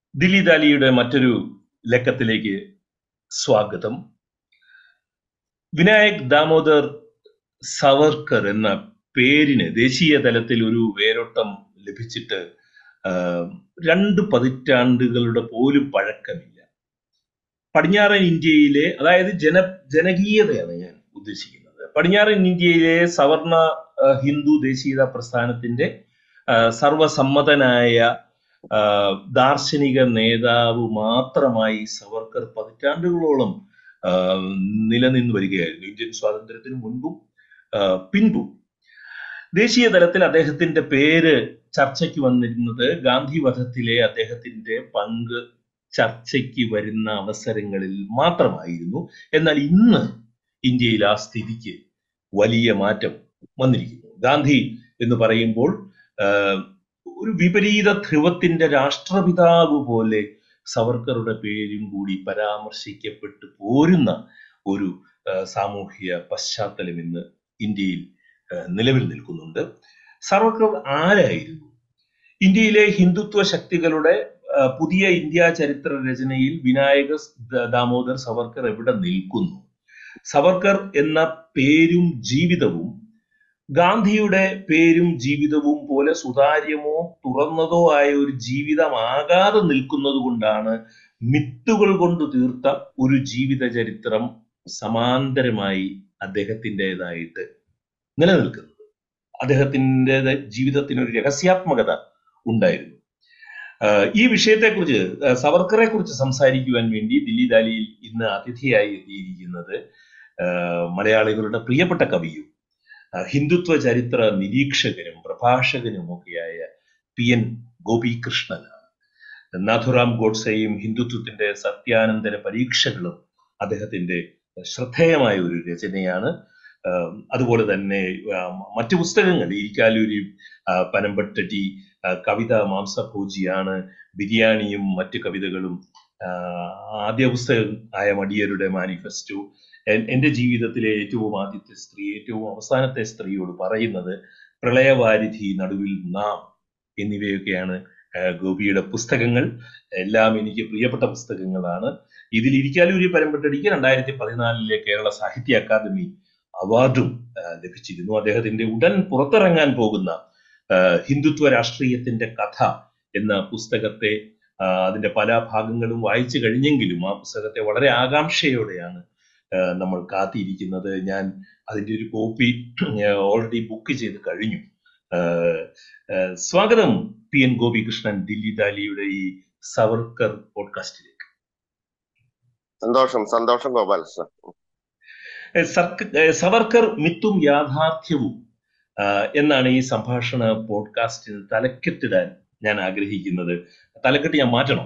ദില്ലി ദാലിയുടെ മറ്റൊരു ലക്കത്തിലേക്ക് സ്വാഗതം വിനായക് ദാമോദർ സവർക്കർ എന്ന പേരിന് ദേശീയ തലത്തിൽ ഒരു വേരോട്ടം ലഭിച്ചിട്ട് ആ, രണ്ട് പതിറ്റാണ്ടുകളുടെ പോലും പഴക്കമില്ല പടിഞ്ഞാറൻ ഇന്ത്യയിലെ അതായത് ജന ജനകീയതയാണ് ഞാൻ ഉദ്ദേശിക്കുന്നത് പടിഞ്ഞാറൻ ഇന്ത്യയിലെ സവർണ ആ, ഹിന്ദു ദേശീയത പ്രസ്ഥാനത്തിന്റെ ആ, സർവസമ്മതനായ ആ, ദാർശനിക നേതാവ് മാത്രമായി സവർക്കർ പതിറ്റാണ്ടുകളോളം ആ, നിലനിന്ന് വരികയായിരുന്നു ഇന്ത്യൻ സ്വാതന്ത്ര്യത്തിന് മുൻപും ആ, പിൻപും ദേശീയ തലത്തിൽ അദ്ദേഹത്തിന്റെ പേര് ചർച്ചയ്ക്ക് വന്നിരുന്നത് ഗാന്ധി വധത്തിലെ അദ്ദേഹത്തിന്റെ പങ്ക് ചർച്ചയ്ക്ക് വരുന്ന അവസരങ്ങളിൽ മാത്രമായിരുന്നു എന്നാൽ ഇന്ന് ഇന്ത്യയിൽ ആ സ്ഥിതിക്ക് വലിയ മാറ്റം വന്നിരിക്കുന്നു ഗാന്ധി എന്ന് പറയുമ്പോൾ ആഹ്, ഒരു വിപരീത ധ്രുവത്തിന്റെ രാഷ്ട്രപിതാവ് പോലെ സവർക്കറുടെ പേരും കൂടി പരാമർശിക്കപ്പെട്ടു പോരുന്ന ഒരു ആഹ്, സാമൂഹ്യ പശ്ചാത്തലം ഇന്ന് ഇന്ത്യയിൽ ആഹ്, നിലവിൽ നിൽക്കുന്നുണ്ട് സവർക്കർ ആരായിരുന്നു ഇന്ത്യയിലെ ഹിന്ദുത്വ ശക്തികളുടെ ആഹ്, പുതിയ ഇന്ത്യ ചരിത്ര രചനയിൽ വിനായക ദ- ദാമോദർ സവർക്കർ എവിടെ നിൽക്കുന്നു സവർക്കർ എന്ന പേരും ജീവിതവും ഗാന്ധിയുടെ പേരും ജീവിതവും പോലെ സുതാര്യമോ തുറന്നതോ ആയ ഒരു ജീവിതമാകാതെ നിൽക്കുന്നത് കൊണ്ടാണ് മിത്തുകൾ കൊണ്ട് തീർത്ത ഒരു ജീവിത ചരിത്രം സമാന്തരമായി അദ്ദേഹത്തിൻ്റെതായിട്ട് നിലനിൽക്കുന്നത് അദ്ദേഹത്തിൻ്റെ ജീവിതത്തിന് ഒരു രഹസ്യാത്മകത ഉണ്ടായിരുന്നു ആഹ് ഈ വിഷയത്തെക്കുറിച്ച് ആഹ് സവർക്കറെ കുറിച്ച് സംസാരിക്കുവാൻ വേണ്ടി ദില്ലി ദാലിയിൽ ഇന്ന് അതിഥിയായി എത്തിയിരിക്കുന്നത് ആഹ് മലയാളികളുടെ പ്രിയപ്പെട്ട കവിയും ആഹ് ഹിന്ദുത്വ ചരിത്ര നിരീക്ഷകനും പ്രഭാഷകനും ഒക്കെയായ പി എൻ ഗോപികൃഷ്ണനാണ് നാഥുറാം ഗോഡ്സെയും ഹിന്ദുത്വത്തിന്റെ സത്യാനന്തര പരീക്ഷകളും അദ്ദേഹത്തിന്റെ ശ്രദ്ധേയമായ ഒരു രചനയാണ് ആഹ് അതുപോലെ തന്നെ ആഹ് മറ്റു പുസ്തകങ്ങൾ ഇരിക്കാലൂരി ആഹ് പനമ്പട്ടടി ആഹ് കവിത മാംസഭോജിയാണ് ബിരിയാണിയും മറ്റു കവിതകളും ആഹ് ആദ്യ പുസ്തകം ആയ മടിയരുടെ മാനിഫെസ്റ്റോ എൻ- എന്റെ ജീവിതത്തിലെ ഏറ്റവും ആദ്യത്തെ സ്ത്രീ ഏറ്റവും അവസാനത്തെ സ്ത്രീയോട് പറയുന്നത് പ്രളയവാരിധി നടുവിൽ നാം എന്നിവയൊക്കെയാണ് ആഹ് ഗോപിയുടെ പുസ്തകങ്ങൾ എല്ലാം എനിക്ക് പ്രിയപ്പെട്ട പുസ്തകങ്ങളാണ് ഇതിൽ ഇരിക്കാലൂരി പരമ്പട്ടടിക്ക് രണ്ടായിരത്തി പതിനാലിലെ കേരള സാഹിത്യ അക്കാദമി അവാർഡും ആഹ് ലഭിച്ചിരുന്നു അദ്ദേഹത്തിന്റെ ഉടൻ പുറത്തിറങ്ങാൻ പോകുന്ന ആഹ് ഹിന്ദുത്വ രാഷ്ട്രീയത്തിന്റെ കഥ എന്ന പുസ്തകത്തെ ആഹ് അതിന്റെ പല ഭാഗങ്ങളും വായിച്ചു കഴിഞ്ഞെങ്കിലും ആ പുസ്തകത്തെ വളരെ ആകാംക്ഷയോടെയാണ് ആഹ് നമ്മൾ കാത്തിരിക്കുന്നത് ഞാൻ അതിന്റെ ഒരു കോപ്പി ഓൾറെഡി ബുക്ക് ചെയ്ത് കഴിഞ്ഞു ആഹ് ആഹ് സ്വാഗതം പി എൻ ഗോപികൃഷ്ണൻ ദില്ലി ദാലിയുടെ ഈ സവർക്കർ പോഡ്കാസ്റ്റിലേക്ക് സന്തോഷം സന്തോഷം ഗോപാലകൃഷ്ണൻ ഏഹ് സർക്ക- ഏഹ് സവർക്കർ മിത്തും യാഥാർത്ഥ്യവും ആഹ് എന്നാണ് ഈ സംഭാഷണ പോഡ്കാസ്റ്റിന് തലക്കെട്ടിടാൻ ഞാൻ ആഗ്രഹിക്കുന്നത് തലക്കെട്ട് ഞാൻ മാറ്റണം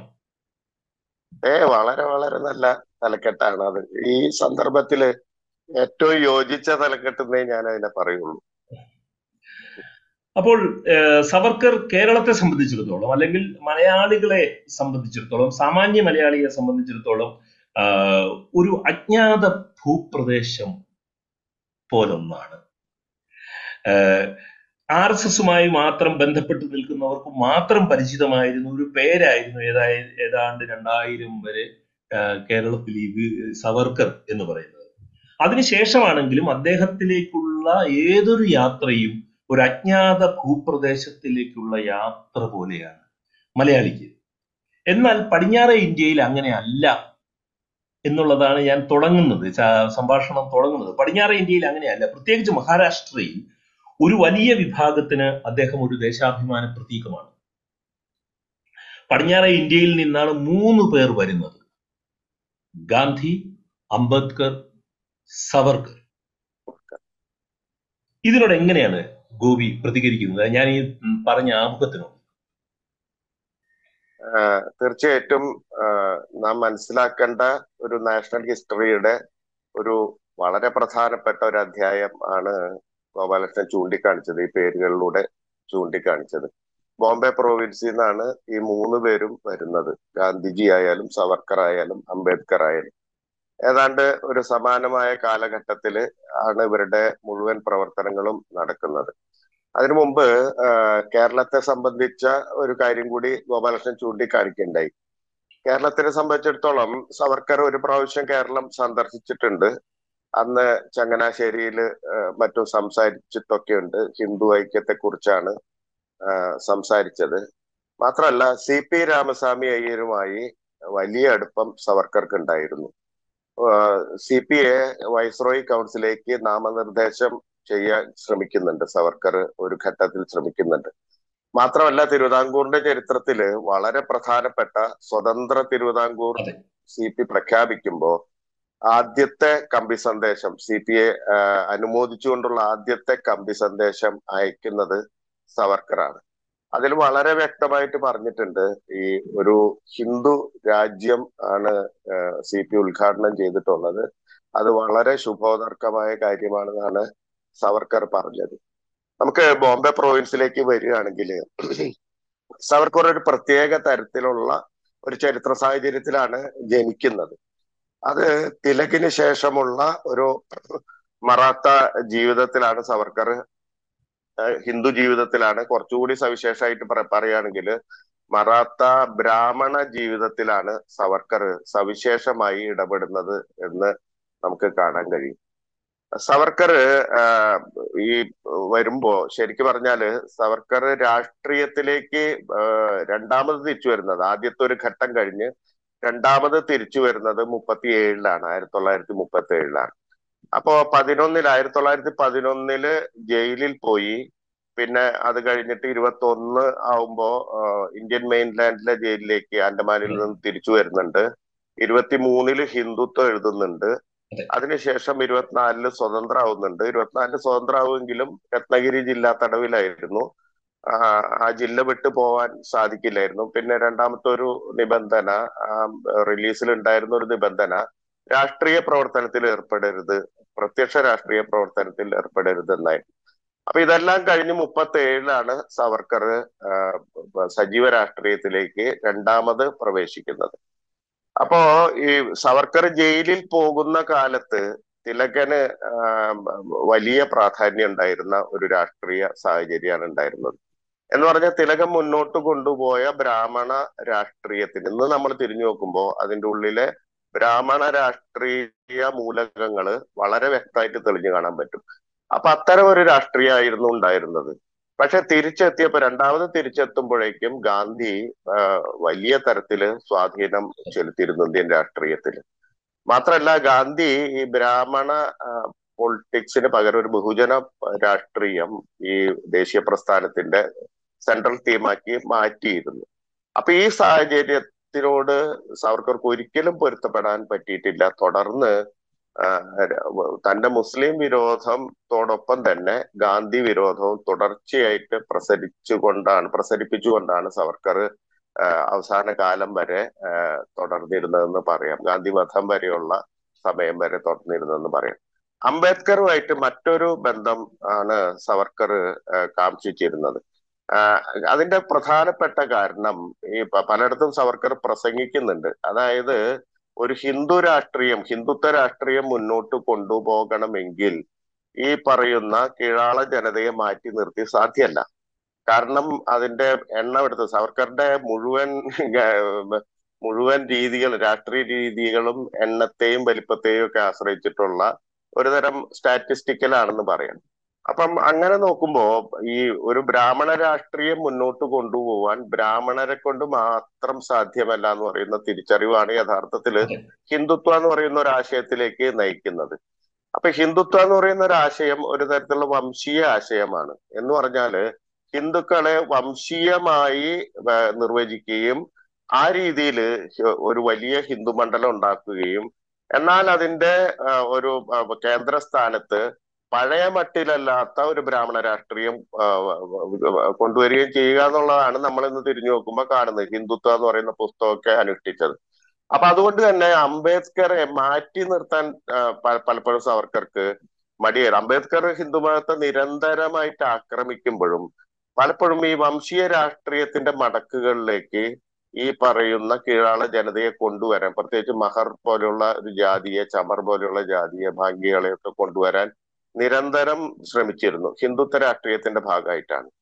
ഏ വളരെ വളരെ നല്ല തലക്കെട്ടാണ് അത് ഈ സന്ദർഭത്തില് ഏറ്റവും യോജിച്ച തലക്കെട്ടെന്നേ ഞാൻ അതിനെ പറയുള്ളൂ അപ്പോൾ ഏഹ് സവർക്കർ കേരളത്തെ സംബന്ധിച്ചിടത്തോളം അല്ലെങ്കിൽ മലയാളികളെ സംബന്ധിച്ചിടത്തോളം സാമാന്യ മലയാളിയെ സംബന്ധിച്ചിടത്തോളം ആഹ് ഒരു അജ്ഞാത ഭൂപ്രദേശം പോലൊന്നാണ് ആർ എസ് എസുമായി മാത്രം ബന്ധപ്പെട്ട് നിൽക്കുന്നവർക്ക് മാത്രം പരിചിതമായിരുന്ന ഒരു പേരായിരുന്നു ഏതായ ഏതാണ്ട് രണ്ടായിരം വരെ ആഹ് കേരളത്തിൽ ഈ വി- സവർക്കർ എന്ന് പറയുന്നത് അതിനുശേഷമാണെങ്കിലും അദ്ദേഹത്തിലേക്കുള്ള ഏതൊരു യാത്രയും ഒരു അജ്ഞാത ഭൂപ്രദേശത്തിലേക്കുള്ള യാത്ര പോലെയാണ് മലയാളിക്ക് എന്നാൽ പടിഞ്ഞാറേ ഇന്ത്യയിൽ അങ്ങനെ അല്ല എന്നുള്ളതാണ് ഞാൻ തുടങ്ങുന്നത് ച- സംഭാഷണം തുടങ്ങുന്നത് പടിഞ്ഞാറേ ഇന്ത്യയിൽ അങ്ങനെയല്ല പ്രത്യേകിച്ച് മഹാരാഷ്ട്രയിൽ ഒരു വലിയ വിഭാഗത്തിന് അദ്ദേഹം ഒരു ദേശാഭിമാന പ്രതീകമാണ് പടിഞ്ഞാറേ ഇന്ത്യയിൽ നിന്നാണ് മൂന്ന് പേർ വരുന്നത് ഗാന്ധി അംബേദ്കർ സവർക്കർ ഇതിനോട് എങ്ങനെയാണ് ഗോപി പ്രതികരിക്കുന്നത് ഞാൻ ഈ ഉം, പറഞ്ഞ ആമുഖത്തിനോ ആഹ് തീർച്ചയായിട്ടും ആഹ് നാം മനസ്സിലാക്കേണ്ട ഒരു നാഷണൽ ഹിസ്റ്ററിയുടെ ഒരു വളരെ പ്രധാനപ്പെട്ട ഒരു അധ്യായം ആണ് ഗോപാലകൃഷ്ണൻ ചൂണ്ടിക്കാണിച്ചത് ഈ പേരുകളിലൂടെ ചൂണ്ടിക്കാണിച്ചത് ബോംബെ പ്രൊവിൻസിൽ നിന്നാണ് ഈ മൂന്ന് പേരും വരുന്നത് ഗാന്ധിജി ആയാലും സവർക്കർ ആയാലും അംബേദ്കർ ആയാലും ഏതാണ്ട് ഒരു സമാനമായ കാലഘട്ടത്തിൽ ആണ് ഇവരുടെ മുഴുവൻ പ്രവർത്തനങ്ങളും നടക്കുന്നത് അതിനു മുമ്പ് ആ, കേരളത്തെ സംബന്ധിച്ച ഒരു കാര്യം കൂടി ഗോപാലകൃഷ്ണൻ ചൂണ്ടിക്കാണിക്കുകയുണ്ടായി കേരളത്തിനെ സംബന്ധിച്ചിടത്തോളം സവർക്കർ ഒരു പ്രാവശ്യം കേരളം സന്ദർശിച്ചിട്ടുണ്ട് അന്ന് ചങ്ങനാശ്ശേരിയിൽ മറ്റും സംസാരിച്ചിട്ടൊക്കെ ഉണ്ട് ഹിന്ദു ഐക്യത്തെ കുറിച്ചാണ് സംസാരിച്ചത് മാത്രമല്ല സി പി രാമസ്വാമി അയ്യരുമായി വലിയ അടുപ്പം സവർക്കർക്ക് ഉണ്ടായിരുന്നു സി പി എ വൈസ്രോയി കൗൺസിലേക്ക് നാമനിർദ്ദേശം ചെയ്യാൻ ശ്രമിക്കുന്നുണ്ട് സവർക്കർ ഒരു ഘട്ടത്തിൽ ശ്രമിക്കുന്നുണ്ട് മാത്രമല്ല തിരുവിതാംകൂറിന്റെ ചരിത്രത്തില് വളരെ പ്രധാനപ്പെട്ട സ്വതന്ത്ര തിരുവിതാംകൂർ സി പി പ്രഖ്യാപിക്കുമ്പോ ആദ്യത്തെ കമ്പി സന്ദേശം സി പി എ അനുമോദിച്ചുകൊണ്ടുള്ള ആദ്യത്തെ കമ്പി സന്ദേശം അയക്കുന്നത് സവർക്കറാണ് അതിൽ വളരെ വ്യക്തമായിട്ട് പറഞ്ഞിട്ടുണ്ട് ഈ ഒരു ഹിന്ദു രാജ്യം ആണ് സി പി ഉദ്ഘാടനം ചെയ്തിട്ടുള്ളത് അത് വളരെ ശുഭോദർക്കമായ കാര്യമാണെന്നാണ് സവർക്കർ പറഞ്ഞത് നമുക്ക് ബോംബെ പ്രൊവിൻസിലേക്ക് വരികയാണെങ്കിൽ സവർക്കർ ഒരു പ്രത്യേക തരത്തിലുള്ള ഒരു ചരിത്ര സാഹചര്യത്തിലാണ് ജനിക്കുന്നത് അത് തിലകിന് ശേഷമുള്ള ഒരു മറാത്ത ജീവിതത്തിലാണ് സവർക്കർ ഹിന്ദു ജീവിതത്തിലാണ് കുറച്ചുകൂടി സവിശേഷമായിട്ട് പറയുകയാണെങ്കിൽ മറാത്ത ബ്രാഹ്മണ ജീവിതത്തിലാണ് സവർക്കർ സവിശേഷമായി ഇടപെടുന്നത് എന്ന് നമുക്ക് കാണാൻ കഴിയും സവർക്കർ ഈ വരുമ്പോ ശരിക്കും പറഞ്ഞാല് സവർക്കർ രാഷ്ട്രീയത്തിലേക്ക് രണ്ടാമത് തിരിച്ചു വരുന്നത് ആദ്യത്തെ ഒരു ഘട്ടം കഴിഞ്ഞ് രണ്ടാമത് തിരിച്ചു വരുന്നത് മുപ്പത്തി ഏഴിലാണ് ആയിരത്തി തൊള്ളായിരത്തി മുപ്പത്തി ഏഴിലാണ് അപ്പോ പതിനൊന്നിൽ ആയിരത്തി തൊള്ളായിരത്തി പതിനൊന്നില് ജയിലിൽ പോയി പിന്നെ അത് കഴിഞ്ഞിട്ട് ഇരുപത്തി ഒന്ന് ആവുമ്പോ ഇന്ത്യൻ മെയിൻലാൻഡിലെ ജയിലിലേക്ക് ആൻഡമാനിൽ നിന്ന് തിരിച്ചു വരുന്നുണ്ട് ഇരുപത്തി മൂന്നില് ഹിന്ദുത്വം എഴുതുന്നുണ്ട് അതിനുശേഷം ഇരുപത്തിനാലില് സ്വതന്ത്രമാവുന്നുണ്ട് ഇരുപത്തിനാലില് സ്വതന്ത്രമാവുമെങ്കിലും രത്നഗിരി ജില്ലാ തടവിലായിരുന്നു ആ ജില്ല വിട്ടു പോവാൻ സാധിക്കില്ലായിരുന്നു പിന്നെ രണ്ടാമത്തെ ഒരു നിബന്ധന റിലീസിൽ ഉണ്ടായിരുന്ന ഒരു നിബന്ധന രാഷ്ട്രീയ പ്രവർത്തനത്തിൽ ഏർപ്പെടരുത് പ്രത്യക്ഷ രാഷ്ട്രീയ പ്രവർത്തനത്തിൽ ഏർപ്പെടരുത് എന്നായിരുന്നു അപ്പൊ ഇതെല്ലാം കഴിഞ്ഞ് മുപ്പത്തി ഏഴിലാണ് സവർക്കർ സജീവ രാഷ്ട്രീയത്തിലേക്ക് രണ്ടാമത് പ്രവേശിക്കുന്നത് അപ്പോ ഈ സവർക്കർ ജയിലിൽ പോകുന്ന കാലത്ത് തിലകന് വലിയ പ്രാധാന്യം ഉണ്ടായിരുന്ന ഒരു രാഷ്ട്രീയ സാഹചര്യമാണ് ഉണ്ടായിരുന്നത് എന്ന് പറഞ്ഞാൽ തിലകൻ മുന്നോട്ട് കൊണ്ടുപോയ ബ്രാഹ്മണ രാഷ്ട്രീയത്തിന് ഇന്ന് നമ്മൾ തിരിഞ്ഞു നോക്കുമ്പോൾ അതിന്റെ ഉള്ളിലെ ബ്രാഹ്മണ രാഷ്ട്രീയ മൂലകങ്ങള് വളരെ വ്യക്തമായിട്ട് തെളിഞ്ഞു കാണാൻ പറ്റും അപ്പൊ അത്തരം ഒരു രാഷ്ട്രീയമായിരുന്നു ഉണ്ടായിരുന്നത് പക്ഷെ തിരിച്ചെത്തിയപ്പോ രണ്ടാമത് തിരിച്ചെത്തുമ്പോഴേക്കും ഗാന്ധി വലിയ തരത്തില് സ്വാധീനം ചെലുത്തിയിരുന്നു ഇന്ത്യൻ രാഷ്ട്രീയത്തിൽ മാത്രല്ല ഗാന്ധി ഈ ബ്രാഹ്മണ പൊളിറ്റിക്സിന് പകരം ഒരു ബഹുജന രാഷ്ട്രീയം ഈ ദേശീയ പ്രസ്ഥാനത്തിന്റെ സെൻട്രൽ തീമാക്കി മാറ്റിയിരുന്നു അപ്പൊ ഈ സാഹചര്യത്തിനോട് സവർക്കർക്ക് ഒരിക്കലും പൊരുത്തപ്പെടാൻ പറ്റിയിട്ടില്ല തുടർന്ന് തന്റെ മുസ്ലിം വിരോധത്തോടൊപ്പം തന്നെ ഗാന്ധി വിരോധവും തുടർച്ചയായിട്ട് പ്രസരിച്ചുകൊണ്ടാണ് പ്രസരിപ്പിച്ചുകൊണ്ടാണ് സവർക്കർ അവസാന കാലം വരെ തുടർന്നിരുന്നതെന്ന് പറയാം ഗാന്ധി വധം വരെയുള്ള സമയം വരെ തുടർന്നിരുന്നതെന്ന് പറയാം അംബേദ്കറുമായിട്ട് മറ്റൊരു ബന്ധം ആണ് സവർക്കർ കാംക്ഷിച്ചിരുന്നത് അതിന്റെ പ്രധാനപ്പെട്ട കാരണം ഈ പലയിടത്തും സവർക്കർ പ്രസംഗിക്കുന്നുണ്ട് അതായത് ഒരു ഹിന്ദു രാഷ്ട്രീയം ഹിന്ദുത്വ രാഷ്ട്രീയം മുന്നോട്ട് കൊണ്ടുപോകണമെങ്കിൽ ഈ പറയുന്ന കീഴാള ജനതയെ മാറ്റി നിർത്തി സാധ്യമല്ല കാരണം അതിന്റെ എണ്ണം എടുത്ത് സവർക്കറുടെ മുഴുവൻ മുഴുവൻ രീതികൾ രാഷ്ട്രീയ രീതികളും എണ്ണത്തെയും വലിപ്പത്തെയും ഒക്കെ ആശ്രയിച്ചിട്ടുള്ള ഒരുതരം സ്റ്റാറ്റിസ്റ്റിക്കലാണെന്ന് പറയാം അപ്പം അങ്ങനെ നോക്കുമ്പോ ഈ ഒരു ബ്രാഹ്മണ രാഷ്ട്രീയം മുന്നോട്ട് കൊണ്ടുപോവാൻ ബ്രാഹ്മണരെ കൊണ്ട് മാത്രം സാധ്യമല്ല എന്ന് പറയുന്ന തിരിച്ചറിവാണ് യഥാർത്ഥത്തില് ഹിന്ദുത്വ എന്ന് പറയുന്ന ഒരു ആശയത്തിലേക്ക് നയിക്കുന്നത് അപ്പൊ ഹിന്ദുത്വ എന്ന് പറയുന്ന ഒരു ആശയം ഒരു തരത്തിലുള്ള വംശീയ ആശയമാണ് എന്ന് പറഞ്ഞാല് ഹിന്ദുക്കളെ വംശീയമായി നിർവചിക്കുകയും ആ രീതിയിൽ ഒരു വലിയ ഹിന്ദു മണ്ഡലം ഉണ്ടാക്കുകയും എന്നാൽ അതിന്റെ ഒരു കേന്ദ്രസ്ഥാനത്ത് പഴയ മട്ടിലല്ലാത്ത ഒരു ബ്രാഹ്മണ രാഷ്ട്രീയം കൊണ്ടുവരികയും ചെയ്യുക എന്നുള്ളതാണ് നമ്മൾ ഇന്ന് തിരിഞ്ഞു നോക്കുമ്പോൾ കാണുന്നത് ഹിന്ദുത്വ എന്ന് പറയുന്ന പുസ്തകമൊക്കെ അനുഷ്ഠിച്ചത് അപ്പൊ അതുകൊണ്ട് തന്നെ അംബേദ്കറെ മാറ്റി നിർത്താൻ പലപ്പോഴും സവർക്കർക്ക് മടിയായിരുന്നു അംബേദ്കർ ഹിന്ദു മതത്തെ നിരന്തരമായിട്ട് ആക്രമിക്കുമ്പോഴും പലപ്പോഴും ഈ വംശീയ രാഷ്ട്രീയത്തിന്റെ മടക്കുകളിലേക്ക് ഈ പറയുന്ന കീഴാള ജനതയെ കൊണ്ടുവരാൻ പ്രത്യേകിച്ച് മഹർ പോലെയുള്ള ഒരു ജാതിയെ ചമർ പോലെയുള്ള ജാതിയെ ഭാഗ്യകളെയൊക്കെ കൊണ്ടുവരാൻ നിരന്തരം ശ്രമിച്ചിരുന്നു ഹിന്ദുത്വ രാഷ്ട്രീയത്തിന്റെ ഭാഗമായിട്ടാണ്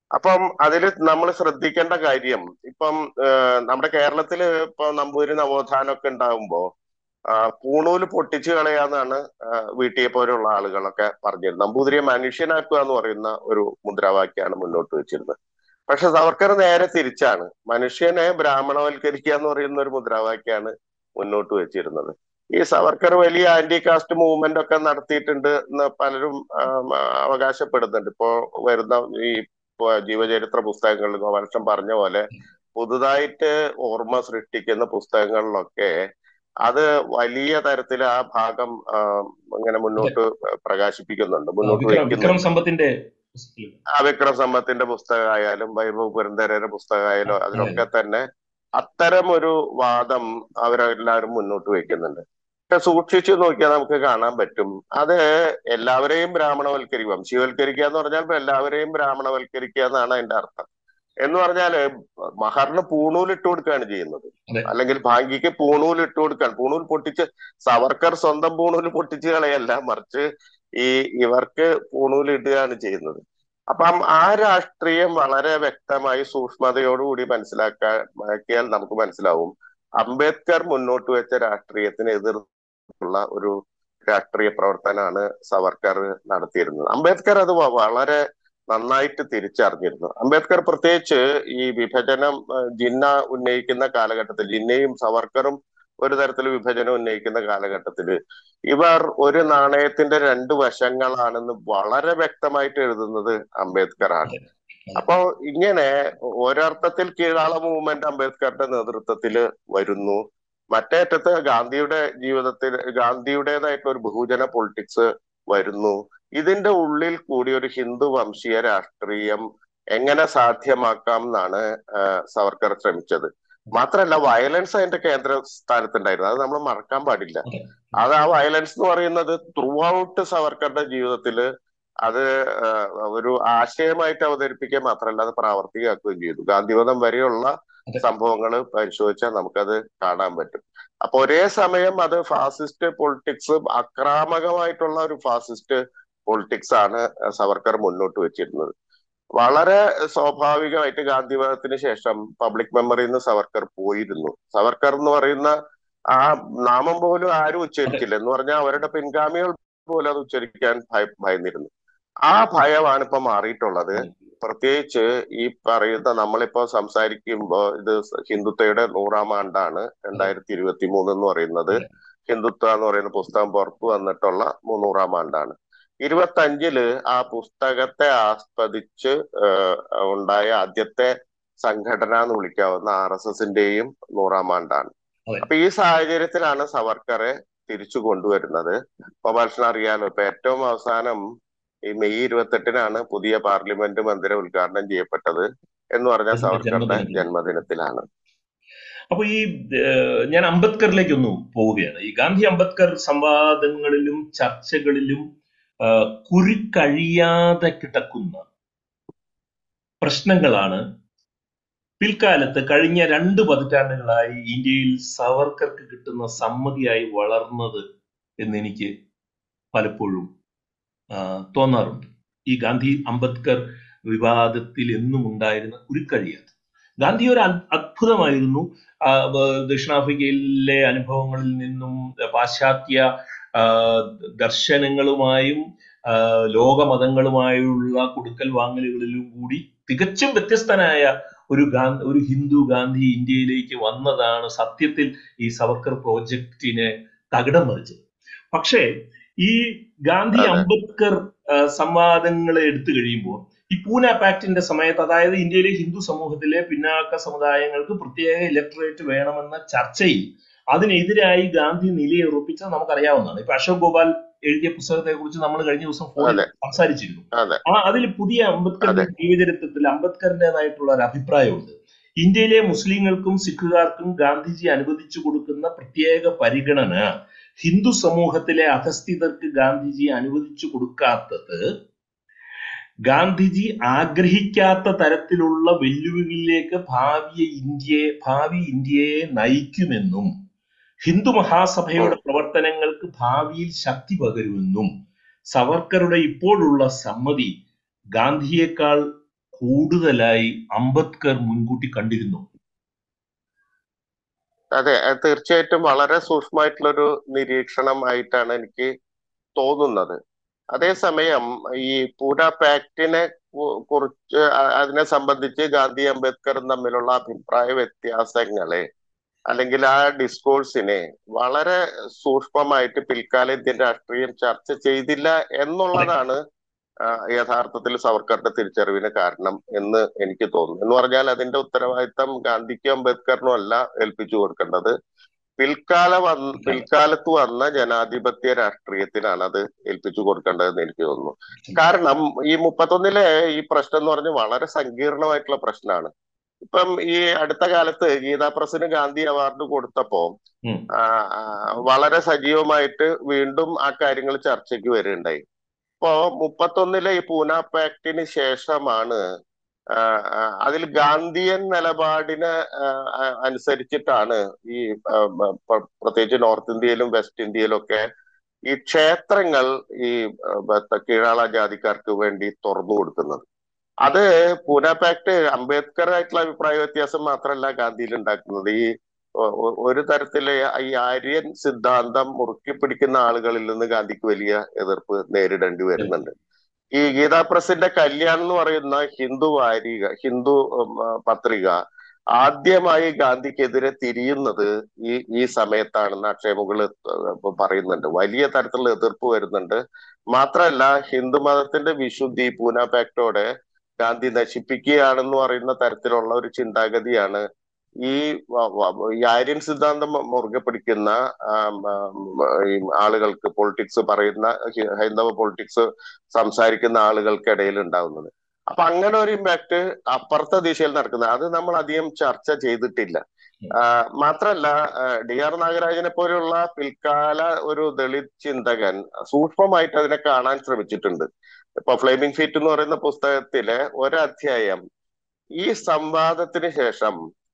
അപ്പം അതിൽ നമ്മൾ ശ്രദ്ധിക്കേണ്ട കാര്യം ഇപ്പം ഏഹ്, നമ്മുടെ കേരളത്തില് ഇപ്പൊ നമ്പൂതിരി നവോത്ഥാനമൊക്കെ ഉണ്ടാകുമ്പോ ആ, പൂണൂല് പൊട്ടിച്ചു കളയാന്നാണ് ആ, വീട്ടിയെ പോലുള്ള ആളുകളൊക്കെ പറഞ്ഞിരുന്നത് നമ്പൂതിരിയെ മനുഷ്യനാക്കുക എന്ന് പറയുന്ന ഒരു മുദ്രാവാക്യമാണ് മുന്നോട്ട് വെച്ചിരുന്നത് പക്ഷെ സവർക്കർ നേരെ തിരിച്ചാണ് മനുഷ്യനെ ബ്രാഹ്മണവൽക്കരിക്കുക എന്ന് പറയുന്ന ഒരു മുദ്രാവാക്യമാണ് മുന്നോട്ട് വെച്ചിരുന്നത് ഈ സവർക്കർ വലിയ ആന്റി കാസ്റ്റ് മൂവ്മെന്റ് ഒക്കെ നടത്തിയിട്ടുണ്ട് എന്ന് പലരും ആം, അവകാശപ്പെടുന്നുണ്ട് ഇപ്പോ വരുന്ന ഈ ഇപ്പൊ ജീവചരിത്ര പുസ്തകങ്ങളിൽ ഗോപാലകൃഷ്ണൻ പറഞ്ഞ പോലെ പുതുതായിട്ട് ഓർമ്മ സൃഷ്ടിക്കുന്ന പുസ്തകങ്ങളിലൊക്കെ അത് വലിയ തരത്തിൽ ആ ഭാഗം ആ, ഇങ്ങനെ മുന്നോട്ട് പ്രകാശിപ്പിക്കുന്നുണ്ട് ആ, മുന്നോട്ട് വിക്രം വെക്കുന്നുണ്ട് വിക്രം സമ്പത്തിന്റെ പുസ്തകത്തിൽ. ആ വിക്രം സമ്പത്തിന്റെ പുസ്തകമായാലും വൈഭവ് പുരന്ദരയുടെ പുസ്തകമായാലും അതെ അതിലൊക്കെ തന്നെ അത്തരം ഒരു വാദം അവരെല്ലാവരും മുന്നോട്ട് വെക്കുന്നുണ്ട് പക്ഷെ സൂക്ഷിച്ചു നോക്കിയാൽ നമുക്ക് കാണാൻ പറ്റും അത് എല്ലാവരെയും ബ്രാഹ്മണവൽക്കരിക്കുക വംശീവൽക്കരിക്കുക എന്ന് പറഞ്ഞാൽ ഇപ്പൊ എല്ലാവരെയും ബ്രാഹ്മണവൽക്കരിക്കുക എന്നാണ് അതിന്റെ അർത്ഥം എന്ന് പറഞ്ഞാല് മഹറിന് പൂണൂൽ ഇട്ട് കൊടുക്കുകയാണ് ചെയ്യുന്നത് അതെ അല്ലെങ്കിൽ ഭാഗ്യക്ക് പൂണൂൽ ഇട്ട് കൊടുക്കുകയാണ് പൂണൂൽ പൊട്ടിച്ച് സവർക്കർ സ്വന്തം പൂണൂൽ പൊട്ടിച്ച് കളയല്ല മറിച്ച് ഈ ഇവർക്ക് പൂണൂൽ ഇടുകയാണ് ചെയ്യുന്നത് അപ്പം ആ രാഷ്ട്രീയം വളരെ വ്യക്തമായി സൂക്ഷ്മതയോടുകൂടി മനസ്സിലാക്കിയാൽ നമുക്ക് മനസ്സിലാവും അംബേദ്കർ മുന്നോട്ട് വെച്ച രാഷ്ട്രീയത്തിന് എതിർത്തുള്ള ഒരു രാഷ്ട്രീയ പ്രവർത്തനമാണ് സവർക്കർ നടത്തിയിരുന്നത് അംബേദ്കർ അത് വ- വളരെ നന്നായിട്ട് തിരിച്ചറിഞ്ഞിരുന്നു അംബേദ്കർ പ്രത്യേകിച്ച് ഈ വിഭജനം ഏഹ്, ജിന്ന ഉന്നയിക്കുന്ന കാലഘട്ടത്തിൽ ജിന്നയും സവർക്കറും ഒരു തരത്തിൽ വിഭജനം ഉന്നയിക്കുന്ന കാലഘട്ടത്തിൽ ഇവർ ഒരു നാണയത്തിന്റെ രണ്ട് വശങ്ങളാണെന്ന് വളരെ വ്യക്തമായിട്ട് എഴുതുന്നത് അംബേദ്കർ ആണ് അതെ അതെ അപ്പോ ഇങ്ങനെ ഒരർത്ഥത്തിൽ കീഴാള മൂവ്മെന്റ് അംബേദ്കറുടെ നേതൃത്വത്തിൽ വരുന്നു മറ്റേ അറ്റത്ത് ഗാന്ധിയുടെ ജീവിതത്തിൽ ഗാന്ധിയുടേതായിട്ടുള്ള ഒരു ബഹുജന പൊളിറ്റിക്സ് വരുന്നു ഇതിന്റെ ഉള്ളിൽ കൂടി ഒരു ഹിന്ദു വംശീയ രാഷ്ട്രീയം എങ്ങനെ സാധ്യമാക്കാം എന്നാണ് ആഹ് സവർക്കർ ശ്രമിച്ചത് മാത്രമല്ല വയലൻസ് അതിന്റെ കേന്ദ്ര സ്ഥാനത്തുണ്ടായിരുന്നു അത് നമ്മൾ മറക്കാൻ പാടില്ല അതെ അത് ആ വയലൻസ് എന്ന് പറയുന്നത് ത്രൂ ഔട്ട് സവർക്കറുടെ ജീവിതത്തില് അത് ആഹ് ഒരു ആശയമായിട്ട് അവതരിപ്പിക്കുക മാത്രമല്ല അത് പ്രാവർത്തികമാക്കുകയും ചെയ്തു ഗാന്ധിവധം വരെയുള്ള അതെ സംഭവങ്ങൾ പരിശോധിച്ചാൽ നമുക്കത് കാണാൻ പറ്റും അപ്പൊ ഒരേ സമയം അത് ഫാസിസ്റ്റ് പൊളിറ്റിക്സ് അക്രാമകമായിട്ടുള്ള ഒരു ഫാസിസ്റ്റ് പൊളിറ്റിക്സ് ആണ് സവർക്കർ മുന്നോട്ട് വെച്ചിരുന്നത് വളരെ സ്വാഭാവികമായിട്ട് ഗാന്ധിവാദത്തിന് ശേഷം പബ്ലിക് മെമ്മറിയിൽ നിന്ന് സവർക്കർ പോയിരുന്നു സവർക്കർ എന്ന് പറയുന്ന ആ നാമം പോലും ആരും അതെ ഉച്ചരിച്ചില്ല എന്ന് പറഞ്ഞാൽ അവരുടെ പിൻഗാമികൾ പോലും അത് ഉച്ചരിക്കാൻ ഭയ ഭയന്നിരുന്നു ആ ഭയമാണ് ഇപ്പൊ മാറിയിട്ടുള്ളത് അതെ പ്രത്യേകിച്ച് ഈ പറയുന്ന നമ്മളിപ്പോ സംസാരിക്കുമ്പോ ഇത് ഹിന്ദുത്വയുടെ നൂറാം ആണ്ടാണ് അതെ രണ്ടായിരത്തി ഇരുപത്തി മൂന്ന് എന്ന് പറയുന്നത് അതെ ഹിന്ദുത്വ എന്ന് പറയുന്ന പുസ്തകം പുറത്തു വന്നിട്ടുള്ള നൂറാം ആണ്ടാണ് ഇരുപത്തി അഞ്ചില് ആ പുസ്തകത്തെ ആസ്പദിച്ച് ഏഹ്, ഉണ്ടായ ആദ്യത്തെ സംഘടന എന്ന് വിളിക്കാവുന്ന ആർ എസ് എസിന്റെയും നൂറാം ആണ്ടാണ് അതെ അപ്പൊ ഈ സാഹചര്യത്തിലാണ് സവർക്കറെ തിരിച്ചു കൊണ്ടുവരുന്നത് ഗോപാലകൃഷ്ണൻ അറിയാലോ ഇപ്പൊ ഏറ്റവും അവസാനം ഈ മെയ് ഇരുപത്തെട്ടിനാണ് പുതിയ പാർലമെന്റ് മന്ദിരം ഉദ്ഘാടനം ചെയ്യപ്പെട്ടത് എന്ന് പറഞ്ഞ അതിന്റെ സവർക്കറുടെ ജന്മദിനത്തിൽ ജന്മദിനത്തിലാണ് അപ്പൊ ഈ ഏഹ്, ഞാൻ അംബേദ്കറിലേക്ക് ഒന്ന് പോവുകയാണ് ഈ ഗാന്ധി അംബേദ്കർ സംവാദങ്ങളിലും ചർച്ചകളിലും ആഹ്, കുരുക്കഴിയാതെ കിടക്കുന്ന പ്രശ്നങ്ങളാണ് പിൽക്കാലത്ത് കഴിഞ്ഞ രണ്ട് പതിറ്റാണ്ടുകളായി ഇന്ത്യയിൽ സവർക്കർക്ക് കിട്ടുന്ന സമ്മതിയായി വളർന്നത് എന്നെനിക്ക് പലപ്പോഴും ആഹ്, തോന്നാറുണ്ട് ഈ ഗാന്ധി അംബേദ്കർ വിവാദത്തിൽ എന്നും ഉണ്ടായിരുന്ന കുരുക്കഴിയാതെ ഗാന്ധി ഒരു അദ്- അത്ഭുതമായിരുന്നു ആ, ബ- ദക്ഷിണാഫ്രിക്കയിലെ അനുഭവങ്ങളിൽ നിന്നും പാശ്ചാത്യ ആ, ദർശനങ്ങളുമായും ആ, ലോകമതങ്ങളുമായുള്ള കൊടുക്കൽ വാങ്ങലുകളിലും കൂടി തികച്ചും വ്യത്യസ്തനായ ഒരു ഗാന്ധി ഒരു ഹിന്ദു ഗാന്ധി ഇന്ത്യയിലേക്ക് വന്നതാണ് സത്യത്തിൽ ഈ സവർക്കർ പ്രോജക്റ്റിനെ തകിടം മറിച്ചത് പക്ഷേ ഈ ഗാന്ധി അതെ അംബേദ്കർ ആ, സംവാദങ്ങളെ എടുത്തു കഴിയുമ്പോൾ ഈ പൂന പാക്ടിന്റെ സമയത്ത് അതായത് ഇന്ത്യയിലെ ഹിന്ദു സമൂഹത്തിലെ പിന്നാക്ക സമുദായങ്ങൾക്ക് പ്രത്യേക ഇലക്ടറേറ്റ് വേണമെന്ന ചർച്ചയിൽ അതിനെതിരായി ഗാന്ധി നിലയുറപ്പിച്ചത് നമുക്കറിയാവുന്നതാണ് ഇപ്പൊ അശോക് ഗോപാൽ എഴുതിയ പുസ്തകത്തെ കുറിച്ച് നമ്മൾ കഴിഞ്ഞ ദിവസം ഫോണിൽ അതെ സംസാരിച്ചിരുന്നു അതെ ആ അതിൽ പുതിയ അംബേദ്കറിന്റെ അതെ ജീവചരിത്രത്തിൽ അംബേദ്കറിന്റേതായിട്ടുള്ള ഒരു അഭിപ്രായമുണ്ട് ഇന്ത്യയിലെ മുസ്ലിങ്ങൾക്കും സിഖുകാർക്കും ഗാന്ധിജി അനുവദിച്ചു കൊടുക്കുന്ന പ്രത്യേക പരിഗണന ഹിന്ദു സമൂഹത്തിലെ അധസ്ഥിതർക്ക് ഗാന്ധിജി അനുവദിച്ചു കൊടുക്കാത്തത് ഗാന്ധിജി ആഗ്രഹിക്കാത്ത തരത്തിലുള്ള വെല്ലുവിളിയിലേക്ക് ഭാവിയെ ഇന്ത്യയെ ഭാവി ഇന്ത്യയെ നയിക്കുമെന്നും ഹിന്ദു മഹാസഭയുടെ ഉം. പ്രവർത്തനങ്ങൾക്ക് ഭാവിയിൽ ശക്തി പകരുമെന്നും സവർക്കറുടെ ഇപ്പോഴുള്ള സമ്മതി ഗാന്ധിയേക്കാൾ കൂടുതലായി അംബേദ്കർ മുൻകൂട്ടി കണ്ടിരുന്നു അതെ അത് തീർച്ചയായിട്ടും വളരെ സൂക്ഷ്മമായിട്ടുള്ളൊരു നിരീക്ഷണമായിട്ടാണ് എനിക്ക് തോന്നുന്നത് അതേസമയം ഈ പൂന പാക്റ്റിനെ കു- കുറിച്ച് അ- അതിനെ സംബന്ധിച്ച് ഗാന്ധി അംബേദ്കറും തമ്മിലുള്ള അഭിപ്രായ വ്യത്യാസങ്ങളെ അല്ലെങ്കിൽ ആ ഡിസ്കോഴ്സിനെ വളരെ സൂക്ഷ്മമായിട്ട് പിൽക്കാല ഇന്ത്യൻ രാഷ്ട്രീയം ചർച്ച ചെയ്തില്ല എന്നുള്ളതാണ് ആ, യഥാർത്ഥത്തിൽ സവർക്കറുടെ തിരിച്ചറിവിന് കാരണം എന്ന് എനിക്ക് തോന്നുന്നു എന്ന് പറഞ്ഞാൽ അതിന്റെ ഉത്തരവാദിത്തം ഗാന്ധിക്കും അംബേദ്കറിനും അല്ല ഏൽപ്പിച്ചു കൊടുക്കേണ്ടത് പിൽക്കാല വന്ന് പിൽക്കാലത്ത് വന്ന ജനാധിപത്യ രാഷ്ട്രീയത്തിനാണ് അത് ഏൽപ്പിച്ചു കൊടുക്കേണ്ടതെന്ന് എനിക്ക് തോന്നുന്നു കാരണം ഈ മുപ്പത്തൊന്നിലെ ഈ പ്രശ്നം എന്ന് പറഞ്ഞാൽ വളരെ സങ്കീർണമായിട്ടുള്ള പ്രശ്നമാണ് ഇപ്പം ഈ അടുത്ത കാലത്ത് ഗീതാ പ്രസിന് ഗാന്ധി അവാർഡ് കൊടുത്തപ്പോ ഉം. ആ, ആ, വളരെ സജീവമായിട്ട് വീണ്ടും ആ കാര്യങ്ങൾ ചർച്ചയ്ക്ക് വരികയുണ്ടായി ഇപ്പോ മുപ്പത്തൊന്നിലെ ഈ പൂന പാക്ടിന് ശേഷമാണ് ആ, ആ, അതിൽ ഗാന്ധിയൻ നിലപാടിന് ആ, ആ, അനുസരിച്ചിട്ടാണ് ഈ ആ, ബ- പ- പ്രത്യേകിച്ച് നോർത്ത് ഇന്ത്യയിലും വെസ്റ്റ് ഇന്ത്യയിലും ഒക്കെ ഈ ക്ഷേത്രങ്ങൾ ഈ ആ, ബ- കീഴാള ജാതിക്കാർക്ക് വേണ്ടി തുറന്നു കൊടുക്കുന്നത് അത് പൂന പാക്ട് അംബേദ്കർ ആയിട്ടുള്ള അഭിപ്രായ വ്യത്യാസം മാത്രമല്ല ഗാന്ധിയിൽ ഉണ്ടാക്കുന്നത് ഈ ഒ- ഒ- ഒരു തരത്തില് ഈ ആര്യൻ സിദ്ധാന്തം മുറുക്കി പിടിക്കുന്ന ആളുകളിൽ നിന്ന് ഗാന്ധിക്ക് വലിയ എതിർപ്പ് നേരിടേണ്ടി വരുന്നുണ്ട് ഈ ഗീതാ പ്രസിന്റെ കല്യാൺ എന്ന് പറയുന്ന ഹിന്ദു വാരിക ഹിന്ദു ഉം, ആ, പത്രിക ആദ്യമായി ഗാന്ധിക്കെതിരെ തിരിയുന്നത് ഈ ഈ സമയത്താണെന്ന് അക്ഷയമുകൾ പറയുന്നുണ്ട് വലിയ തരത്തിലുള്ള എതിർപ്പ് വരുന്നുണ്ട് മാത്രമല്ല ഹിന്ദു മതത്തിന്റെ വിശുദ്ധി പൂന പാക്ടോടെ ഗാന്ധി നശിപ്പിക്കുകയാണെന്ന് പറയുന്ന തരത്തിലുള്ള ഒരു ചിന്താഗതിയാണ് ഈ വ- വ- ഈ ആര്യൻ സിദ്ധാന്തം മുറുകെ പിടിക്കുന്ന ആം, ആം, ഈ ആളുകൾക്ക് പൊളിറ്റിക്സ് പറയുന്ന ഹി- ഹൈന്ദവ പൊളിറ്റിക്സ് സംസാരിക്കുന്ന ആളുകൾക്കിടയിൽ ഉണ്ടാവുന്നത് അപ്പൊ അങ്ങനെ ഒരു ഇമ്പാക്ട് അപ്പുറത്തെ ദിശയിൽ നടക്കുന്നത് അത് നമ്മൾ അധികം ചർച്ച ചെയ്തിട്ടില്ല ആ, മാത്രല്ല ആ, ഡി ആർ നാഗരാജനെ പോലെയുള്ള പിൽക്കാല ഒരു ദളിത് ചിന്തകൻ സൂക്ഷ്മമായിട്ട് അതിനെ കാണാൻ ശ്രമിച്ചിട്ടുണ്ട് ഇപ്പൊ ഫ്ലെയിമിംഗ് ഫീറ്റ് എന്ന് പറയുന്ന പുസ്തകത്തിലെ ഒരധ്യായം ഈ സംവാദത്തിന് ശേഷം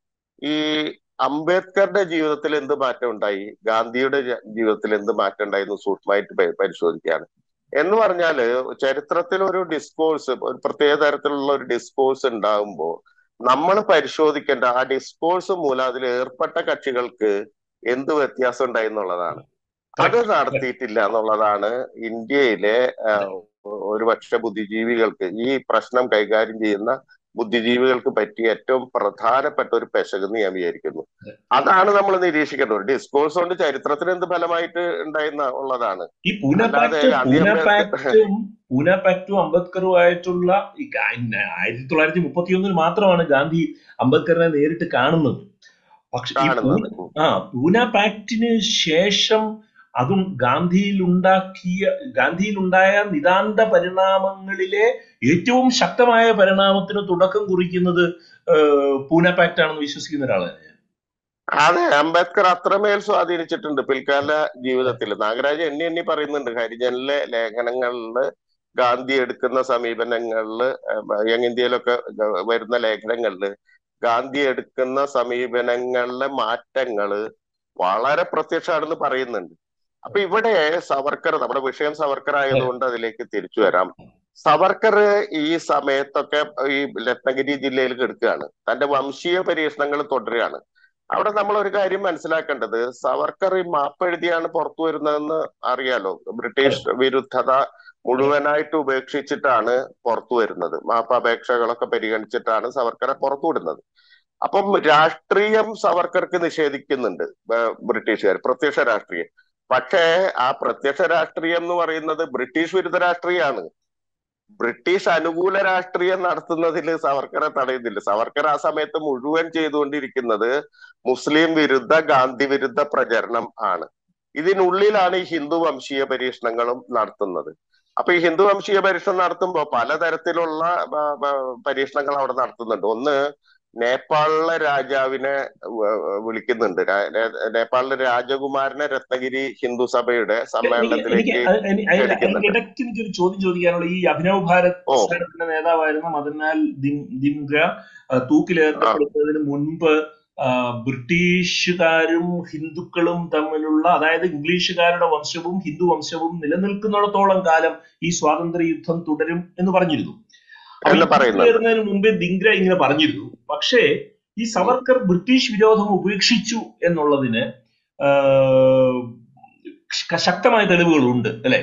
ഈ അംബേദ്കറുടെ ജീവിതത്തിൽ എന്ത് മാറ്റം ഉണ്ടായി ഗാന്ധിയുടെ ജ- ജീവിതത്തിൽ എന്ത് മാറ്റം ഉണ്ടായി എന്ന് സൂക്ഷ്മമായിട്ട് പരി- പരിശോധിക്കുകയാണ് എന്ന് പറഞ്ഞാല് ചരിത്രത്തിൽ ഒരു ഡിസ്കോഴ്സ് ഒരു പ്രത്യേക തരത്തിലുള്ള ഒരു ഡിസ്കോഴ്സ് ഉണ്ടാകുമ്പോൾ നമ്മൾ പരിശോധിക്കേണ്ട ആ ഡിസ്കോഴ്സ് മൂലം അതിൽ ഏർപ്പെട്ട കക്ഷികൾക്ക് എന്ത് വ്യത്യാസം ഉണ്ടായി എന്നുള്ളതാണ് അത് നടത്തിയിട്ടില്ല എന്നുള്ളതാണ് ഇന്ത്യയിലെ ആഹ്, ഒരുപക്ഷെ ബുദ്ധിജീവികൾക്ക് ഈ പ്രശ്നം കൈകാര്യം ചെയ്യുന്ന ബുദ്ധിജീവികൾക്ക് പറ്റിയ ഏറ്റവും പ്രധാനപ്പെട്ട ഒരു പെശകെന്ന് ഞാൻ വിചാരിക്കുന്നു അതാണ് നമ്മൾ നിരീക്ഷിക്കേണ്ടത് ഒരു ഡിസ്കോഴ്സ് കൊണ്ട് ചരിത്രത്തിന് എന്ത് ഫലമായിട്ട് ഉണ്ടായിരുന്ന ഉള്ളതാണ് ഈ പൂന അല്ലാതെ പാക്ട് ഗാന്ധി പൂന അംബേദ്കർ പാക്റ്റും പൂന പാക്റ്റും അംബേദ്കറുമായിട്ടുള്ള ഈ ഗാ- ആയിരത്തി തൊള്ളായിരത്തി മുപ്പത്തി ഒന്നിൽ മാത്രമാണ് ഗാന്ധി അംബേദ്കറിനെ നേരിട്ട് കാണുന്നത് പക്ഷെ ഈ പൂന കാണുന്നത് ഉം. ആ പൂന പാക്റ്റിന് ശേഷം അതും ഗാന്ധിയിൽ ഉണ്ടാക്കിയ ഗാന്ധിയിൽ ഉണ്ടായ നിതാന്ത പരിണാമങ്ങളിലെ ഏറ്റവും ശക്തമായ പരിണാമത്തിന് തുടക്കം കുറിക്കുന്നത് ഏഹ്, പൂന പാക്ട് ആണെന്ന് വിശ്വസിക്കുന്ന ഒരാളാണ് ഞാൻ അതെ അംബേദ്കർ അത്രമേൽ സ്വാധീനിച്ചിട്ടുണ്ട് പിൽക്കാല ജീവിതത്തിൽ നാഗരാജ് എണ്ണി എണ്ണി പറയുന്നുണ്ട് ഹരിജനിലെ ലേഖനങ്ങളില് ഗാന്ധി എടുക്കുന്ന സമീപനങ്ങളില് ഏഹ്, യങ് ഇന്ത്യയിലൊക്കെ ഗ- വരുന്ന ലേഖനങ്ങളില് ഗാന്ധി എടുക്കുന്ന സമീപനങ്ങളിലെ മാറ്റങ്ങള് വളരെ പ്രത്യക്ഷമാണെന്ന് പറയുന്നുണ്ട് അപ്പൊ ഇവിടെ സവർക്കർ നമ്മുടെ വിഷയം സവർക്കർ ആയതുകൊണ്ട് അതിലേക്ക് തിരിച്ചു വരാം സവർക്കർ ഈ സമയത്തൊക്കെ ഈ രത്നഗിരി ജില്ലയിൽ കിടക്കുകയാണ് തന്റെ വംശീയ പരീക്ഷണങ്ങൾ തുടരുകയാണ് അവിടെ നമ്മൾ ഒരു കാര്യം മനസ്സിലാക്കേണ്ടത് സവർക്കർ ഈ മാപ്പ് എഴുതിയാണ് പുറത്തു വരുന്നതെന്ന് അറിയാലോ ബ്രിട്ടീഷ് വിരുദ്ധത മുഴുവനായിട്ട് ഉപേക്ഷിച്ചിട്ടാണ് പുറത്തു വരുന്നത് മാപ്പ് അപേക്ഷകളൊക്കെ പരിഗണിച്ചിട്ടാണ് സവർക്കറെ പുറത്തു വിടുന്നത് അപ്പം രാഷ്ട്രീയം സവർക്കർക്ക് നിഷേധിക്കുന്നുണ്ട് ബ- ബ്രിട്ടീഷുകാർ പ്രത്യക്ഷ രാഷ്ട്രീയം പക്ഷേ ആ പ്രത്യക്ഷ രാഷ്ട്രീയം എന്ന് പറയുന്നത് ബ്രിട്ടീഷ് വിരുദ്ധ രാഷ്ട്രീയമാണ് ബ്രിട്ടീഷ് അനുകൂല രാഷ്ട്രീയം നടത്തുന്നതിൽ സവർക്കറെ തടയുന്നില്ല സവർക്കർ ആ സമയത്ത് മുഴുവൻ ചെയ്തുകൊണ്ടിരിക്കുന്നത് മുസ്ലിം വിരുദ്ധ ഗാന്ധി വിരുദ്ധ പ്രചരണം ആണ് ഇതിനുള്ളിലാണ് ഈ ഹിന്ദു വംശീയ പരീക്ഷണങ്ങളും നടത്തുന്നത് അപ്പൊ ഈ ഹിന്ദു വംശീയ പരീക്ഷണം നടത്തുമ്പോൾ പലതരത്തിലുള്ള ബ- ബ- പരീക്ഷണങ്ങൾ അവിടെ നടത്തുന്നുണ്ട് ഒന്ന് നേപ്പാളിലെ രാജാവിനെ വ- വിളിക്കുന്നുണ്ട് രാ- നേ- നേപ്പാളിലെ രാജകുമാരനെ രത്നഗിരി ഹിന്ദു സഭയുടെ എനിക്ക് എനിക്ക് സമ്മേളനത്തിലേക്ക് അ- അ- അതിന്റെ അതിന്റെ ക്ഷണിക്കുന്നുണ്ട് ഇടയ്ക്ക് എനിക്കൊരു ചോദ്യം ചോദിക്കാനുള്ള ഈ അഭിനവ് ഭാരത് ഓ പ്രസ്ഥാനത്തിന്റെ നേതാവായിരുന്ന മദൻലാൽ ദിം- ദിംഗ്ര ആ, ആ തൂക്കിലേർക്കപ്പെടുന്നതിന് മുൻപ് ആ, ബ്രിട്ടീഷുകാരും ഹിന്ദുക്കളും തമ്മിലുള്ള അതായത് ഇംഗ്ലീഷുകാരുടെ വംശവും ഹിന്ദു വംശവും നിലനിൽക്കുന്നിടത്തോളം കാലം ഈ സ്വാതന്ത്ര്യ യുദ്ധം തുടരും എന്ന് പറഞ്ഞിരുന്നു അപ്പൊ എന്ന് ഈ പറയുന്നുണ്ട് കയറുന്നതിന് മുമ്പേ ദിങ്ര ഇങ്ങനെ പറഞ്ഞിരുന്നു പക്ഷേ ഈ സവർക്കർ ബ്രിട്ടീഷ് വിരോധം ഉപേക്ഷിച്ചു എന്നുള്ളതിന് ആ, ശ- ശക്തമായ തെളിവുകളുണ്ട് അല്ലെ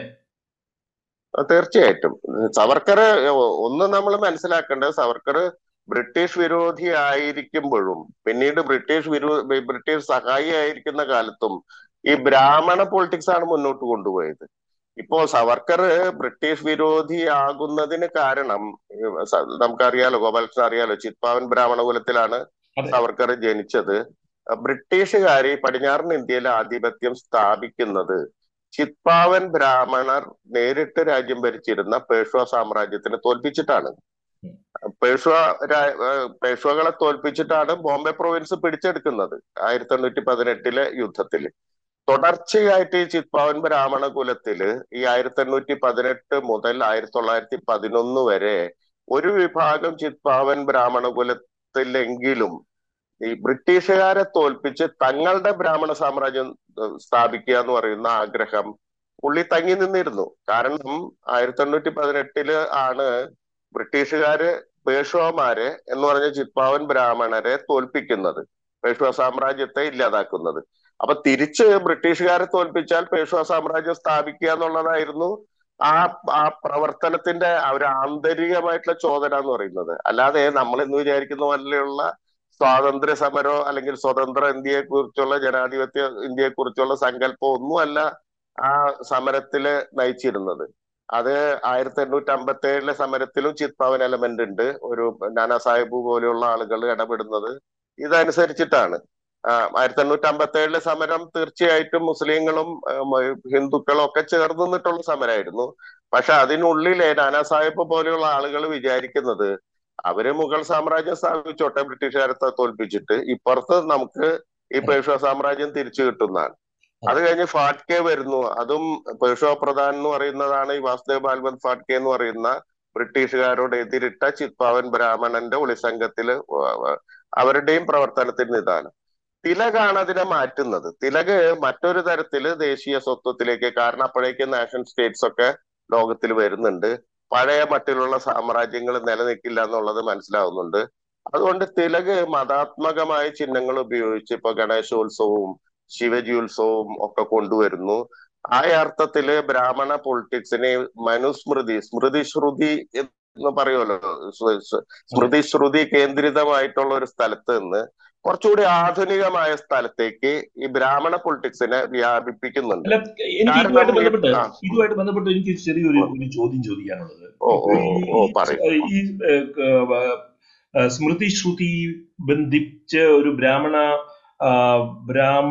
തീർച്ചയായിട്ടും സവർക്കർ ഒന്ന് നമ്മൾ മനസ്സിലാക്കേണ്ടത് സവർക്കർ ബ്രിട്ടീഷ് വിരോധി ആയിരിക്കുമ്പോഴും പിന്നീട് ബ്രിട്ടീഷ് വിരോ ബ്രിട്ടീഷ് സഹായി ആയിരിക്കുന്ന കാലത്തും ഈ ബ്രാഹ്മണ പൊളിറ്റിക്സ് ആണ് മുന്നോട്ട് കൊണ്ടുപോയത് ഇപ്പോ സവർക്കർ ബ്രിട്ടീഷ് വിരോധി ആകുന്നതിന് കാരണം ഈ സ- നമുക്കറിയാലോ ഗോപാലകൃഷ്ണൻ അറിയാലോ ചിത്പാവൻ ബ്രാഹ്മണ കുലത്തിലാണ് അതെ സവർക്കർ ജനിച്ചത് ബ്രിട്ടീഷുകാർ പടിഞ്ഞാറൻ ഇന്ത്യയിൽ ആധിപത്യം സ്ഥാപിക്കുന്നത് ചിത്പാവൻ ബ്രാഹ്മണർ നേരിട്ട് രാജ്യം ഭരിച്ചിരുന്ന പേഷ്വ സാമ്രാജ്യത്തിനെ തോൽപ്പിച്ചിട്ടാണ് ഉം. പേഷ്വ രാ- ഏഹ് പേഷ്വകളെ തോൽപ്പിച്ചിട്ടാണ് ബോംബെ പ്രൊവിൻസ് പിടിച്ചെടുക്കുന്നത് ആയിരത്തി എണ്ണൂറ്റി പതിനെട്ടിലെ യുദ്ധത്തിൽ തുടർച്ചയായിട്ട് ഈ ചിത്പാവൻ ബ്രാഹ്മണ കുലത്തില് ഈ ആയിരത്തി എണ്ണൂറ്റി പതിനെട്ട് മുതൽ ആയിരത്തി തൊള്ളായിരത്തി പതിനൊന്ന് വരെ ഒരു വിഭാഗം ചിത്പാവൻ ബ്രാഹ്മണ കുലത്തിലെങ്കിലും ഈ ബ്രിട്ടീഷുകാരെ തോൽപ്പിച്ച് തങ്ങളുടെ ബ്രാഹ്മണ സാമ്രാജ്യം ഏഹ് സ്ഥാപിക്കുക എന്ന് പറയുന്ന ആഗ്രഹം പുള്ളി തങ്ങി നിന്നിരുന്നു കാരണം ആയിരത്തി എണ്ണൂറ്റി പതിനെട്ടില് ആണ് ബ്രിട്ടീഷുകാര് പേഷ്വാമാരെ എന്ന് പറഞ്ഞ ചിത്പാവൻ ബ്രാഹ്മണരെ തോൽപ്പിക്കുന്നത് പേഷ്വ സാമ്രാജ്യത്തെ ഇല്ലാതാക്കുന്നത് അപ്പൊ തിരിച്ച് ബ്രിട്ടീഷുകാരെ തോൽപ്പിച്ചാൽ പേഷ്വ സാമ്രാജ്യം സ്ഥാപിക്കുക എന്നുള്ളതായിരുന്നു ആ ആ പ്രവർത്തനത്തിന്റെ ആ ഒരു ആന്തരികമായിട്ടുള്ള ചോദന എന്ന് പറയുന്നത് അല്ലാതെ നമ്മൾ എന്ന് വിചാരിക്കുന്ന പോലെയുള്ള സ്വാതന്ത്ര്യ സമരോ അല്ലെങ്കിൽ സ്വതന്ത്ര ഇന്ത്യയെ കുറിച്ചുള്ള ജനാധിപത്യ ഇന്ത്യയെ കുറിച്ചുള്ള സങ്കല്പം ഒന്നുമല്ല ആ സമരത്തില് നയിച്ചിരുന്നത് അത് ആയിരത്തി എണ്ണൂറ്റി അമ്പത്തി ഏഴിലെ സമരത്തിലും ചിത്പാവൻ എലമെന്റ് ഉണ്ട് ഒരു നാനാ സാഹിബ് പോലെയുള്ള ആളുകൾ ഇടപെടുന്നത് ഇതനുസരിച്ചിട്ടാണ് ആ, ആയിരത്തി എണ്ണൂറ്റി അമ്പത്തി ഏഴിലെ സമരം തീർച്ചയായിട്ടും മുസ്ലിങ്ങളും ഉം, ഹിന്ദുക്കളും ഒക്കെ ചേർന്ന് നിന്നിട്ടുള്ള സമരമായിരുന്നു പക്ഷെ അതിനുള്ളിലെ നാനാ സാഹിബ് പോലെയുള്ള ആളുകൾ വിചാരിക്കുന്നത് അവര് മുഗൾ സാമ്രാജ്യം സ്ഥാപിച്ചോട്ടെ ബ്രിട്ടീഷുകാരെ ത- തോൽപ്പിച്ചിട്ട് ഇപ്പുറത്ത് നമുക്ക് ഈ പേഷ്വ സാമ്രാജ്യം തിരിച്ചു കിട്ടുന്നതാണ് അത് കഴിഞ്ഞ് ഫാട്കെ വരുന്നു അതും പേഷ്വ പ്രധാൻ എന്ന് പറയുന്നതാണ് ഈ വാസുദേവ് ബാൽവന്ത് ഫാട്കെ എന്ന് പറയുന്ന ബ്രിട്ടീഷുകാരോട് എതിരിട്ട ചിത്പാവൻ ബ്രാഹ്മണന്റെ ഒളിസംഘത്തില് വ- വ- അവരുടെയും പ്രവർത്തനത്തിന് നിദാനം തിലകാണ് അതിനെ മാറ്റുന്നത് തിലക് മറ്റൊരു തരത്തില് ദേശീയ സ്വത്വത്തിലേക്ക് കാരണം അപ്പോഴേക്കും നാഷൻ സ്റ്റേറ്റ്സ് ഒക്കെ ലോകത്തിൽ വരുന്നുണ്ട് പഴയ മട്ടിലുള്ള സാമ്രാജ്യങ്ങൾ നിലനിൽക്കില്ല എന്നുള്ളത് മനസ്സിലാവുന്നുണ്ട് അതുകൊണ്ട് തിലക് മതാത്മകമായ ചിഹ്നങ്ങൾ ഉപയോഗിച്ച് ഇപ്പൊ ഗണേശോത്സവവും ശിവജി ഉത്സവവും ഒക്കെ കൊണ്ടുവരുന്നു ആ അർത്ഥത്തില് ബ്രാഹ്മണ പൊളിറ്റിക്സിനെ മനുസ്മൃതി സ്മൃതി ശ്രുതി എന്ന് പറയുമല്ലോ സ്വ- സ്വ- സ്മൃതി ശ്രുതി കേന്ദ്രിതമായിട്ടുള്ള ഒരു സ്ഥലത്ത് നിന്ന് കുറച്ചുകൂടി ആധുനികമായ സ്ഥലത്തേക്ക് ഈ ബ്രാഹ്മണ പൊളിറ്റിക്സിനെ വ്യാപിപ്പിക്കുന്നുണ്ട് അല്ല എനിക്ക് കാരണം ഇതുമായിട്ട് ബന്ധപ്പെട്ട് ആ. ഇതുമായിട്ട് ബന്ധപ്പെട്ട് എനിക്ക് ചെറിയൊരു ഒരു ചോദ്യം ചോദിക്കാനുള്ളത് ഓ ഓ ഈ- ഓ ഈ- പറയും ഈ ഏഹ്, ക- ഏഹ്, സ്മൃതി ശ്രുതി ബന്ധിച്ച് ഒരു ബ്രാഹ്മണ ആ, ബ്രാഹ്മ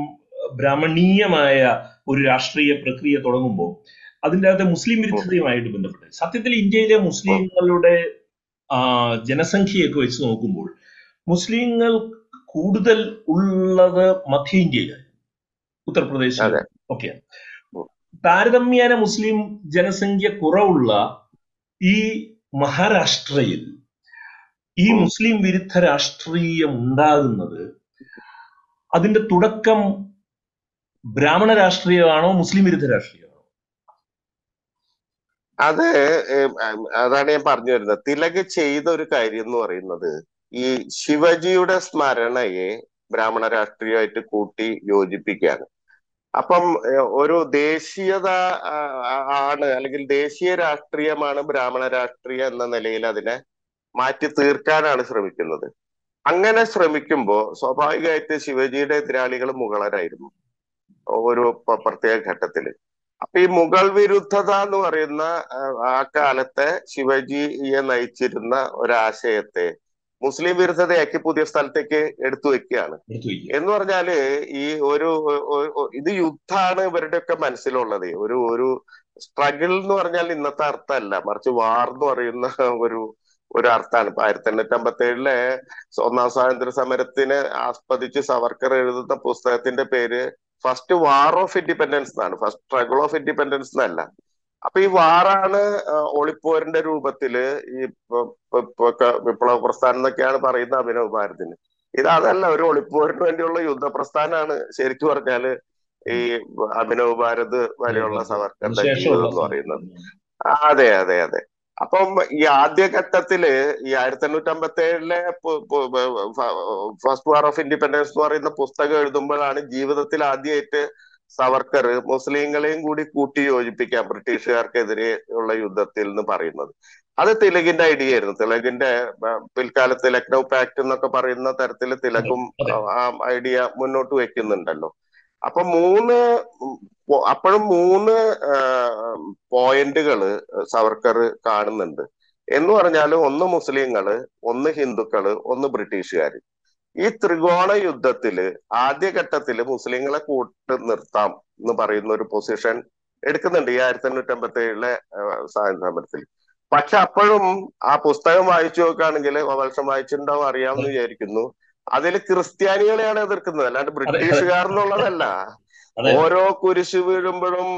ബ്രാഹ്മണീയമായ ഒരു രാഷ്ട്രീയ പ്രക്രിയ തുടങ്ങുമ്പോൾ അതിൻ്റെ അകത്ത് മുസ്ലിം വിരുദ്ധതയുമായിട്ട് ബന്ധപ്പെട്ട് സത്യത്തിൽ ഇന്ത്യയിലെ മുസ്ലിങ്ങളുടെ ആ, ജനസംഖ്യയൊക്കെ വെച്ച് നോക്കുമ്പോൾ മുസ്ലിങ്ങൾ കൂടുതൽ ഉള്ളത് മധ്യ ഇന്ത്യയിലാണ് ഉത്തർപ്രദേശിൽ അതെ. ഒക്കെയാണ് ഉം. താരതമ്യേന മുസ്ലിം ജനസംഖ്യ കുറവുള്ള ഈ മഹാരാഷ്ട്രയിൽ ഈ ഉം. മുസ്ലിം വിരുദ്ധ രാഷ്ട്രീയം ഉണ്ടാകുന്നത് അതിന്റെ തുടക്കം ബ്രാഹ്മണ രാഷ്ട്രീയമാണോ മുസ്ലിം വിരുദ്ധ രാഷ്ട്രീയമാണോ അത് ഏം, ഉം, അതാണ് ഞാൻ പറഞ്ഞു വരുന്നത് തിലക് ചെയ്ത ഒരു കാര്യം എന്ന് പറയുന്നത് ഈ ശിവജിയുടെ സ്മരണയെ ബ്രാഹ്മണ രാഷ്ട്രീയമായിട്ട് കൂട്ടി യോജിപ്പിക്കുകയാണ് അപ്പം ഏഹ്, ഒരു ദേശീയത ആ, ആ, ആണ് അല്ലെങ്കിൽ ദേശീയ രാഷ്ട്രീയമാണ് ബ്രാഹ്മണ രാഷ്ട്രീയം എന്ന നിലയിൽ അതിനെ മാറ്റി തീർക്കാനാണ് ശ്രമിക്കുന്നത് അങ്ങനെ ശ്രമിക്കുമ്പോൾ സ്വാഭാവികമായിട്ട് ശിവജിയുടെ എതിരാളികൾ മുഗളരായിരുന്നു ഒരു പ- പ്രത്യേക ഘട്ടത്തില് അപ്പൊ ഈ മുഗൾ വിരുദ്ധത എന്ന് പറയുന്ന ആ, ആ കാലത്തെ ശിവജിയെ നയിച്ചിരുന്ന ഒരാശയത്തെ മുസ്ലിം വിരുദ്ധതയാക്കി പുതിയ സ്ഥലത്തേക്ക് എടുത്തു വെക്കുകയാണ് എടുത്തു വയ്ക്കുക എന്ന് പറഞ്ഞാല് ഈ ഒരു ഒ- ഒ- ഇത് യുദ്ധാണ് ഇവരുടെയൊക്കെ മനസ്സിലുള്ളത് ഒരു ഒരു സ്ട്രഗിൾ എന്ന് പറഞ്ഞാൽ ഇന്നത്തെ അർത്ഥമല്ല മറിച്ച് വാർ എന്ന് പറയുന്ന ഒരു ഒരു അർത്ഥമാണ് ഇപ്പൊ ആയിരത്തി എണ്ണൂറ്റി അമ്പത്തി ഏഴിലെ ഒന്നാം സ്വാതന്ത്ര്യ സമരത്തിന് ആസ്പദിച്ച് സവർക്കർ എഴുതുന്ന പുസ്തകത്തിന്റെ പേര് ഫസ്റ്റ് വാർ ഓഫ് ഇൻഡിപെൻഡൻസ് എന്നാണ് ഫസ്റ്റ് സ്ട്രഗിൾ ഓഫ് ഇൻഡിപെൻഡൻസ് എന്നല്ല അപ്പൊ ഈ വാറാണ് ഒളിപ്പോരിന്റെ രൂപത്തില് ഈ ഇപ്പൊ- ഇപ്പൊ- ഇപ്പൊ ഒക്കെ വിപ്ലവ പ്രസ്ഥാനം എന്നൊക്കെയാണ് പറയുന്ന അഭിനവ് ഭാരതിന് ഇത് അതല്ല ഒരു ഒളിപ്പോരിന് വേണ്ടിയുള്ള യുദ്ധ പ്രസ്ഥാനമാണ് ശരിക്കും പറഞ്ഞാല് ഈ അഭിനവ് ഭാരത് വരെയുള്ള സവർക്കറിന്റെ ജീവിതം ശേഷമുള്ള എന്ന് പറയുന്നത് ആ, അതെ അതെ അതെ അപ്പം ഈ ആദ്യഘട്ടത്തില് ഈ ആയിരത്തി എണ്ണൂറ്റി അമ്പത്തി ഏഴിലെ ഫസ്റ്റ് വാർ ഓഫ് ഇൻഡിപെൻഡൻസ് എന്ന് പറയുന്ന പുസ്തകം എഴുതുമ്പോഴാണ് ജീവിതത്തിൽ ആദ്യമായിട്ട് സവർക്കർ മുസ്ലിങ്ങളെയും കൂടി കൂട്ടി യോജിപ്പിക്കാം ബ്രിട്ടീഷുകാർക്കെതിരെ ഉള്ള യുദ്ധത്തിൽ എന്ന് പറയുന്നത് അത് തിലകിന്റെ ഐഡിയ ആയിരുന്നു തിലകിന്റെ പിൽക്കാലത്ത് ലക്നൗ പാക്ട് എന്നൊക്കെ പറയുന്ന തരത്തിൽ തിലകും ആ ഐഡിയ മുന്നോട്ട് വെക്കുന്നുണ്ടല്ലോ അപ്പൊ മൂന്ന് അപ്പോഴും മൂന്ന് പോയിന്റുകള് സവർക്കർ കാണുന്നുണ്ട് എന്ന് പറഞ്ഞാൽ ഒന്ന് മുസ്ലിങ്ങള് ഒന്ന് ഹിന്ദുക്കള് ഒന്ന് ബ്രിട്ടീഷുകാര് ഈ ത്രികോണ യുദ്ധത്തില് ആദ്യഘട്ടത്തില് മുസ്ലിങ്ങളെ കൂട്ട് നിർത്താം എന്ന് പറയുന്ന ഒരു പൊസിഷൻ എടുക്കുന്നുണ്ട് ഈ ആയിരത്തി എണ്ണൂറ്റി അമ്പത്തി ഏഴിലെ സ്വാതന്ത്ര്യ സമരത്തിൽ പക്ഷെ അപ്പോഴും ആ പുസ്തകം വായിച്ചു നോക്കുകയാണെങ്കിൽ വർഷം വായിച്ചിട്ടുണ്ടാവും അറിയാമെന്ന് വിചാരിക്കുന്നു അതിൽ ക്രിസ്ത്യാനികളെയാണ് എതിർക്കുന്നത് അല്ലാണ്ട് ബ്രിട്ടീഷുകാർ എന്നുള്ളതല്ല ഓരോ കുരിശ് വീഴുമ്പോഴും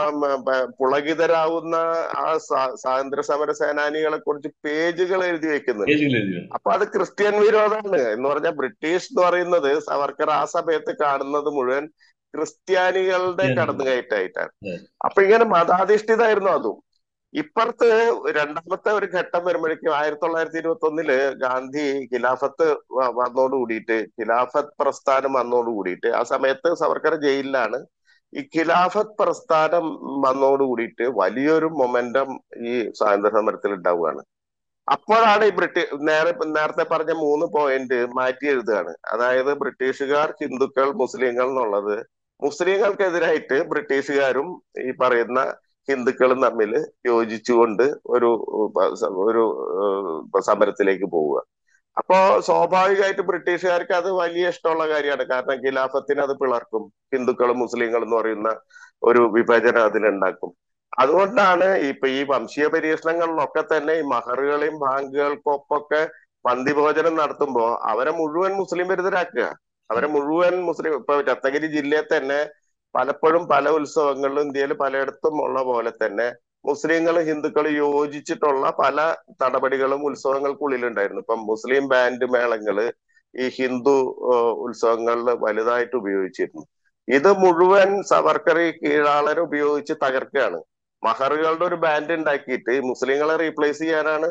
പുളകിതരാവുന്ന ആ സ്വാതന്ത്ര്യ സമര സേനാനികളെ കുറിച്ച് പേജുകൾ എഴുതി വെക്കുന്നുണ്ട് അപ്പൊ അത് ക്രിസ്ത്യൻ വിരോധമാണ് എന്ന് പറഞ്ഞാൽ ബ്രിട്ടീഷ് എന്ന് പറയുന്നത് സവർക്കർ ആ സമയത്ത് കാണുന്നത് മുഴുവൻ ക്രിസ്ത്യാനികളുടെ കടന്നുകയറ്റായിട്ടാണ് അപ്പൊ ഇങ്ങനെ മതാധിഷ്ഠിതായിരുന്നു അതും ഇപ്പുറത്ത് രണ്ടാമത്തെ ഒരു ഘട്ടം വരുമ്പോഴേക്കും ആയിരത്തി തൊള്ളായിരത്തി ഇരുപത്തി ഒന്നില് ഗാന്ധി ഖിലാഫത്ത് വന്നോട് കൂടിയിട്ട് ഖിലാഫത്ത് പ്രസ്ഥാനം വന്നോട് കൂടിയിട്ട് ആ സമയത്ത് സവർക്കർ ജയിലിലാണ് ഈ ഖിലാഫത്ത് പ്രസ്ഥാനം വന്നോട് കൂടിയിട്ട് വലിയൊരു മൊമെന്റം ഈ സ്വാതന്ത്ര്യ സമരത്തിൽ ഉണ്ടാവുകയാണ് അപ്പോഴാണ് ഈ ബ്രിട്ടീഷ് നേരെ നേരത്തെ പറഞ്ഞ മൂന്ന് പോയിന്റ് മാറ്റി എഴുതുകയാണ് അതായത് ബ്രിട്ടീഷുകാർ ഹിന്ദുക്കൾ മുസ്ലിങ്ങൾ എന്നുള്ളത് മുസ്ലിങ്ങൾക്കെതിരായിട്ട് ബ്രിട്ടീഷുകാരും ഈ പറയുന്ന ഹിന്ദുക്കളും തമ്മിൽ യോജിച്ചുകൊണ്ട് ഒരു ഒരു സമരത്തിലേക്ക് പോവുക അപ്പോ സ്വാഭാവികമായിട്ട് ബ്രിട്ടീഷുകാർക്ക് അത് വലിയ ഇഷ്ടമുള്ള കാര്യമാണ് കാരണം ഖിലാഫത്തിന് അത് പിളർക്കും ഹിന്ദുക്കളും മുസ്ലിങ്ങളും എന്ന് പറയുന്ന ഒരു വിഭജനം അതിലുണ്ടാക്കും അതുകൊണ്ടാണ് ഇപ്പൊ ഈ വംശീയ പരീക്ഷണങ്ങളിലൊക്കെ തന്നെ ഈ മഹറുകളെയും ബാങ്കുകൾക്കൊപ്പൊക്കെ പന്തിഭോജനം നടത്തുമ്പോൾ അവരെ മുഴുവൻ മുസ്ലിം വിരുദ്ധരാക്കുക അവരെ മുഴുവൻ മുസ്ലിം ഇപ്പൊ രത്നഗിരി ജില്ലയിൽ തന്നെ പലപ്പോഴും പല ഉത്സവങ്ങളിലും ഇന്ത്യയിൽ പലയിടത്തും ഉള്ള പോലെ തന്നെ മുസ്ലിങ്ങളും ഹിന്ദുക്കളും യോജിച്ചിട്ടുള്ള പല നടപടികളും ഉത്സവങ്ങൾക്കുള്ളിലുണ്ടായിരുന്നു ഇപ്പം മുസ്ലിം ബാൻഡ് മേളങ്ങള് ഈ ഹിന്ദു ഉത്സവങ്ങളിൽ വലുതായിട്ട് ഉപയോഗിച്ചിരുന്നു ഇത് മുഴുവൻ സവർക്കറി കീഴാളരെ ഉപയോഗിച്ച് തകർക്കുകയാണ് മഹറുകളുടെ ഒരു ബാൻഡ് ഉണ്ടാക്കിയിട്ട് മുസ്ലിങ്ങളെ റീപ്ലേസ് ചെയ്യാനാണ്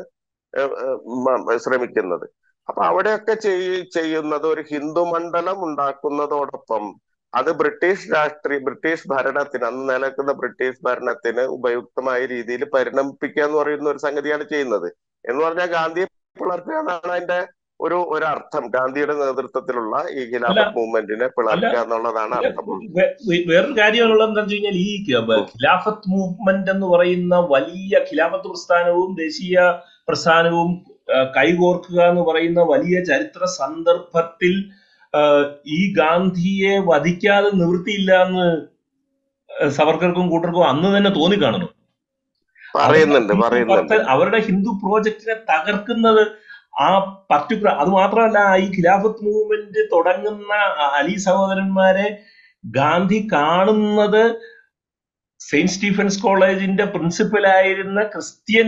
ശ്രമിക്കുന്നത് അപ്പൊ അവിടെയൊക്കെ ചെയ്യുന്നത് ഒരു ഹിന്ദു മണ്ഡലം ഉണ്ടാക്കുന്നതോടൊപ്പം അത് ബ്രിട്ടീഷ് രാഷ്ട്രീയ ബ്രിട്ടീഷ് ഭരണത്തിന് അന്ന് നിലനിൽക്കുന്ന ബ്രിട്ടീഷ് ഭരണത്തിന് ഉപയുക്തമായ രീതിയിൽ പരിണമിപ്പിക്കുക എന്ന് പറയുന്ന ഒരു സംഗതിയാണ് ചെയ്യുന്നത് എന്ന് പറഞ്ഞാൽ ഗാന്ധിയെ പിളർക്കുക എന്നാണ് അതിന്റെ ഒരു ഒരു അർത്ഥം ഗാന്ധിയുടെ നേതൃത്വത്തിലുള്ള ഈ ഖിലാഫത്ത് മൂവ്മെന്റിനെ പിളർക്കുക എന്നുള്ളതാണ് അർത്ഥം വേറൊരു കാര്യമുള്ളത് എന്താ വെച്ച് കഴിഞ്ഞാൽ ഈ ഖിലാഫത്ത് മൂവ്മെന്റ് എന്ന് പറയുന്ന വലിയ ഖിലാഫത്ത് പ്രസ്ഥാനവും ദേശീയ പ്രസ്ഥാനവും കൈകോർക്കുക എന്ന് പറയുന്ന വലിയ ചരിത്ര സന്ദർഭത്തിൽ ഈ ഗാന്ധിയെ വധിക്കാതെ നിവൃത്തിയില്ല എന്ന് സവർക്കർക്കും കൂട്ടർക്കും അന്ന് തന്നെ തോന്നിക്കാണുന്നു പറയുന്നുണ്ട് പറയുന്നുണ്ട് അവരുടെ ഹിന്ദു പ്രോജക്റ്റിനെ തകർക്കുന്നത് ആ പർട്ടിക്കുലർ അത് മാത്രമല്ല ഈ ഖിലാഫത്ത് മൂവ്മെന്റ് തുടങ്ങുന്ന അലി സഹോദരന്മാരെ ഗാന്ധി കാണുന്നത് സെയിന്റ് സ്റ്റീഫൻസ് കോളേജിന്റെ പ്രിൻസിപ്പലായിരുന്ന ക്രിസ്ത്യൻ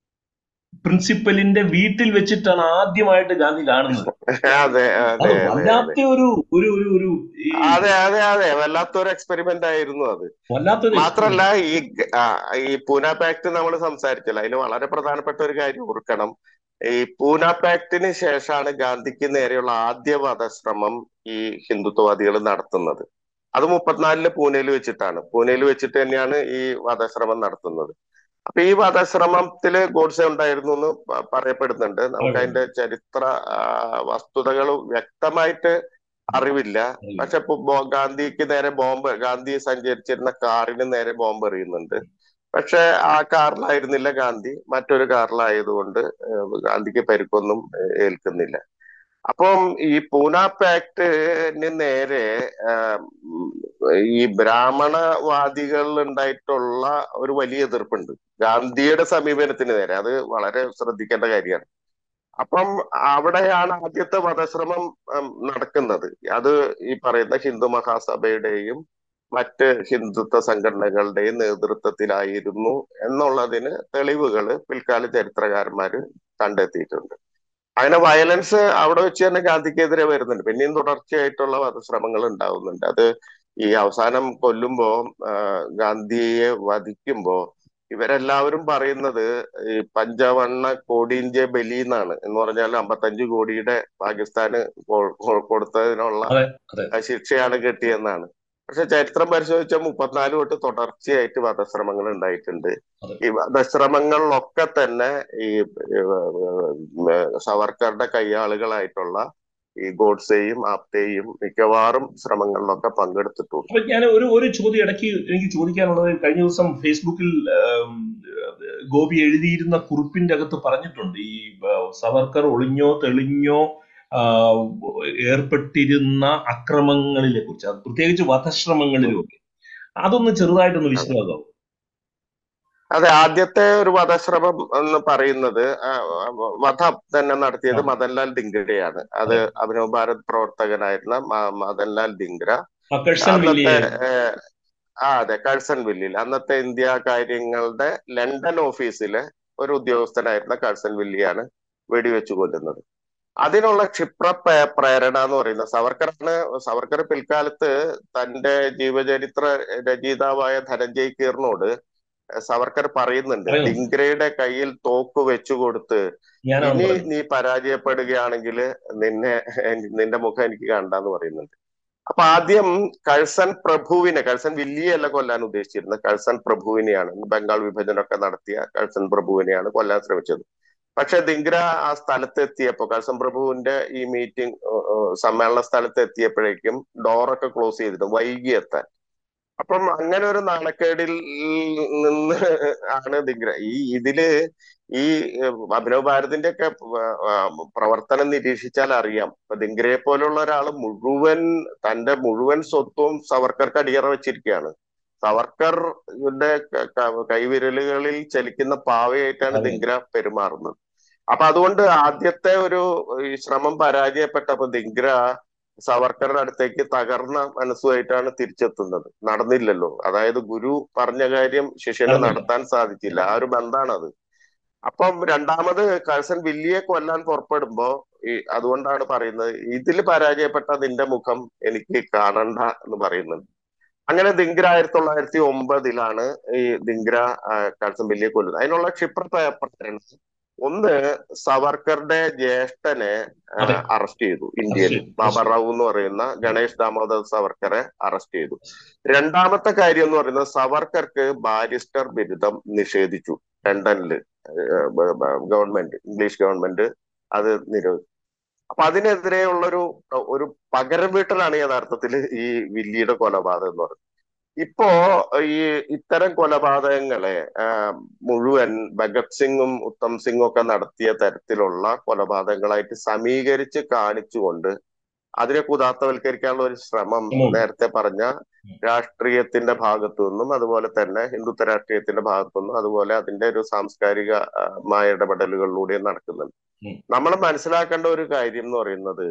പ്രിൻസിപ്പലിന്റെ വീട്ടിൽ വെച്ചിട്ടാണ് ആദ്യമായിട്ട് ഗാന്ധി കാണുന്നത് അതെ അതെ വല്ലാത്ത ഒരു ഒരു ഒരു ഒരു അതെ അതെ അതെ വല്ലാത്തൊരു എക്സ്പെരിമെന്റ് ആയിരുന്നു അത് വല്ലാത്തൊരു മാത്രല്ല ഈ ഈ പൂന പാക്ട് നമ്മൾ സംസാരിച്ചല്ലോ അതിൽ വളരെ പ്രധാനപ്പെട്ട ഒരു കാര്യം ഓർക്കണം ഈ പൂന പാക്ടിന് ശേഷമാണ് ഗാന്ധിക്ക് നേരെയുള്ള ആദ്യ വധശ്രമം ഈ ഹിന്ദുത്വവാദികൾ നടത്തുന്നത് അത് മുപ്പത്തിനാലില് പൂനെയിൽ വെച്ചിട്ടാണ് പൂനെയിൽ വെച്ചിട്ട് തന്നെയാണ് ഈ വധശ്രമം നടത്തുന്നത് അപ്പൊ ഈ വധശ്രമത്തില് ഗോഡ്സെ ഉണ്ടായിരുന്നു എന്ന് പറയപ്പെടുന്നുണ്ട് നമുക്ക് അതിന്റെ ചരിത്ര വസ്തുതകൾ വ്യക്തമായിട്ട് അറിവില്ല പക്ഷെ ഇപ്പൊ ഗാന്ധിക്ക് നേരെ ബോംബ് ഗാന്ധി സഞ്ചരിച്ചിരുന്ന കാറിന് നേരെ ബോംബ് എറിയുന്നുണ്ട് പക്ഷെ ആ കാറിലായിരുന്നില്ല ഗാന്ധി മറ്റൊരു കാറിലായതുകൊണ്ട് ഗാന്ധിക്ക് പരിക്കൊന്നും ഏൽക്കുന്നില്ല അപ്പം ഈ പൂന പാക്ടിന് നേരെ ഈ ബ്രാഹ്മണവാദികളിൽ ഉണ്ടായിട്ടുള്ള ഒരു വലിയ എതിർപ്പുണ്ട് ഗാന്ധിയുടെ സമീപനത്തിന് നേരെ അത് വളരെ ശ്രദ്ധിക്കേണ്ട കാര്യമാണ് അപ്പം അവിടെയാണ് ആദ്യത്തെ വധശ്രമം നടക്കുന്നത് അത് ഈ പറയുന്ന ഹിന്ദു മഹാസഭയുടെയും മറ്റ് ഹിന്ദുത്വ സംഘടനകളുടെയും നേതൃത്വത്തിലായിരുന്നു എന്നുള്ളതിന് തെളിവുകൾ പിൽക്കാല ചരിത്രകാരന്മാർ കണ്ടെത്തിയിട്ടുണ്ട് അങ്ങനെ വയലൻസ് അവിടെ വെച്ച് തന്നെ ഗാന്ധിക്കെതിരെ വരുന്നുണ്ട് പിന്നെയും തുടർച്ചയായിട്ടുള്ള വധശ്രമങ്ങൾ ഉണ്ടാവുന്നുണ്ട് അത് ഈ അവസാനം കൊല്ലുമ്പോ ഗാന്ധിയെ വധിക്കുമ്പോ ഇവരെല്ലാവരും പറയുന്നത് ഈ പഞ്ചവണ്ണ കോടിഞ്ചെ ബലി എന്നാണ് എന്ന് പറഞ്ഞാൽ അമ്പത്തഞ്ച് കോടിയുടെ പാകിസ്ഥാന് കൊ- കൊ- കൊടുത്തതിനുള്ള അതെ അതെ ആ ശിക്ഷയാണ് കിട്ടിയെന്നാണ് പക്ഷെ ചരിത്രം പരിശോധിച്ചാൽ മുപ്പത്തിനാല് തൊട്ട് തുടർച്ചയായിട്ട് വധശ്രമങ്ങൾ ഉണ്ടായിട്ടുണ്ട് അതെ ഈ വധശ്രമങ്ങളിലൊക്കെ തന്നെ ഈ ഏഹ്, സവർക്കറുടെ കയ്യാളുകളായിട്ടുള്ള ഈ ഗോഡ്സെയും ആപ്തേയും മിക്കവാറും ശ്രമങ്ങളിലൊക്കെ പങ്കെടുത്തിട്ടുണ്ട് അപ്പൊ ഞാൻ ഒരു ഒരു ചോദ്യം ഇടയ്ക്ക് എനിക്ക് ചോദിക്കാനുള്ളത് കഴിഞ്ഞ ദിവസം ഫേസ്ബുക്കിൽ ഉം, ഗോപി എഴുതിയിരുന്ന കുറിപ്പിന്റെ അകത്ത് പറഞ്ഞിട്ടുണ്ട് ഈ ആ, സവർക്കർ ഒളിഞ്ഞോ തെളിഞ്ഞോ ആ, ഏർപ്പെട്ടിരുന്ന അക്രമങ്ങളിലെ കുറിച്ച് അത് പ്രത്യേകിച്ച് വധശ്രമങ്ങളിലും ഒക്കെ അതൊന്ന് ചെറുതായിട്ടൊന്ന് അതെ വിശദമാകാം അതെ ആദ്യത്തെ ഒരു വധശ്രമം എന്ന് പറയുന്നത് ആ, വധം തന്നെ ആ നടത്തിയത് മദൻലാൽ ദിങ്കരയാണ് അത് അതെ അഭിനവ് ഭാരത് പ്രവർത്തകനായിരുന്ന മ- മദൻലാൽ ദിങ്കര ആ കഴ്സൺ അന്നത്തെ വില്ലിയെ ഏഹ്, ആ അതെ കഴ്സൺ വില്ലിയിൽ അന്നത്തെ ഇന്ത്യ കാര്യങ്ങളുടെ ലണ്ടൻ ഓഫീസിലെ ഒരു ഉദ്യോഗസ്ഥനായിരുന്ന കഴ്സൺ വില്ലിയാണ് വെടിവെച്ച് കൊല്ലുന്നത് അതിനുള്ള ക്ഷിപ്ര പ്രേ- പ്രേരണ എന്ന് പറയുന്നത് സവർക്കറാണ് സവർക്കർ പിൽക്കാലത്ത് തന്റെ ജീവചരിത്ര രചയിതാവായ ധനഞ്ജയ് കീറിനോട് സവർക്കർ പറയുന്നുണ്ട് പറയുന്നുണ്ട് ഡിംഗ്രയുടെ കയ്യിൽ തോക്ക് വെച്ചു കൊടുത്ത് ഞാനാണ് ഇനി പറയുന്നത് നീ പരാജയപ്പെടുകയാണെങ്കിൽ നിന്നെ നിന്റെ മുഖം എനിക്ക് കണ്ടെന്ന് പറയുന്നുണ്ട് അപ്പൊ ആദ്യം കഴ്സൺ പ്രഭുവിനെ കഴ്സൺ വില്ലിയല്ല കൊല്ലാൻ ഉദ്ദേശിച്ചിരുന്നത് കഴ്സൺ പ്രഭുവിനെയാണ് ബംഗാൾ വിഭജനമൊക്കെ നടത്തിയ കഴ്സൺ പ്രഭുവിനെയാണ് കൊല്ലാൻ ശ്രമിച്ചത് പക്ഷെ ദിങ്ര ആ സ്ഥലത്ത് എത്തിയപ്പോ കഴ്സൺ പ്രഭുവിന്റെ ഈ മീറ്റിംഗ് സമ്മേളന സ്ഥലത്ത് എത്തിയപ്പോഴേക്കും ഡോറൊക്കെ ക്ലോസ് ചെയ്തിട്ട് വൈകി എത്താൻ അപ്പം അങ്ങനെ ഒരു നാണക്കേടിൽ നിന്ന് ആണ് ദിഗ്ര ഈ ഇതില് ഈ അഭിനവ് ഭാരതിന്റെ ഒക്കെ പ്രവർത്തനം നിരീക്ഷിച്ചാൽ അറിയാം ഇപ്പൊ ദിഗ്രയെ പോലുള്ള ഒരാൾ മുഴുവൻ തന്റെ മുഴുവൻ സ്വത്തും സവർക്കർക്ക് അടിയറ വെച്ചിരിക്കുകയാണ് സവർക്കറിന്റെ കൈവിരലുകളിൽ ചലിക്കുന്ന പാവയായിട്ടാണ് അതെ ദിഗ്ര പെരുമാറുന്നത് അപ്പൊ അതുകൊണ്ട് ആദ്യത്തെ ഒരു ഈ ശ്രമം പരാജയപ്പെട്ടപ്പോ ദിഗ്ര സവർക്കറുടെ അടുത്തേക്ക് തകർന്ന മനസ്സുമായിട്ടാണ് തിരിച്ചെത്തുന്നത് നടന്നില്ലല്ലോ അതായത് ഗുരു പറഞ്ഞ കാര്യം ശിഷ്യന് നടന്നില്ല നടത്താൻ സാധിച്ചില്ല ആ ഒരു ബന്ധാണത് അപ്പം രണ്ടാമത് കഴ്സൺ വില്ലിയെ കൊല്ലാൻ പുറപ്പെടുമ്പോ ഈ അതുകൊണ്ടാണ് പറയുന്നത് ഇതിൽ പരാജയപ്പെട്ട നിന്റെ മുഖം എനിക്ക് കാണണ്ട എന്ന് പറയുന്നുണ്ട് അങ്ങനെ ദിങ്ക്ര ആയിരത്തി തൊള്ളായിരത്തി ഒമ്പതിലാണ് ഈ ദിങ്ക്ര ആ, കഴ്സൺ വില്ലിയെ കൊല്ലുന്നത് അതിനുള്ള ക്ഷിപ്ര പ്രേരണ ഒന്ന് സവർക്കറുടെ ജ്യേഷ്ഠനെ അതെ അറസ്റ്റ് ചെയ്തു അറസ്റ്റ് ഇന്ത്യയിൽ ചെയ്തു ബാബ അറസ്റ്റ് ചെയ്തു റാവു എന്ന് പറയുന്ന ഗണേഷ് ദാമോദർ സവർക്കറെ അറസ്റ്റ് ചെയ്തു രണ്ടാമത്തെ കാര്യം എന്ന് പറയുന്നത് സവർക്കർക്ക് ബാരിസ്റ്റർ ബിരുദം നിഷേധിച്ചു ലണ്ടനില് ഗവൺമെന്റ് ഇംഗ്ലീഷ് ഗവൺമെന്റ് അത് നിരോധിച്ചു അപ്പൊ അതിനെതിരെയുള്ളൊരു ഒരു പകരം വീട്ടലാണ് യഥാർത്ഥത്തിൽ ഈ വില്ലിയുടെ കൊലപാതകം എന്ന് പറയുന്നത് ഇപ്പോ ഈ ഇത്തരം കൊലപാതകങ്ങളെ ആ, മുഴുവൻ ഭഗത് സിംഗും ഉത്തം സിംഗും ഒക്കെ നടത്തിയ തരത്തിലുള്ള കൊലപാതകങ്ങളായിട്ട് സമീകരിച്ച് കാണിച്ചുകൊണ്ട് അതിനെ കുതാത്തവൽക്കരിക്കാനുള്ള ഒരു ശ്രമം ശ്രമമുണ്ട് നേരത്തെ പറഞ്ഞ ഉം. രാഷ്ട്രീയത്തിന്റെ ഭാഗത്തു നിന്നും അതുപോലെ തന്നെ ഹിന്ദുത്വ രാഷ്ട്രീയത്തിന്റെ ഭാഗത്തു നിന്നും അതുപോലെ അതിന്റെ ഒരു സാംസ്കാരികമായ ഇടപെടലുകളിലൂടെയും നടക്കുന്നുണ്ട് ഉം. നമ്മൾ മനസ്സിലാക്കേണ്ട ഒരു കാര്യം എന്ന് പറയുന്നത്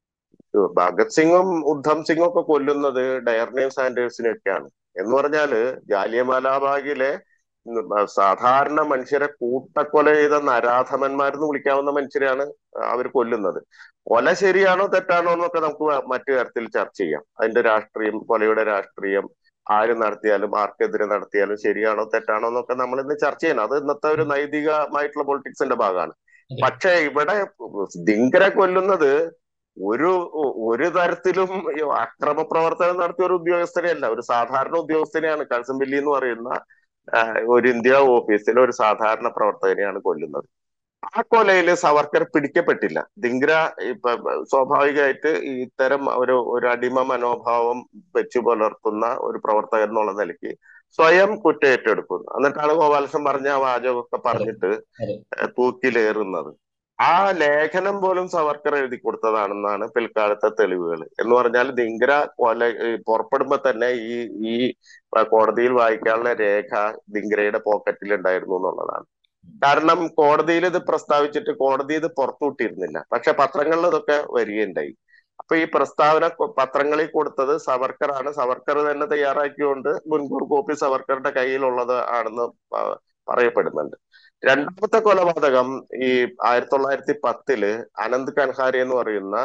ഭഗത് സിംഗും ഉദ്ധം സിംഗും ഒക്കെ കൊല്ലുന്നത് ഡയർനെയും സാൻഡേഴ്സിനെയൊക്കെയാണ് എന്ന് പറഞ്ഞാല് ജാലിയൻവാലാബാഗിലെ ഉം, സാധാരണ മനുഷ്യരെ കൂട്ടക്കൊല ചെയ്ത നരാധമന്മാരെന്ന് വിളിക്കാവുന്ന മനുഷ്യരെയാണ് അവർ കൊല്ലുന്നത് കൊല ശരിയാണോ തെറ്റാണോ എന്നൊക്കെ നമുക്ക് മറ്റു തരത്തിൽ ചർച്ച ചെയ്യാം അതിന്റെ രാഷ്ട്രീയം കൊലയുടെ രാഷ്ട്രീയം ആര് നടത്തിയാലും ആർക്കെതിരെ നടത്തിയാലും ശരിയാണോ തെറ്റാണോ എന്നൊക്കെ നമ്മൾ ഇന്ന് ചർച്ച ചെയ്യണം അത് ഇന്നത്തെ ഒരു നൈതികമായിട്ടുള്ള പൊളിറ്റിക്സിന്റെ ഭാഗമാണ് അതെ പക്ഷെ ഇവിടെ ദിങ്കരെ കൊല്ലുന്നത് ഒരു ഒരു തരത്തിലും ഈ അക്രമ പ്രവർത്തനം നടത്തിയ ഒരു ഉദ്യോഗസ്ഥനെയല്ല ഒരു സാധാരണ ഉദ്യോഗസ്ഥനെയാണ് കഴ്സംബില്ലി എന്ന് പറയുന്ന ആ, ഒരു ഇന്ത്യ ഓഫീസിലെ ഒരു സാധാരണ പ്രവർത്തകനെയാണ് കൊല്ലുന്നത് ആ കൊലയിൽ സവർക്കർ പിടിക്കപ്പെട്ടില്ല ദിങ്ക്ര ഇപ്പൊ സ്വാഭാവികമായിട്ട് ഇത്തരം ഒരു ഒരു അടിമ മനോഭാവം വെച്ചു പുലർത്തുന്ന ഒരു പ്രവർത്തകൻ എന്നുള്ള നിലയ്ക്ക് സ്വയം കുറ്റേറ്റെടുക്കുന്നു എന്നിട്ടാണ് ഗോപാലകൃഷ്ണൻ പറഞ്ഞ ആ വാചകമൊക്കെ അതെ പറഞ്ഞിട്ട് അതെ ഏഹ് തൂക്കിലേറുന്നത് ആ ലേഖനം പോലും സവർക്കർ എഴുതി കൊടുത്തതാണെന്നാണ് പിൽക്കാലത്തെ തെളിവുകൾ എന്ന് പറഞ്ഞാൽ ദിങ്കര കൊല ഈ പുറപ്പെടുമ്പോ തന്നെ ഈ ഈ കോടതിയിൽ വായിക്കാനുള്ള രേഖ ദിങ്കരയുടെ പോക്കറ്റിൽ ഉണ്ടായിരുന്നു എന്നുള്ളതാണ് കാരണം കോടതിയിൽ ഇത് പ്രസ്താവിച്ചിട്ട് കോടതി ഇത് പുറത്തുവിട്ടിരുന്നില്ല പക്ഷെ പത്രങ്ങളിൽ ഇതൊക്കെ വരികയുണ്ടായി അപ്പൊ ഈ പ്രസ്താവന കൊ- പത്രങ്ങളിൽ കൊടുത്തത് സവർക്കറാണ് സവർക്കർ തന്നെ തയ്യാറാക്കിക്കൊണ്ട് മുൻകൂർ കോപ്പി സവർക്കറുടെ കയ്യിലുള്ളത് ആണെന്ന് പ- പറയപ്പെടുന്നുണ്ട് രണ്ടാമത്തെ കൊലപാതകം ഈ ആയിരത്തി തൊള്ളായിരത്തി പത്തില് അനന്ത് കൻഹാരി എന്ന് പറയുന്ന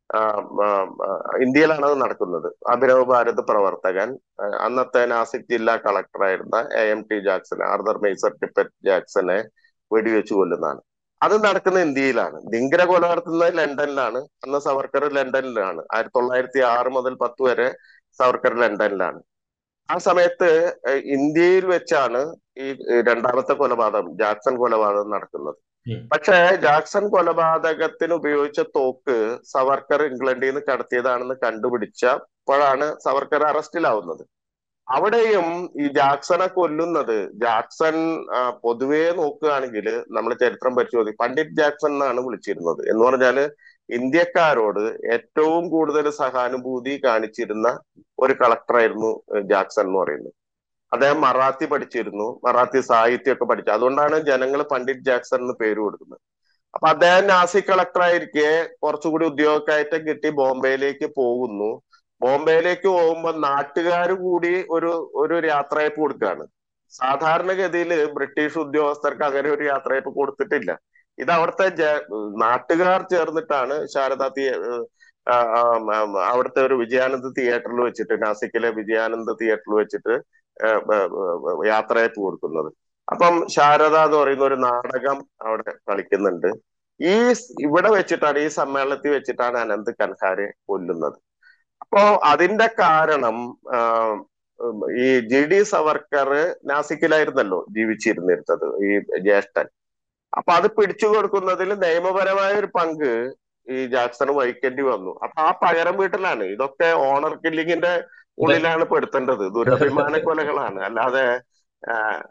ആ, ആ, ആ, ഇന്ത്യയിലാണ് അത് നടക്കുന്നത് അഭിനവ് ഭാരത് പ്രവർത്തകൻ ആ, അന്നത്തെ നാസിക് ജില്ലാ കളക്ടറായിരുന്ന A M T Jackson Arthur Mason Tippett ജാക്സനെ വെടിവെച്ച് കൊല്ലുന്നതാണ് അത് നടക്കുന്ന ഇന്ത്യയിലാണ് ദിങ്കര കൊല നടത്തുന്നത് ലണ്ടനിലാണ് അന്ന് സവർക്കർ ലണ്ടനിലാണ് ആയിരത്തി തൊള്ളായിരത്തി ആറ് മുതൽ പത്ത് വരെ സവർക്കർ ലണ്ടനിലാണ് ആ സമയത്ത് ഏഹ്, ഇന്ത്യയിൽ വെച്ചാണ് ഈ ഏഹ്, രണ്ടാമത്തെ കൊലപാതകം ജാക്സൺ കൊലപാതകം നടക്കുന്നത് ഉം. പക്ഷേ ജാക്സൺ കൊലപാതകത്തിന് ഉപയോഗിച്ച തോക്ക് സവർക്കർ ഇംഗ്ലണ്ടിൽ നിന്ന് കടത്തിയതാണെന്ന് കണ്ടുപിടിച്ചപ്പോഴാണ് സവർക്കർ അറസ്റ്റിലാവുന്നത് അവിടെയും ഈ ജാക്സനെ കൊല്ലുന്നത് ജാക്സൺ ആ, പൊതുവേ നോക്കുകയാണെങ്കിൽ നമ്മൾ ചരിത്രം പരിശോധിക്കും പണ്ഡിറ്റ് ജാക്സൺ എന്നാണ് വിളിച്ചിരുന്നത് എന്ന് പറഞ്ഞാല് ഇന്ത്യക്കാരോട് ഏറ്റവും കൂടുതൽ സഹാനുഭൂതി കാണിച്ചിരുന്ന ഒരു കളക്ടറായിരുന്നു ജാക്സൺ എന്ന് പറയുന്നത് അദ്ദേഹം മറാത്തി പഠിച്ചിരുന്നു മറാത്തി സാഹിത്യമൊക്കെ പഠിച്ചു അതുകൊണ്ടാണ് ജനങ്ങൾ പണ്ഡിറ്റ് ജാക്സൺ എന്ന് പേര് കൊടുക്കുന്നത് അപ്പൊ അദ്ദേഹം നാസി കളക്ടറായിരിക്കെ കുറച്ചുകൂടി ഉദ്യോഗക്കയറ്റം കിട്ടി ബോംബെയിലേക്ക് പോകുന്നു ബോംബെയിലേക്ക് പോകുമ്പോൾ നാട്ടുകാർ കൂടി ഒരു ഒരു യാത്രയപ്പ് കൊടുക്കുകയാണ് സാധാരണഗതിയിൽ ബ്രിട്ടീഷ് ഉദ്യോഗസ്ഥർക്ക് അങ്ങനെ ഒരു യാത്രയപ്പ് കൊടുത്തിട്ടില്ല ഇത് അവിടുത്തെ ജ- നാട്ടുകാർ ചേർന്നിട്ടാണ് ശാരദ തിയ ആ, ആ, ആ, അവിടുത്തെ ഒരു വിജയാനന്ദ തിയേറ്ററിൽ വെച്ചിട്ട് നാസിക്കിലെ വിജയാനന്ദ തിയേറ്ററിൽ വെച്ചിട്ട് ആ, ആ, ആ, യാത്രയപ്പ് കൊടുക്കുന്നത് അപ്പം ശാരദ എന്ന് പറയുന്ന ഒരു നാടകം അവിടെ കളിക്കുന്നുണ്ട് ഈ സ് ഇവിടെ വെച്ചിട്ടാണ് ഈ സമ്മേളനത്തിൽ വെച്ചിട്ടാണ് അനന്ത് കൻഹാരെ കൊല്ലുന്നത് അപ്പോ അതിന്റെ കാരണം ആ, ഉം, ഈ ജി ഡി സവർക്കർ നാസിക്കിലായിരുന്നല്ലോ ജീവിച്ചിരുന്നിരുന്നത് ഈ ജ്യേഷ്ഠൻ അപ്പൊ അത് പിടിച്ചു കൊടുക്കുന്നതിൽ നിയമപരമായ ഒരു പങ്ക് ഈ ജാക്സൺ വഹിക്കേണ്ടി വന്നു അപ്പൊ ആ പകരം വീട്ടിലാണ് ഇതൊക്കെ ഓണർ കില്ലിങ്ങിന്റെ ഉള്ളിലാണ് പെടുത്തേണ്ടത് ദുരഭിമാന കൊലകളാണ് അല്ലാതെ ആ,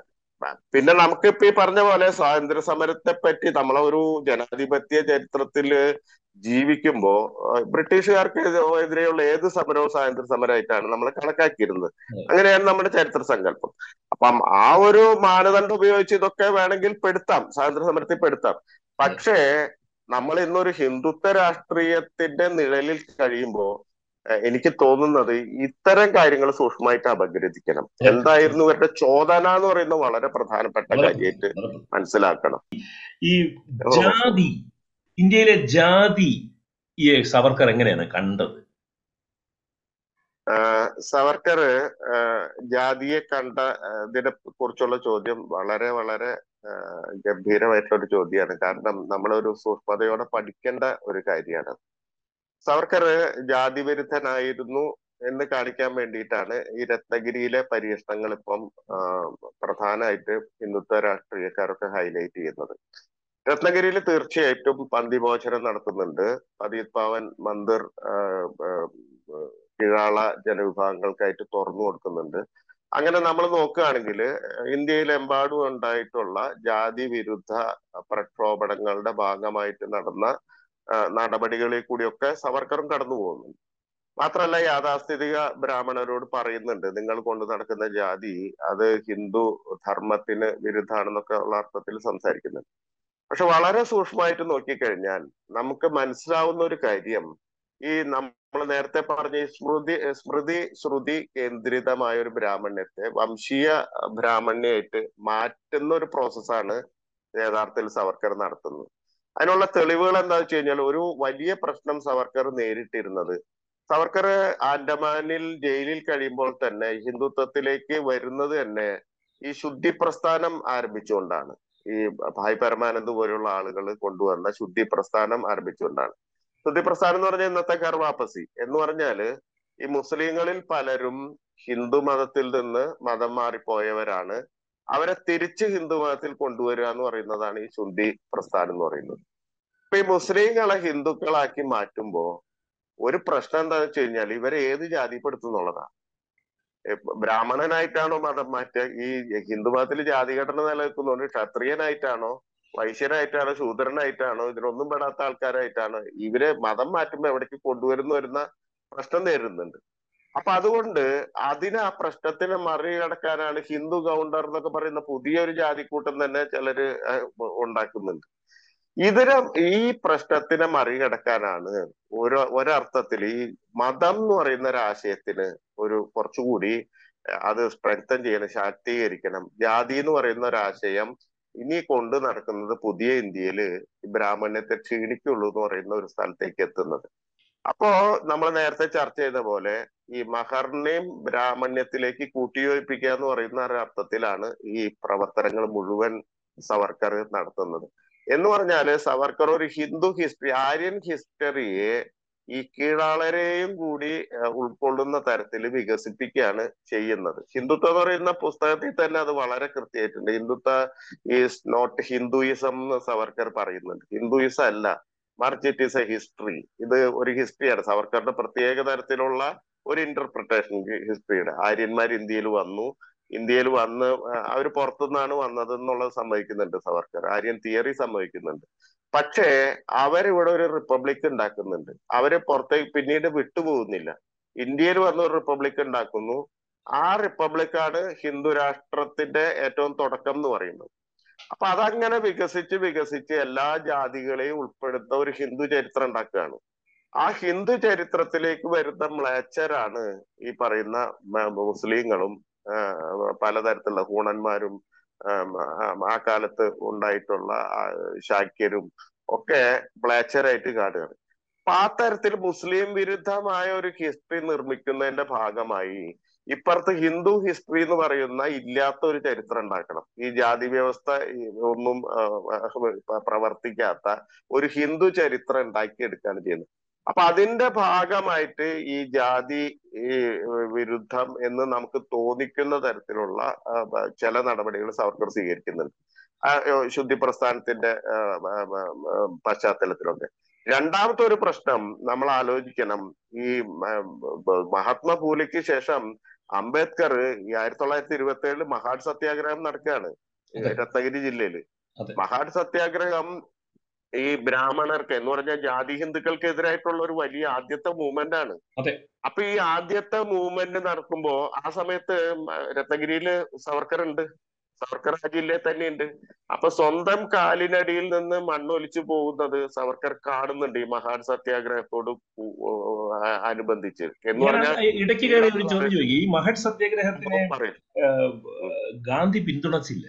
പിന്നെ നമുക്കിപ്പോ ഈ പറഞ്ഞ പോലെ സ്വാതന്ത്ര്യ സമരത്തെ പറ്റി നമ്മളെ ഒരു ജനാധിപത്യ ചരിത്രത്തില് ജീവിക്കുമ്പോ ആ, ബ്രിട്ടീഷുകാർക്ക് എതിരെയുള്ള ഏത് സമരവും സ്വാതന്ത്ര്യ സമരമായിട്ടാണ് നമ്മൾ കണക്കാക്കിയിരുന്നത് അങ്ങനെയാണ് നമ്മുടെ ചരിത്ര സങ്കല്പം അപ്പം ആ ഒരു മാനദണ്ഡം ഉപയോഗിച്ച് ഇതൊക്കെ വേണമെങ്കിൽ പെടുത്താം സ്വാതന്ത്ര്യ സമരത്തിൽ പെടുത്താം പക്ഷേ നമ്മൾ ഇന്നൊരു ഹിന്ദുത്വ രാഷ്ട്രീയത്തിന്റെ നിഴലിൽ കഴിയുമ്പോ ഏഹ് എനിക്ക് തോന്നുന്നത് ഇത്തരം കാര്യങ്ങൾ സൂക്ഷ്മമായിട്ട് അപഗ്രഥിക്കണം എന്തായിരുന്നു ഇവരുടെ ചോദന എന്ന് പറയുന്നത് വളരെ പ്രധാനപ്പെട്ട കാര്യമായിട്ട് മനസ്സിലാക്കണം ഈ ജാതി ഇന്ത്യയിലെ ജാതി ഈ സവർക്കർ എങ്ങനെയാണ് കണ്ടത് ആഹ് സവർക്കർ ആഹ് ജാതിയെ കണ്ട ആഹ് ഇതിനെ കുറിച്ചുള്ള ചോദ്യം വളരെ വളരെ ആഹ് ഗംഭീരമായിട്ടുള്ള ഒരു ചോദ്യമാണ് കാരണം നമ്മളൊരു സൂക്ഷ്മതയോടെ പഠിക്കേണ്ട ഒരു കാര്യമാണ് സവർക്കർ ജാതി വിരുദ്ധനായിരുന്നു എന്ന് കാണിക്കാൻ വേണ്ടിയിട്ടാണ് ഈ രത്നഗിരിയിലെ പരീക്ഷണങ്ങൾ ഇപ്പം ആഹ് പ്രധാനമായിട്ട് ഹിന്ദുത്വ രാഷ്ട്രീയക്കാരൊക്കെ ഹൈലൈറ്റ് ചെയ്യുന്നത് രത്നഗിരിയിൽ തീർച്ചയായിട്ടും പന്തിമോചനം നടത്തുന്നുണ്ട് പതീത് പാവൻ മന്ദിർ ആഹ് ആഹ് കീഴാള ജനവിഭാഗങ്ങൾക്കായിട്ട് തുറന്നു കൊടുക്കുന്നുണ്ട് അങ്ങനെ നമ്മൾ നോക്കുകയാണെങ്കിൽ ഇന്ത്യയിലെമ്പാടും ഉണ്ടായിട്ടുള്ള ജാതി വിരുദ്ധ പ്രക്ഷോഭങ്ങളുടെ ഭാഗമായിട്ട് നടന്ന ആ, നടപടികളിൽ കൂടിയൊക്കെ സവർക്കറും കടന്നു പോകുന്നു മാത്രമല്ല യാഥാസ്ഥിതിക ബ്രാഹ്മണരോട് പറയുന്നുണ്ട് നിങ്ങൾ കൊണ്ട് നടക്കുന്ന ജാതി അത് ഹിന്ദു ധർമ്മത്തിന് വിരുദ്ധാണെന്നൊക്കെ ഉള്ള അർത്ഥത്തിൽ സംസാരിക്കുന്നുണ്ട് പക്ഷെ വളരെ സൂക്ഷ്മമായിട്ട് നോക്കിക്കഴിഞ്ഞാൽ നമുക്ക് മനസ്സിലാവുന്ന ഒരു കാര്യം ഈ നമ്മൾ നേരത്തെ പറഞ്ഞ ഈ സ്മൃതി സ്മൃതി ശ്രുതി കേന്ദ്രിതമായ ഒരു ബ്രാഹ്മണ്യത്തെ വംശീയ ബ്രാഹ്മണ്യമായിട്ട് മാറ്റുന്ന ഒരു പ്രോസസ്സാണ് യഥാർത്ഥത്തിൽ സവർക്കർ നടത്തുന്നത് അതിനുള്ള തെളിവുകൾ എന്താ വെച്ച് കഴിഞ്ഞാൽ ഒരു വലിയ പ്രശ്നം സവർക്കർ നേരിട്ടിരുന്നത് സവർക്കർ ആൻഡമാനിൽ ജയിലിൽ കഴിയുമ്പോൾ തന്നെ ഹിന്ദുത്വത്തിലേക്ക് വരുന്നത് തന്നെ ഈ ശുദ്ധി പ്രസ്ഥാനം ആരംഭിച്ചുകൊണ്ടാണ് ഈ ഭായ് പരമാനന്ദ് പോലുള്ള ആളുകൾ കൊണ്ടുവന്ന ശുദ്ധി പ്രസ്ഥാനം ആരംഭിച്ചുകൊണ്ടാണ് ശുദ്ധി പ്രസ്ഥാനം എന്ന് പറഞ്ഞാൽ ഇന്നത്തെ കർവാപ്പസി എന്ന് പറഞ്ഞാല് ഈ മുസ്ലിങ്ങളിൽ പലരും ഹിന്ദു മതത്തിൽ നിന്ന് മതം മാറിപ്പോയവരാണ് അവരെ തിരിച്ച് ഹിന്ദു മതത്തിൽ കൊണ്ടുവരിക എന്ന് പറയുന്നതാണ് ഈ ശുദ്ധി പ്രസ്ഥാനം എന്ന് പറയുന്നത് ഇപ്പൊ ഈ മുസ്ലിങ്ങളെ ഹിന്ദുക്കളാക്കി മാറ്റുമ്പോ ഒരു പ്രശ്നം എന്താണെന്ന് വെച്ച് കഴിഞ്ഞാൽ ഇവരെ ഏത് ജാതിപ്പെടുത്തും എന്നുള്ളതാണ് ബ്രാഹ്മണനായിട്ടാണോ മതം മാറ്റുക ഈ ഹിന്ദു മതത്തിൽ ജാതിഘടന നിലനിൽക്കുന്നുണ്ട് ക്ഷത്രിയനായിട്ടാണോ വൈശ്യനായിട്ടാണോ ശൂദ്രനായിട്ടാണോ ഇതിനൊന്നും പെടാത്ത ആൾക്കാരായിട്ടാണോ ഇവരെ മതം മാറ്റുമ്പോ എവിടേക്ക് കൊണ്ടുവരുന്നു വരുന്ന പ്രശ്നം നേരിടുന്നുണ്ട് അപ്പൊ അതുകൊണ്ട് അതിന് ആ പ്രശ്നത്തിനെ മറികടക്കാനാണ് ഹിന്ദു ഗൗണ്ടർ എന്നൊക്കെ പറയുന്ന പുതിയൊരു ജാതിക്കൂട്ടം തന്നെ ചിലര് ഉണ്ടാക്കുന്നുണ്ട് ഇതിന് ഈ പ്രശ്നത്തിനെ മറികടക്കാനാണ് ഒരു ഒരർത്ഥത്തിൽ ഈ മതം എന്ന് പറയുന്ന ഒരു ആശയത്തിന് ഒരു കുറച്ചുകൂടി അത് സ്ട്രെങ്തൻ ചെയ്യണം ശാക്തീകരിക്കണം ജാതി എന്ന് പറയുന്ന ഒരു ആശയം ഇനി കൊണ്ട് നടക്കുന്നത് പുതിയ ഇന്ത്യയിൽ ബ്രാഹ്മണ്യത്തെ ക്ഷീണിക്കുള്ളൂ എന്ന് പറയുന്ന ഒരു സ്ഥലത്തേക്ക് എത്തുന്നത് അപ്പോ നമ്മൾ നേരത്തെ ചർച്ച ചെയ്ത പോലെ ഈ മഹറിനെയും ബ്രാഹ്മണ്യത്തിലേക്ക് കൂട്ടിയോജിപ്പിക്കുക എന്ന് പറയുന്ന ഒരു അർത്ഥത്തിലാണ് ഈ പ്രവർത്തനങ്ങൾ മുഴുവൻ സവർക്കർ നടത്തുന്നത് എന്ന് പറഞ്ഞാല് സവർക്കർ ഒരു ഹിന്ദു ഹിസ്റ്ററി ആര്യൻ ഹിസ്റ്ററിയെ ഈ കീഴാളരെയും കൂടി ഏഹ്, ഉൾക്കൊള്ളുന്ന തരത്തിൽ വികസിപ്പിക്കുകയാണ് ചെയ്യുന്നത് ഹിന്ദുത്വം എന്ന് പറയുന്ന പുസ്തകത്തിൽ തന്നെ അത് വളരെ കൃത്യമായിട്ടുണ്ട് ഹിന്ദുത്വ ഈസ് നോട്ട് ഹിന്ദുയിസം എന്ന് സവർക്കർ പറയുന്നുണ്ട് ഹിന്ദുയിസം അല്ല മറിച്ച് ഇറ്റ് ഈസ് എ ഹിസ്റ്ററി ഇത് ഒരു ഹിസ്റ്ററിയാണ് സവർക്കറുടെ പ്രത്യേക തരത്തിലുള്ള ഒരു ഇന്റർപ്രിട്ടേഷൻ ഹിസ്റ്ററിയുടെ ആര്യന്മാർ ഇന്ത്യയിൽ വന്നു ഇന്ത്യയിൽ വന്ന് അവർ പുറത്തുനിന്നാണ് വന്നത് എന്നുള്ളത് സമ്മതിക്കുന്നുണ്ട് സവർക്കർ ആര്യൻ തിയറി സമ്മതിക്കുന്നുണ്ട് പക്ഷേ അവരിവിടെ ഒരു റിപ്പബ്ലിക് ഉണ്ടാക്കുന്നുണ്ട് അവര് പുറത്തേക്ക് പിന്നീട് വിട്ടുപോകുന്നില്ല ഇന്ത്യയിൽ വന്ന് ഒരു റിപ്പബ്ലിക് ഉണ്ടാക്കുന്നു ആ റിപ്പബ്ലിക്കാണ് ഹിന്ദു രാഷ്ട്രത്തിന്റെ ഏറ്റവും തുടക്കം എന്ന് പറയുന്നത് അപ്പൊ അതങ്ങനെ വികസിച്ച് വികസിച്ച് എല്ലാ ജാതികളെയും ഉൾപ്പെടുത്ത ഒരു ഹിന്ദു ചരിത്രം ഉണ്ടാക്കുകയാണ് ആ ഹിന്ദു ചരിത്രത്തിലേക്ക് വരുന്ന മ്ലേച്ഛരാണ് ഈ പറയുന്ന മ- മുസ്ലിങ്ങളും ആ, പലതരത്തിലുള്ള ഹൂണന്മാരും ആം, ആം, ആ കാലത്ത് ഉണ്ടായിട്ടുള്ള ആ, ശാക്യരും ഒക്കെ മ്ലേച്ഛരായിട്ട് കാണുകയാണ് അപ്പൊ ആ തരത്തിൽ മുസ്ലിം വിരുദ്ധമായ ഒരു ഹിസ്റ്ററി നിർമ്മിക്കുന്നതിന്റെ ഭാഗമായി ഇപ്പുറത്ത് ഹിന്ദു ഹിസ്റ്ററി എന്ന് പറയുന്ന ഇല്ലാത്ത ഒരു ചരിത്രം ഉണ്ടാക്കണം ഈ ജാതി വ്യവസ്ഥ ഈ ഒന്നും ആ, ആ, പ്രവർത്തിക്കാത്ത ഒരു ഹിന്ദു ചരിത്രം ഉണ്ടാക്കിയെടുക്കുകയാണ് ചെയ്യുന്നത് അപ്പൊ അതിന്റെ ഭാഗമായിട്ട് ഈ ജാതി ഈ വിരുദ്ധം എന്ന് നമുക്ക് തോന്നിക്കുന്ന തരത്തിലുള്ള ആ, ബ- ചില നടപടികൾ സവർക്കർ സ്വീകരിക്കുന്നുണ്ട് ആ, ഏ, ശുദ്ധി പ്രസ്ഥാനത്തിന്റെ ആ, ആ, ആ, ആ, പശ്ചാത്തലത്തിലൊക്കെ രണ്ടാമത്തെ ഒരു പ്രശ്നം നമ്മൾ ആലോചിക്കണം ഈ മ- ബ- മഹാത്മാ പൂലെക്ക് ശേഷം അംബേദ്കർ ഈ ആയിരത്തി തൊള്ളായിരത്തി ഇരുപത്തി ഏഴില് മഹാഡ് സത്യാഗ്രഹം നടക്കുകയാണ് അതെ. രത്നഗിരി ജില്ലയിൽ അതെ. മഹാഡ് സത്യാഗ്രഹം ഈ ബ്രാഹ്മണർക്ക് എന്ന് പറഞ്ഞാൽ ജാതി ഹിന്ദുക്കൾക്കെതിരായിട്ടുള്ള ഒരു വലിയ ആദ്യത്തെ മൂവ്മെന്റ് ആണ് അതെ. അപ്പൊ ഈ ആദ്യത്തെ മൂവ്മെന്റ് നടക്കുമ്പോ ആ സമയത്ത് രത്നഗിരിയില് സവർക്കർ ഉണ്ട് സവർക്കർ ആ ജില്ലയിൽ തന്നെ ഉണ്ട് അപ്പൊ സ്വന്തം കാലിനടിയിൽ നിന്ന് മണ്ണൊലിച്ചു പോകുന്നത് സവർക്കർ കാണുന്നുണ്ട് ഈ മഹാഡ് സത്യാഗ്രഹത്തോട് പു- ആ- അനുബന്ധിച്ച് എന്ന് ഞാൻ പറഞ്ഞാൽ ആ ഇടയ്ക്ക് കയറി ഒരു ചോദ്യം ചോദിക്കും ഈ മഹഡ് സത്യാഗ്രഹത്തിനെ പറയും ഏഹ്, ഗാന്ധി പിന്തുണച്ചില്ല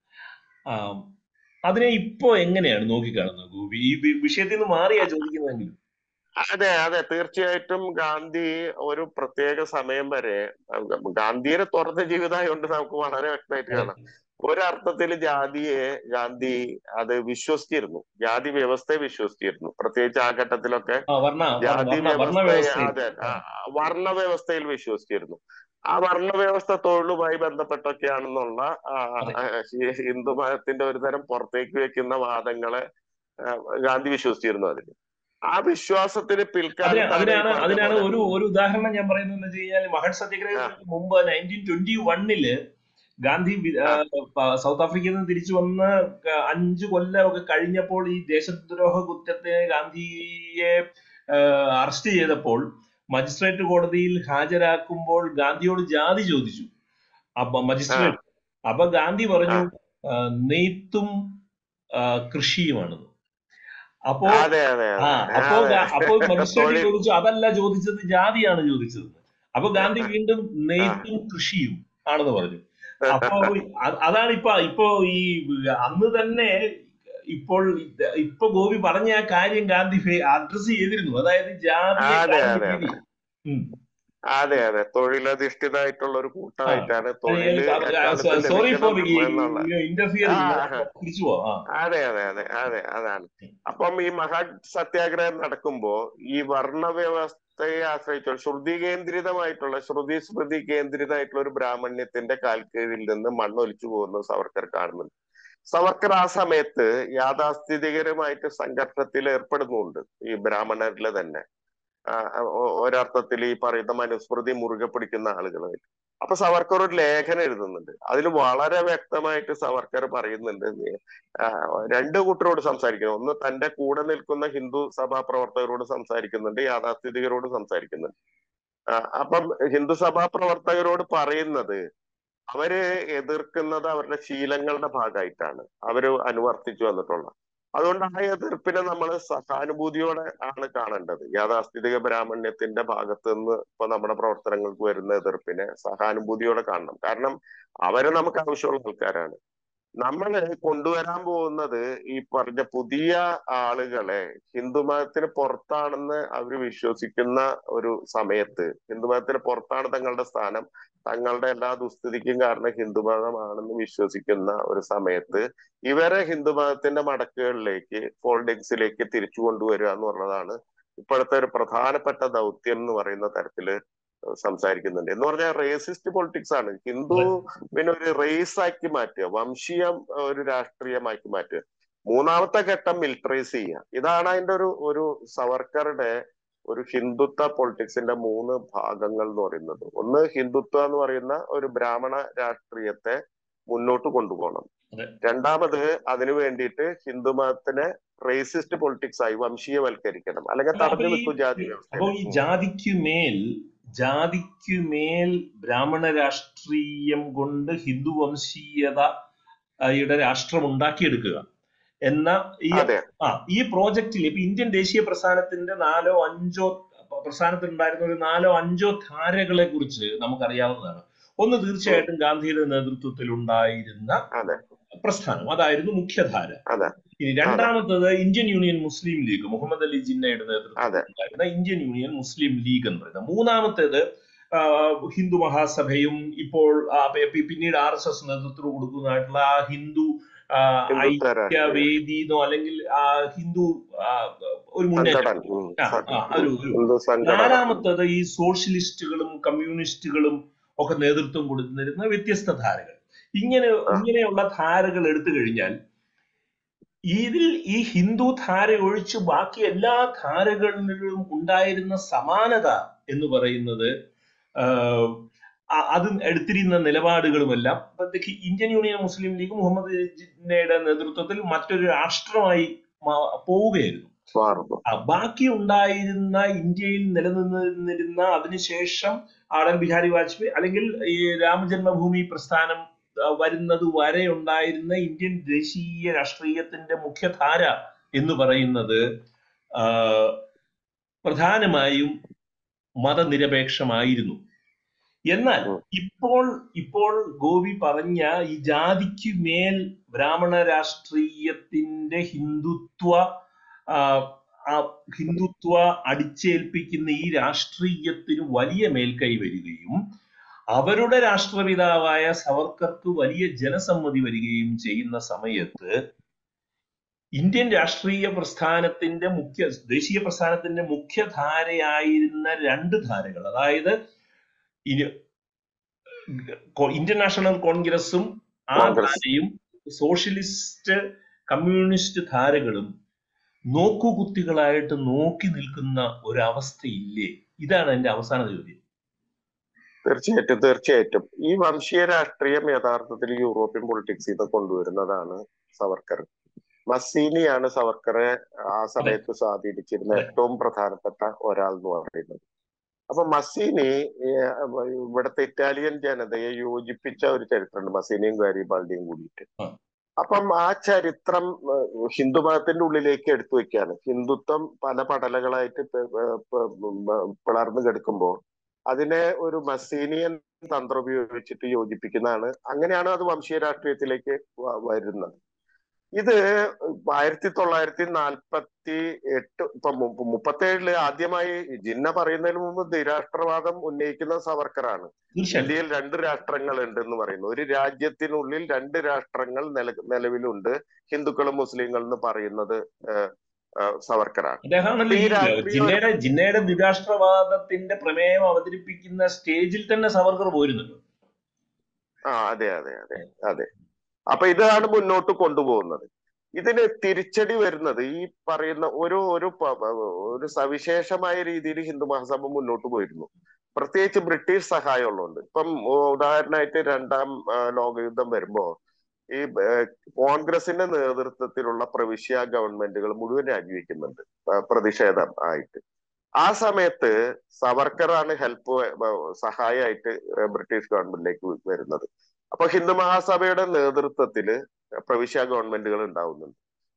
ആ, അതിനെ ഇപ്പോ എങ്ങനെയാണ് നോക്കിക്കാണുന്നത് ഗോപി ഈ വി- വിഷയത്തിൽ നിന്ന് മാറിയാ ചോദിക്കുന്നതെങ്കിലും അതെ അതെ തീർച്ചയായിട്ടും ഗാന്ധി ഒരു പ്രത്യേക സമയം വരെ ഗാന്ധിയുടെ തുറന്ന ജീവിതമായതുകൊണ്ട് നമുക്ക് വളരെ വ്യക്തമായിട്ട് കാണാം ഒരർത്ഥത്തിൽ ജാതിയെ ഗാന്ധി അത് വിശ്വസിച്ചിരുന്നു ജാതി വ്യവസ്ഥയെ വിശ്വസിച്ചിരുന്നു പ്രത്യേകിച്ച് ആ ഘട്ടത്തിലൊക്കെ ആ വർണ്ണ ജാതി വർണ്ണ വർണ്ണ വ്യവസ്ഥയെ വ്യവസ്ഥയിൽ അതെ ആ, വർണ്ണ വ്യവസ്ഥയിൽ വിശ്വസിച്ചിരുന്നു ആ വർണ്ണ വ്യവസ്ഥ തൊഴിലുമായി ബന്ധപ്പെട്ടൊക്കെയാണെന്നുള്ള ആ, അതെ. ആ, ഹി- ഹിന്ദു മതത്തിന്റെ ഒരു തരം പുറത്തേക്ക് വെക്കുന്ന വാദങ്ങളെ ആ, ഗാന്ധി വിശ്വസിച്ചിരുന്നു അതിന് ആ വിശ്വാസത്തിന് അതിന് പിൽക്കാലത്താണ് ഈ അതിനാണ് പറഞ്ഞ അതിനാണ് പോലെ ഒരു ഒരു ഉദാഹരണം ഞാൻ പറയുന്നത് എന്ന് വെച്ച് കഴിഞ്ഞാൽ മഹഡ് സത്യാഗ്രഹത്തിന് മുമ്പ് നയൻറ്റീൻ ട്വന്റി വണ്ണില് ഗാന്ധി വി- ആ, പ- സൗത്ത് ആഫ്രിക്കയിൽ നിന്ന് തിരിച്ചു വന്ന് ക- അഞ്ചു കൊല്ലമൊക്കെ കഴിഞ്ഞപ്പോൾ ഈ ദേശദ്രോഹ കുറ്റത്തിന് ഗാന്ധിയെ അറസ്റ്റ് ചെയ്തപ്പോൾ മജിസ്ട്രേറ്റ് കോടതിയിൽ ഹാജരാക്കുമ്പോൾ ഗാന്ധിയോട് ജാതി ചോദിച്ചു അപ്പൊ മജിസ്ട്രേറ്റ് അപ്പൊ ഗാന്ധി പറഞ്ഞു ആ, നെയ്ത്തും ആ, കൃഷിയുമാണെന്ന് അപ്പോ അതെ അതെ ആ അതെ അപ്പോ അതെ. ഗാ- അപ്പോ മജിസ്ട്രേറ്റ് തൊഴിൽ- ചോദിച്ചു അതല്ല ചോദിച്ചത് ജാതിയാണ് ചോദിച്ചത് അപ്പൊ ഗാന്ധി വീണ്ടും നെയ്ത്തും കൃഷിയും ആണെന്ന് പറഞ്ഞു അപ്പോ അ- അതാണ് ഇപ്പൊ ഇപ്പോ ഈ അന്ന് തന്നെ ഇപ്പോൾ ഇത് ഇപ്പൊ ഗോപി പറഞ്ഞ ആ കാര്യം ഗാന്ധി അഡ്രസ് ചെയ്തിരുന്നു അതായത് ജാതിയെ അതെ, ഗാന്ധി അതെ, തിരി- ഉം. അതെ അതെ തൊഴിലധിഷ്ഠിതമായിട്ടുള്ള ഒരു കൂട്ടമായിട്ടാണ് തൊഴിൽ എക്കാലത്തും സോറി ഫോർ ലഭിക്കണം എന്നുള്ള ഇന്റർഫിയർ ആ, തിരിച്ചു പോവാം ആ അതെ അതെ അതെ അതെ അതാണ് അപ്പം ഈ മഹാ സത്യാഗ്രഹം നടക്കുമ്പോ ഈ വർണ്ണ വ്യവസ്ഥയെ ആശ്രയിച്ചുള്ള ശ്രുതി കേന്ദ്രിതമായിട്ടുള്ള ശ്രുതി സ്മൃതി കേന്ദ്രിതമായിട്ടുള്ള ഒരു ബ്രാഹ്മണ്യത്തിന്റെ കാൽക്കീഴിൽ നിന്ന് മണ്ണൊലിച്ചു പോകുന്ന സവർക്കർ കാണുന്നുണ്ട് സവർക്കർ ആ സമയത്ത് യാഥാസ്ഥിതികരമായിട്ട് സംഘർഷത്തിൽ ഏർപ്പെടുന്നുണ്ട് ഈ ബ്രാഹ്മണരില് തന്നെ ആ, ഒ- ഒരർത്ഥത്തിൽ ഈ പറയുന്ന മനുസ്മൃതി മുറുകെ പിടിക്കുന്ന ആളുകളായിട്ട് അപ്പൊ സവർക്കർ ഒരു ലേഖനം എഴുതുന്നുണ്ട് അതിൽ വളരെ വ്യക്തമായിട്ട് സവർക്കർ പറയുന്നുണ്ട് ആ, രണ്ട് കൂട്ടരോട് സംസാരിക്കുന്നു ഒന്ന് തന്റെ കൂടെ നിൽക്കുന്ന ഹിന്ദു സഭാ പ്രവർത്തകരോട് സംസാരിക്കുന്നുണ്ട് യാഥാസ്ഥിതികരോട് സംസാരിക്കുന്നുണ്ട് ആ, അപ്പം ഹിന്ദു സഭാ പ്രവർത്തകരോട് പറയുന്നത് അവര് എതിർക്കുന്നത് അവരുടെ ശീലങ്ങളുടെ ഭാഗമായിട്ടാണ് അവര് അനുവർത്തിച്ചു വന്നിട്ടുള്ള അതുകൊണ്ട് ആ എതിർപ്പിനെ നമ്മൾ സഹാനുഭൂതിയോടെ ആണ് കാണേണ്ടത് യാഥാസ്ഥിതിക ബ്രാഹ്മണ്യത്തിന്റെ ഭാഗത്ത് നിന്ന് ഇപ്പൊ നമ്മുടെ പ്രവർത്തനങ്ങൾക്ക് വരുന്ന എതിർപ്പിനെ സഹാനുഭൂതിയോടെ കാണണം കാരണം അവര് നമുക്ക് ആവശ്യമുള്ള ആൾക്കാരാണ് നമ്മള് കൊണ്ടുവരാൻ പോകുന്നത് ഈ പറഞ്ഞ പുതിയ ആളുകളെ ഹിന്ദുമതത്തിന് പുറത്താണെന്ന് അവർ വിശ്വസിക്കുന്ന ഒരു സമയത്ത് ഹിന്ദുമതത്തിന് പുറത്താണ് തങ്ങളുടെ സ്ഥാനം തങ്ങളുടെ എല്ലാ ദുസ്ഥിതിക്കും കാരണം ഹിന്ദുമതമാണെന്ന് വിശ്വസിക്കുന്ന ഒരു സമയത്ത് ഇവരെ ഹിന്ദുമതത്തിന്റെ മടക്കുകളിലേക്ക് ഫോൾഡിങ്സിലേക്ക് തിരിച്ചു കൊണ്ടുവരിക എന്ന് പറഞ്ഞതാണ് ഇപ്പോഴത്തെ ഒരു പ്രധാനപ്പെട്ട ദൗത്യം എന്ന് പറയുന്ന തരത്തില് സംസാരിക്കുന്നുണ്ട് എന്ന് പറഞ്ഞാൽ റേസിസ്റ്റ് പൊളിറ്റിക്സ് ആണ് ഹിന്ദു പിന്നെ ഒരു റേസ് ആക്കി മാറ്റുക വംശീയം ഒരു രാഷ്ട്രീയമാക്കി മാറ്റുക മൂന്നാമത്തെ ഘട്ടം മിലിറ്ററൈസ് ചെയ്യുക ഇതാണ് അതിന്റെ ഒരു ഒരു സവർക്കറുടെ ഒരു ഹിന്ദുത്വ പൊളിറ്റിക്സിന്റെ മൂന്ന് ഭാഗങ്ങൾ എന്ന് പറയുന്നത് ഒന്ന് ഹിന്ദുത്വ എന്ന് പറയുന്ന ഒരു ബ്രാഹ്മണ രാഷ്ട്രീയത്തെ മുന്നോട്ട് കൊണ്ടുപോകണം രണ്ടാമത് അതിനു വേണ്ടിയിട്ട് ഹിന്ദുമതത്തിനെ റേസിസ്റ്റ് പൊളിറ്റിക്സ് ആയി വംശീയവൽക്കരിക്കണം അല്ലെങ്കിൽ തടഞ്ഞു വെക്കും ജാതി അപ്പൊ ഈ ജാതിക്കുമേൽ ജാതിക്കുമേൽ ബ്രാഹ്മണ രാഷ്ട്രീയം കൊണ്ട് ഹിന്ദു വംശീയതയുടെ രാഷ്ട്രം ഉണ്ടാക്കിയെടുക്കുക എന്ന ഈ ആ ഈ പ്രോജക്റ്റിൽ ഇപ്പൊ ഇന്ത്യൻ ദേശീയ പ്രസ്ഥാനത്തിന്റെ നാലോ അഞ്ചോ പ്രസ്ഥാനത്തിൽ ഉണ്ടായിരുന്ന ഒരു നാലോ അഞ്ചോ ധാരകളെ കുറിച്ച് നമുക്കറിയാവുന്നതാണ് ഒന്ന് തീർച്ചയായിട്ടും ഗാന്ധിയുടെ നേതൃത്വത്തിൽ ഉണ്ടായിരുന്ന പ്രസ്ഥാനം അതായിരുന്നു മുഖ്യധാര ഇനി രണ്ടാമത്തത് Indian Union Muslim League Muhammad Ali ജിന്നയുടെ നേതൃത്വത്തിൽ ഉണ്ടായിരുന്ന ഇന്ത്യൻ യൂണിയൻ മുസ്ലിം ലീഗ് എന്ന് പറയുന്നത് മൂന്നാമത്തേത് ഹിന്ദു മഹാസഭയും ഇപ്പോൾ പിന്നീട് ആർ എസ് എസ് നേതൃത്വം കൊടുക്കുന്നതായിട്ടുള്ള ആ ഹിന്ദു ഐക്യവേദിന്നോ അല്ലെങ്കിൽ ഹിന്ദു ഒരു മുന്നേറ്റം നാലാമത്തത് ഈ സോഷ്യലിസ്റ്റുകളും കമ്മ്യൂണിസ്റ്റുകളും ഒക്കെ നേതൃത്വം കൊടുത്തിരുന്ന വ്യത്യസ്ത ധാരകൾ ഇങ്ങനെ ഇങ്ങനെയുള്ള ധാരകൾ എടുത്തു കഴിഞ്ഞാൽ ഇതിൽ ഈ ഹിന്ദു ധാര ഒഴിച്ച് ബാക്കി എല്ലാ ധാരകളിലും ഉണ്ടായിരുന്ന സമാനത എന്ന് പറയുന്നത് അത് എടുത്തിരുന്ന നിലപാടുകളുമെല്ലാം Indian Union Muslim League Muhammad ജിന്നയുടെ നേതൃത്വത്തിൽ മറ്റൊരു രാഷ്ട്രമായി പോവുകയായിരുന്നു ബാക്കി ഉണ്ടായിരുന്ന ഇന്ത്യയിൽ നിലനിന്നിരുന്ന അതിനുശേഷം അടൽ ബിഹാരി വാജ്പേയി അല്ലെങ്കിൽ ഈ രാമജന്മഭൂമി പ്രസ്ഥാനം വരുന്നത് വരെ ഉണ്ടായിരുന്ന ഇന്ത്യൻ ദേശീയ രാഷ്ട്രീയത്തിന്റെ മുഖ്യധാര എന്ന് പറയുന്നത് പ്രധാനമായും മതനിരപേക്ഷമായിരുന്നു എന്നാൽ ഇപ്പോൾ ഇപ്പോൾ ഗോപി പറഞ്ഞ ഈ ജാതിക്ക് മേൽ ബ്രാഹ്മണ രാഷ്ട്രീയത്തിന്റെ ഹിന്ദുത്വ ഹിന്ദുത്വ അടിച്ചേൽപ്പിക്കുന്ന ഈ രാഷ്ട്രീയത്തിന് വലിയ മേൽക്കൈ വരികയും അവരുടെ രാഷ്ട്രപിതാവായ സവർക്കർക്ക് വലിയ ജനസമ്മതി വരികയും ചെയ്യുന്ന സമയത്ത് ഇന്ത്യൻ രാഷ്ട്രീയ പ്രസ്ഥാനത്തിന്റെ മുഖ്യ ദേശീയ പ്രസ്ഥാനത്തിന്റെ മുഖ്യധാരയായിരുന്ന രണ്ട് ധാരകൾ അതായത് ഇന്ത്യൻ നാഷണൽ കോൺഗ്രസും ആ ധാരയും സോഷ്യലിസ്റ്റ് കമ്മ്യൂണിസ്റ്റ് ധാരകളും നോക്കുകുത്തികളായിട്ട് നോക്കി നിൽക്കുന്ന ഒരവസ്ഥയില്ലേ ഇതാണ് എന്റെ അവസാന ചോദ്യം തീർച്ചയായിട്ടും തീർച്ചയായിട്ടും ഈ വംശീയ രാഷ്ട്രീയം യഥാർത്ഥത്തിൽ യൂറോപ്യൻ പൊളിറ്റിക്സിൽ നിന്ന് കൊണ്ടുവരുന്നതാണ് സവർക്കർ മസീനിയാണ് സവർക്കറെ ആ സമയത്ത് സ്വാധീനിച്ചിരുന്ന ഏറ്റവും പ്രധാനപ്പെട്ട ഒരാൾ എന്ന് പറയുന്നത് അപ്പൊ മസീനി ഇവിടുത്തെ ഇറ്റാലിയൻ ജനതയെ യോജിപ്പിച്ച ഒരു ചരിത്രമുണ്ട് മസീനിയും ഗാരിബാൾഡിയും കൂടിയിട്ട് അപ്പം ആ ചരിത്രം ഹിന്ദുമതത്തിന്റെ ഉള്ളിലേക്ക് എടുത്തു വെക്കുകയാണ് ഹിന്ദുത്വം പല പടലകളായിട്ട് പിളർന്നു കിടക്കുമ്പോൾ അതിനെ ഒരു മസീനിയൻ തന്ത്രം ഉപയോഗിച്ചിട്ട് യോജിപ്പിക്കുന്നതാണ് അങ്ങനെയാണ് അത് വംശീയ രാഷ്ട്രീയത്തിലേക്ക് വരുന്നത് ഇത് ആയിരത്തി തൊള്ളായിരത്തി നാൽപ്പത്തി എട്ട് ഇപ്പൊ മുപ്പത്തേഴില് ആദ്യമായി ജിന്ന പറയുന്നതിന് മുമ്പ് നിരാഷ്ട്രവാദം ഉന്നയിക്കുന്ന സവർക്കറാണ് ഇന്ത്യയിൽ രണ്ട് രാഷ്ട്രങ്ങൾ ഉണ്ട് എന്ന് പറയുന്നു ഒരു രാജ്യത്തിനുള്ളിൽ രണ്ട് രാഷ്ട്രങ്ങൾ നില നിലവിലുണ്ട് ഹിന്ദുക്കളും മുസ്ലിങ്ങളും എന്ന് പറയുന്നത് സവർക്കറാണ് ജിന്നയുടെ ജിന്നയുടെ നിരാഷ്ട്രവാദത്തിന്റെ പ്രമേയം അവതരിപ്പിക്കുന്ന സ്റ്റേജിൽ തന്നെ സവർക്കർ പോരുന്നുണ്ട് ആ അതെ അതെ അതെ അതെ അപ്പൊ ഇതാണ് മുന്നോട്ട് കൊണ്ടുപോകുന്നത് ഇതിന് തിരിച്ചടി വരുന്നത് ഈ പറയുന്ന ഒരു ഒരു ഒരു സവിശേഷമായ രീതിയിൽ ഹിന്ദു മഹാസഭ മുന്നോട്ട് പോയിരുന്നു പ്രത്യേകിച്ച് ബ്രിട്ടീഷ് സഹായം ഉള്ളതുകൊണ്ട് ഇപ്പം ഉദാഹരണമായിട്ട് രണ്ടാം ലോകയുദ്ധം വരുമ്പോ ഈ കോൺഗ്രസിന്റെ നേതൃത്വത്തിലുള്ള പ്രവിശ്യ ഗവൺമെന്റുകൾ മുഴുവൻ രാജിവെക്കുന്നുണ്ട് പ്രതിഷേധം ആയിട്ട് ആ സമയത്ത് സവർക്കറാണ് ഹെൽപ്പ് സഹായമായിട്ട് ബ്രിട്ടീഷ് ഗവൺമെന്റിലേക്ക് വരുന്നത് അപ്പൊ ഹിന്ദു മഹാസഭയുടെ നേതൃത്വത്തില് പ്രവിശ്യ ഗവൺമെന്റുകൾ ഉണ്ടാവുന്നുണ്ട്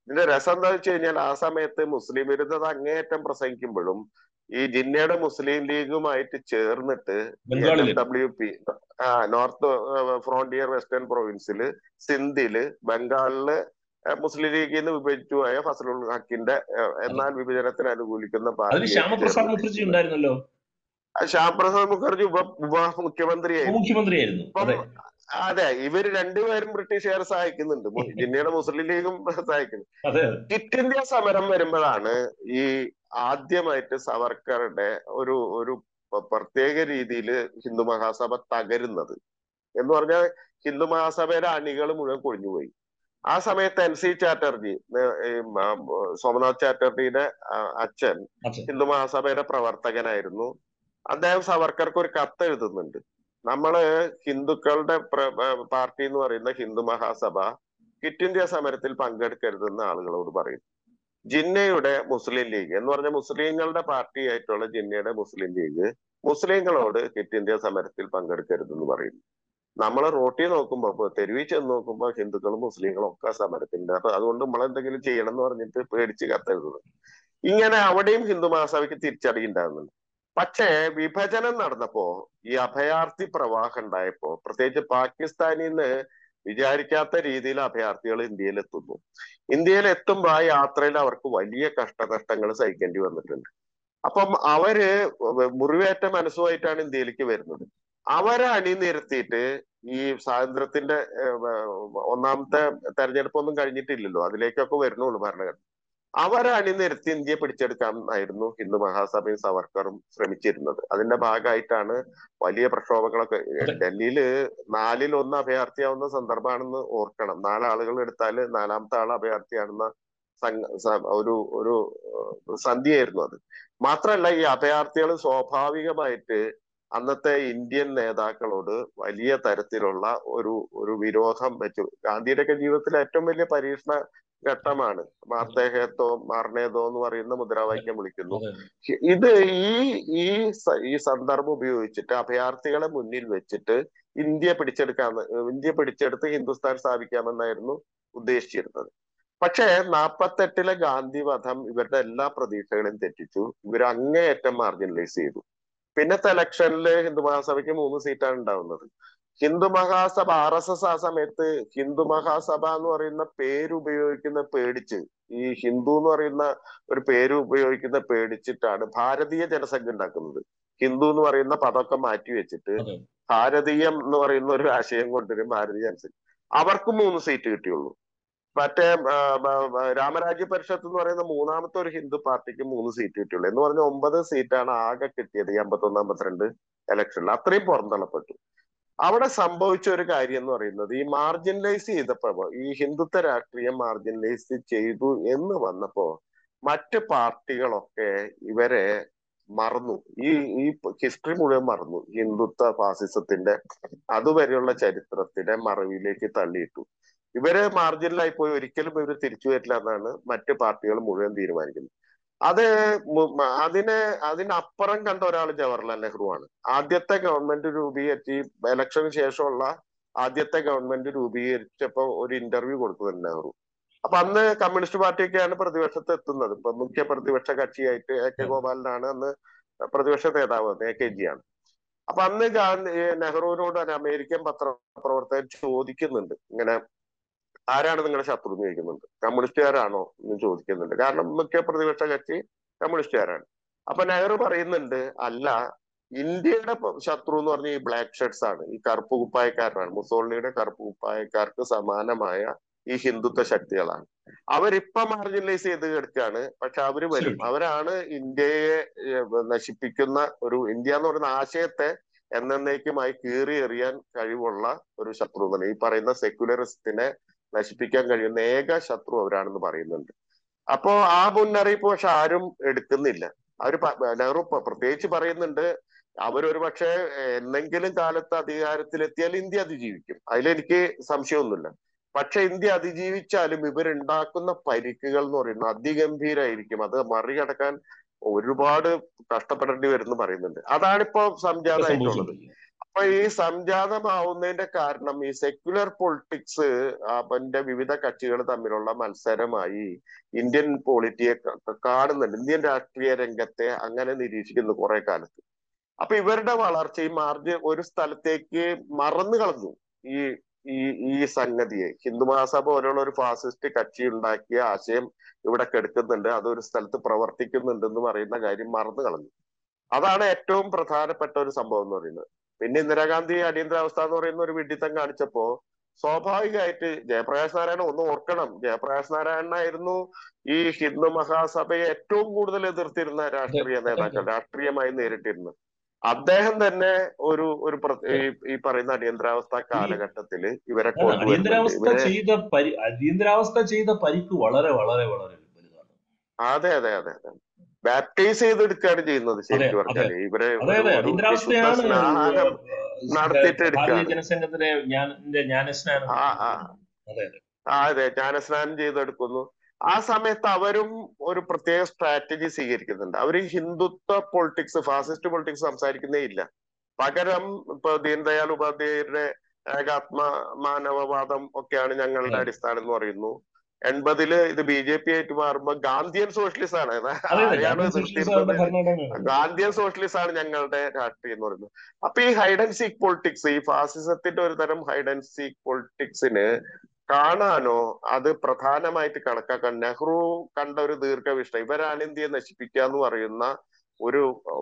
ഇതിന്റെ രസം എന്താ വെച്ച് കഴിഞ്ഞാൽ ആ സമയത്ത് മുസ്ലിം വിരുദ്ധത അങ്ങേയറ്റം പ്രസംഗിക്കുമ്പോഴും ഈ ജിന്നയുടെ മുസ്ലിം ലീഗുമായിട്ട് ചേർന്നിട്ട് എൻ എം ബംഗാളില് ഡബ്ല്യു പി ആ നോർത്ത് ഫ്രോണ്ടിയർ വെസ്റ്റേൺ പ്രൊവിൻസില് സിന്ധില് ബംഗാളില് ഏഹ് മുസ്ലിം ലീഗിൽ നിന്ന് വിഭജിച്ചു പോയ ഫസലുൽ ഹക്കിന്റെ ഏഹ് അതെ എന്നാൽ വിഭജനത്തിന് അനുകൂലിക്കുന്ന അതിന് പാർട്ടിയായിട്ട് ശ്യാമപ്രസാദ് ചേർന്ന് മുഖർജി നിൽക്കുന്നത് ഉണ്ടായിരുന്നല്ലോ ശ്യാംപ്രസാദ് മുഖർജി ഉപ ഉപ മുഖ്യമന്ത്രിയായിരുന്നു ഉപമുഖ്യമന്ത്രിയായിരുന്നു അപ്പം അതെ അതെ ഇവര് രണ്ടുപേരും ബ്രിട്ടീഷുകാർ സഹായിക്കുന്നുണ്ട് മു- ജിന്നയുടെ മുസ്ലിം ലീഗും സഹായിക്കുന്നു അതെ അതെ ക്വിറ്റ് ഇന്ത്യ സമരം വരുമ്പോഴാണ് ഈ ആദ്യമായിട്ട് സവർക്കറുടെ ഒരു ഒരു പ- പ്രത്യേക രീതിയിൽ ഹിന്ദു മഹാസഭ തകരുന്നത് എന്ന് പറഞ്ഞാൽ ഹിന്ദു മഹാസഭയുടെ അണികൾ മുഴുവൻ കൊഴിഞ്ഞുപോയി ആ സമയത്ത് എൻ സി ചാറ്റർജി ഏഹ് ഈ മ- സോമനാഥ് ചാറ്റർജിയുടെ ആ, അച്ഛൻ അച്ഛൻ ഹിന്ദു മഹാസഭയുടെ പ്രവർത്തകനായിരുന്നു അദ്ദേഹം സവർക്കർക്ക് ഒരു കത്ത് എഴുതുന്നുണ്ട് നമ്മള് ഹിന്ദുക്കളുടെ പ്ര- ഏഹ് പാർട്ടി എന്ന് പറയുന്ന ഹിന്ദു മഹാസഭ ക്വിറ്റ് ഇന്ത്യ സമരത്തിൽ പങ്കെടുക്കരുതെന്ന് ആളുകളോട് പറയും ജിന്നയുടെ മുസ്ലിം ലീഗ് എന്ന് പറഞ്ഞ മുസ്ലിങ്ങളുടെ പാർട്ടി ആയിട്ടുള്ള ജിന്നയുടെ മുസ്ലിം ലീഗ് മുസ്ലിങ്ങളോട് ക്വിറ്റ് ഇന്ത്യ സമരത്തിൽ പങ്കെടുക്കരുതെന്ന് പറയുന്നു നമ്മൾ റോട്ടിൽ നോക്കുമ്പോ ഇപ്പൊ തെരുവിൽ ചെന്ന് നോക്കുമ്പോ ഹിന്ദുക്കളും മുസ്ലിങ്ങളും ഒക്കെ സമരത്തിന്റെ അപ്പൊ അതുകൊണ്ട് നമ്മൾ എന്തെങ്കിലും ചെയ്യണം എന്ന് പറഞ്ഞിട്ട് പേടിച്ച് കത്തെഴുതുന്നു ഇങ്ങനെ അവിടെയും ഹിന്ദു മഹാസഭയ്ക്ക് തിരിച്ചടി ഉണ്ടാകുന്നുണ്ട് പക്ഷേ വിഭജനം നടന്നപ്പോ ഈ അഭയാർത്ഥി പ്രവാഹം ഉണ്ടായപ്പോ പ്രത്യേകിച്ച് പാകിസ്ഥാനിൽ നിന്ന് വിചാരിക്കാത്ത രീതിയിൽ അഭയാർത്ഥികൾ ഇന്ത്യയിൽ എത്തുന്നു ഇന്ത്യയിൽ എത്തുമ്പോൾ ആ യാത്രയിൽ അവർക്ക് വലിയ കഷ്ടനഷ്ടങ്ങൾ സഹിക്കേണ്ടി വന്നിട്ടുണ്ട് അപ്പം അവര് മുറിവേറ്റ മനസ്സുമായിട്ടാണ് ഇന്ത്യയിലേക്ക് വരുന്നത് അവരെ അണിനിരത്തിയിട്ട് ഈ സ്വാതന്ത്ര്യത്തിന്റെ ഏഹ്, ഒന്നാമത്തെ തെരഞ്ഞെടുപ്പൊന്നും കഴിഞ്ഞിട്ടില്ലല്ലോ അതിലേക്കൊക്കെ വരുന്നുള്ളൂ ഭരണഘടന അവരെ അണിനിരത്തി ഇന്ത്യയെ പിടിച്ചെടുക്കാനായിരുന്നു ഹിന്ദു മഹാസഭയും സവർക്കറും ശ്രമിച്ചിരുന്നത് അതിന്റെ ഭാഗമായിട്ടാണ് വലിയ പ്രക്ഷോഭങ്ങളൊക്കെ അതെ ഡൽഹിയില് നാലിൽ ഒന്ന് അഭയാർത്ഥിയാവുന്ന സന്ദർഭമാണെന്ന് ഓർക്കണം നാലാളുകൾ എടുത്താൽ നാലാമത്തെ ആൾ അഭയാർത്ഥിയാണെന്ന സംഘ- സ- ഒരു ഒരു ഏഹ്, സന്ധിയായിരുന്നു അത് മാത്രമല്ല ഈ അഭയാർത്ഥികൾ സ്വാഭാവികമായിട്ട് അന്നത്തെ ഇന്ത്യൻ നേതാക്കളോട് വലിയ തരത്തിലുള്ള ഒരു ഒരു വിരോധം വെച്ചു ഗാന്ധിയുടെ ഒക്കെ ജീവിതത്തിലെ ഏറ്റവും വലിയ പരീക്ഷണ ഘട്ടമാണ് മാർത്തേഹേത്തോ മാർണേതോ എന്ന് പറയുന്ന മുദ്രാവാക്യം വിളിക്കുന്നു അതെ ഇത് ഈ ഈ സ- ഈ സന്ദർഭം ഉപയോഗിച്ചിട്ട് അഭയാർത്ഥികളെ മുന്നിൽ വെച്ചിട്ട് ഇന്ത്യ പിടിച്ചെടുക്കാന്ന് ഇന്ത്യ പിടിച്ചെടുത്ത് ഹിന്ദുസ്ഥാൻ സ്ഥാപിക്കാമെന്നായിരുന്നു ഉദ്ദേശിച്ചിരുന്നത് പക്ഷേ നാപ്പത്തെട്ടിലെ ഗാന്ധി വധം ഇവരുടെ എല്ലാ പ്രതീക്ഷകളെയും തെറ്റിച്ചു ഇവർ അങ്ങേയറ്റം മാർജിനലൈസ് ചെയ്തു പിന്നത്തെ ഇലക്ഷനിൽ ഹിന്ദു മഹാസഭയ്ക്ക് മൂന്ന് സീറ്റാണ് ഉണ്ടാവുന്നത് Hindu Mahasabha R S S ആ സമയത്ത് ഹിന്ദു മഹാസഭ എന്ന് പറയുന്ന പേര് ഉപയോഗിക്കുന്ന പേടിച്ച് ഈ ഹിന്ദു എന്ന് പറയുന്ന ഒരു പേര് ഉപയോഗിക്കുന്ന പേടിച്ചിട്ടാണ് ഭാരതീയ ജനസംഖ്യ ഉണ്ടാക്കുന്നത് ഹിന്ദു എന്ന് പറയുന്ന പദമൊക്കെ മാറ്റി വെച്ചിട്ട് അതെ ഭാരതീയം എന്ന് പറയുന്ന ഒരു ആശയം കൊണ്ടുവരും ഭാരതീയ ജനസംഖ്യ അവർക്ക് മൂന്ന് സീറ്റ് കിട്ടിയുള്ളൂ മറ്റേ ആ, ബ- ബ- രാമരാജ്യ പരിഷത്ത് എന്ന് പറയുന്ന മൂന്നാമത്തെ ഒരു ഹിന്ദു പാർട്ടിക്ക് മൂന്ന് സീറ്റ് കിട്ടിയുള്ളൂ എന്ന് പറഞ്ഞ ഒമ്പത് സീറ്റാണ് ആകെ കിട്ടിയത് ഈ അമ്പത്തൊന്ന് അമ്പത്തിരണ്ട് ഇലക്ഷനിൽ അത്രയും പുറന്തള്ളപ്പെട്ടു അവിടെ സംഭവിച്ച ഒരു കാര്യം എന്ന് പറയുന്നത് ഈ മാർജിനലൈസ് ചെയ്തപ്പോ ഈ ഹിന്ദുത്വ രാഷ്ട്രീയം മാർജിനലൈസ് ചെയ്തു എന്ന് വന്നപ്പോ മറ്റ് പാർട്ടികളൊക്കെ ഇവരെ മറന്നു ഈ ഈ ഹിസ്റ്ററി മുഴുവൻ മറന്നു ഹിന്ദുത്വ ഫാസിസത്തിന്റെ അതുവരെയുള്ള ചരിത്രത്തിന്റെ മറവിലേക്ക് തള്ളിയിട്ടു ഇവര് മാർജിനലായി പോയി ഒരിക്കലും ഇവര് തിരിച്ചു വരില്ല എന്നാണ് മറ്റ് പാർട്ടികൾ മുഴുവൻ തീരുമാനിക്കുന്നത് അത് മു- മ- അതിനെ അതിനപ്പുറം കണ്ട ഒരാൾ ജവഹർലാൽ നെഹ്റു ആണ് ആദ്യത്തെ ഗവൺമെന്റ് രൂപീകരിച്ച് ഈ ഇലക്ഷന് ശേഷമുള്ള ആദ്യത്തെ ഗവൺമെന്റ് രൂപീകരിച്ചപ്പോ ഒരു ഇന്റർവ്യൂ കൊടുക്കുന്നുണ്ട് നെഹ്റു അപ്പൊ അന്ന് കമ്മ്യൂണിസ്റ്റ് പാർട്ടിയൊക്കെയാണ് പ്രതിപക്ഷത്ത് എത്തുന്നത് ഇപ്പൊ മുഖ്യ പ്രതിപക്ഷ കക്ഷിയായിട്ട് എ കെ ഗോപാലനാണ് അന്ന് പ്രതിപക്ഷ നേതാവ് എ കെ ജി ആണ് അപ്പൊ അന്ന് ഗാന്ധി ഏ, നെഹ്റുവിനോട് ഒരു അമേരിക്കൻ പത്രപ്രവർത്തകൻ ചോദിക്കുന്നുണ്ട് ഇങ്ങനെ ആരാണ് നിങ്ങളുടെ ശത്രു എന്ന് ചോദിക്കുന്നുണ്ട് കമ്മ്യൂണിസ്റ്റുകാരാണോ എന്ന് ചോദിക്കുന്നുണ്ട് കാരണം മുഖ്യ പ്രതിപക്ഷ കക്ഷി കമ്മ്യൂണിസ്റ്റുകാരാണ് അപ്പൊ നെഹ്റു പറയുന്നുണ്ട് അല്ല ഇന്ത്യയുടെ പ- ശത്രു എന്ന് പറഞ്ഞ ഈ ബ്ലാക്ക് ഷർട്ട്സ് ആണ് ഈ കറുപ്പ് കുപ്പായക്കാരനാണ് മുസോളിനിയുടെ കറുപ്പ് കുപ്പായക്കാർക്ക് സമാനമായ ഈ ഹിന്ദുത്വ ശക്തികളാണ് അവരിപ്പൊ മാർജിനലൈസ് ചെയ്ത് കിടക്കുകയാണ് പക്ഷെ അവര് വരും തീർച്ചയായിട്ടും. അവരാണ് ഇന്ത്യയെ ഏ, നശിപ്പിക്കുന്ന ഒരു ഇന്ത്യ എന്ന് പറയുന്ന ആശയത്തെ എന്നേക്കുമായി കീറി എറിയാൻ കഴിവുള്ള ഒരു ശത്രു എന്നാണ് ഈ പറയുന്ന സെക്യുലറിസത്തിനെ നശിപ്പിക്കാൻ കഴിയുന്ന ഏക ശത്രു അവരാണെന്ന് പറയുന്നുണ്ട് അപ്പോ ആ മുന്നറിയിപ്പ് പക്ഷെ ആരും എടുക്കുന്നില്ല അവര് പ- നെഹ്റു പ- പ്രത്യേകിച്ച് പറയുന്നുണ്ട് അവരൊരു പക്ഷേ എന്തെങ്കിലും കാലത്ത് അധികാരത്തിലെത്തിയാൽ ഇന്ത്യ അതിജീവിക്കും അതിലെനിക്ക് സംശയമൊന്നുമില്ല പക്ഷെ ഇന്ത്യ അതിജീവിച്ചാലും ഇവരുണ്ടാക്കുന്ന പരിക്കുകൾ എന്ന് പറയുന്നത് അതിഗംഭീരായിരിക്കും അത് മറികടക്കാൻ ഒരുപാട് കഷ്ടപ്പെടേണ്ടി വരും എന്ന് പറയുന്നുണ്ട് അതാണിപ്പോ ഇവിടെ സംജാതമായിട്ടുള്ളത് സംഭവിച്ചുകൊണ്ടിരിക്കുന്നത് അപ്പൊ ഈ സംജാതമാവുന്നതിന്റെ കാരണം ഈ സെക്യുലർ പൊളിറ്റിക്സ് അവന്റെ വിവിധ കക്ഷികൾ തമ്മിലുള്ള മത്സരമായി ഇന്ത്യൻ പോളിറ്റിയെ ക- കാണുന്നുണ്ട് ഇന്ത്യൻ രാഷ്ട്രീയ രംഗത്തെ അങ്ങനെ നിരീക്ഷിക്കുന്നു കുറെ കാലത്ത് അപ്പൊ ഇവരുടെ വളർച്ച ഈ മാർജ് ഒരു സ്ഥലത്തേക്ക് മറന്നു കളഞ്ഞു ഈ ഈ ഈ സംഗതിയെ ഹിന്ദു മഹാസഭ പോലുള്ള ഒരു ഫാസിസ്റ്റ് കക്ഷി ഉണ്ടാക്കിയ ആശയം ഇവിടെ കെടുക്കുന്നുണ്ട് അതൊരു സ്ഥലത്ത് പ്രവർത്തിക്കുന്നുണ്ട് എന്ന് പറയുന്ന കാര്യം മറന്നു കളഞ്ഞു അതാണ് ഏറ്റവും പ്രധാനപ്പെട്ട ഒരു സംഭവം എന്ന് പറയുന്നത് പിന്നെ ഇന്ദിരാഗാന്ധി അടിയന്തരാവസ്ഥ എന്ന് പറയുന്ന ഒരു വിഡിത്തം കാണിച്ചപ്പോ സ്വാഭാവികമായിട്ട് ജയപ്രകാശ് നാരായണ ഒന്ന് ഓർക്കണം ജയപ്രകാശ് നാരായണനായിരുന്നു ഈ ഹിന്ദു മഹാസഭയെ ഏറ്റവും കൂടുതൽ എതിർത്തിരുന്ന രാഷ്ട്രീയ നേതാക്കൾ രാഷ്ട്രീയമായി നേരിട്ടിരുന്നു അദ്ദേഹം തന്നെ ഒരു ഒരു പ്ര- ഈ- ഈ പറയുന്ന അടിയന്തരാവസ്ഥ കാലഘട്ടത്തില് ഇവരെ അല്ല, കൊണ്ടുവരുന്നുണ്ട് അടിയന്തരാവസ്ഥ ഇവരെ ചെയ്ത പരി അടിയന്തരാവസ്ഥ ചെയ്ത പരിക്ക് വളരെ വളരെ വളരെ വലുതാണ് അതെ അതെ അതെ അതെ ബാപ്റ്റൈസ് ചെയ്തെടുക്കുകയാണ് ചെയ്യുന്നത് അതെ ശരിക്കും അതെ പറഞ്ഞാല് ഇവരെ അതെ ഒരു അതെ ഒരു വിശുദ്ധ അടിയന്തരാവസ്ഥയാണ് സ്നാനം നടത്തിയിട്ട് ഭാരതീയ എടുക്കുകയാണ് ജനസംഘത്തിനെ ഞാൻ ജ്ഞാനസ്നാനം ആ ആ അതെ അതെ ആ അതെ ജ്ഞാനസ്നാനം ചെയ്തെടുക്കുന്നു ആ സമയത്ത് അവരും ഒരു പ്രത്യേക സ്ട്രാറ്റജി സ്വീകരിക്കുന്നുണ്ട് അവർ ഹിന്ദുത്വ പൊളിറ്റിക്സ് ഫാസിസ്റ്റ് പൊളിറ്റിക്സ് സംസാരിക്കുന്നേ ഇല്ല പകരം ഇപ്പൊ ദീൻദയാൽ ഉപാധ്യായരുടെ ഏകാത്മ മാനവവാദം ഒക്കെയാണ് ഞങ്ങളുടെ അതെ അടിസ്ഥാനം എന്ന് പറയുന്നു എൺപതില് ഇത് ബി ജെ പി ആയിട്ട് മാറുമ്പോ ഗാന്ധിയൻ സോഷ്യലിസ്റ്റ് ആണ് അതെ അതെ ആരെയാണ് ഗാന്ധിയൻ സോഷ്യലിസ്റ്റ് എതിർത്തിരുന്നത് അവരുടെ ഭരണഘടനയാണ് ഗാന്ധിയൻ സോഷ്യലിസ്റ്റ് ആണ് ഞങ്ങളുടെ രാഷ്ട്രീയം എന്ന് പറയുന്നത് അപ്പൊ ഈ ഹൈഡ് ആൻഡ് സീക്ക് പൊളിറ്റിക്സ് ഈ ഫാസിസത്തിന്റെ ഒരു തരം ഹൈഡ് ആൻഡ് സീക്ക് പൊളിറ്റിക്സിന് കാണാനോ അത് പ്രധാനമായിട്ട് കണക്കാക്കാൻ നെഹ്റു കണ്ട ഒരു ദീർഘവിഷ്ടം ഇവരാണ് ഇന്ത്യയെ നശിപ്പിക്കുക എന്ന് പറയുന്ന ഒരു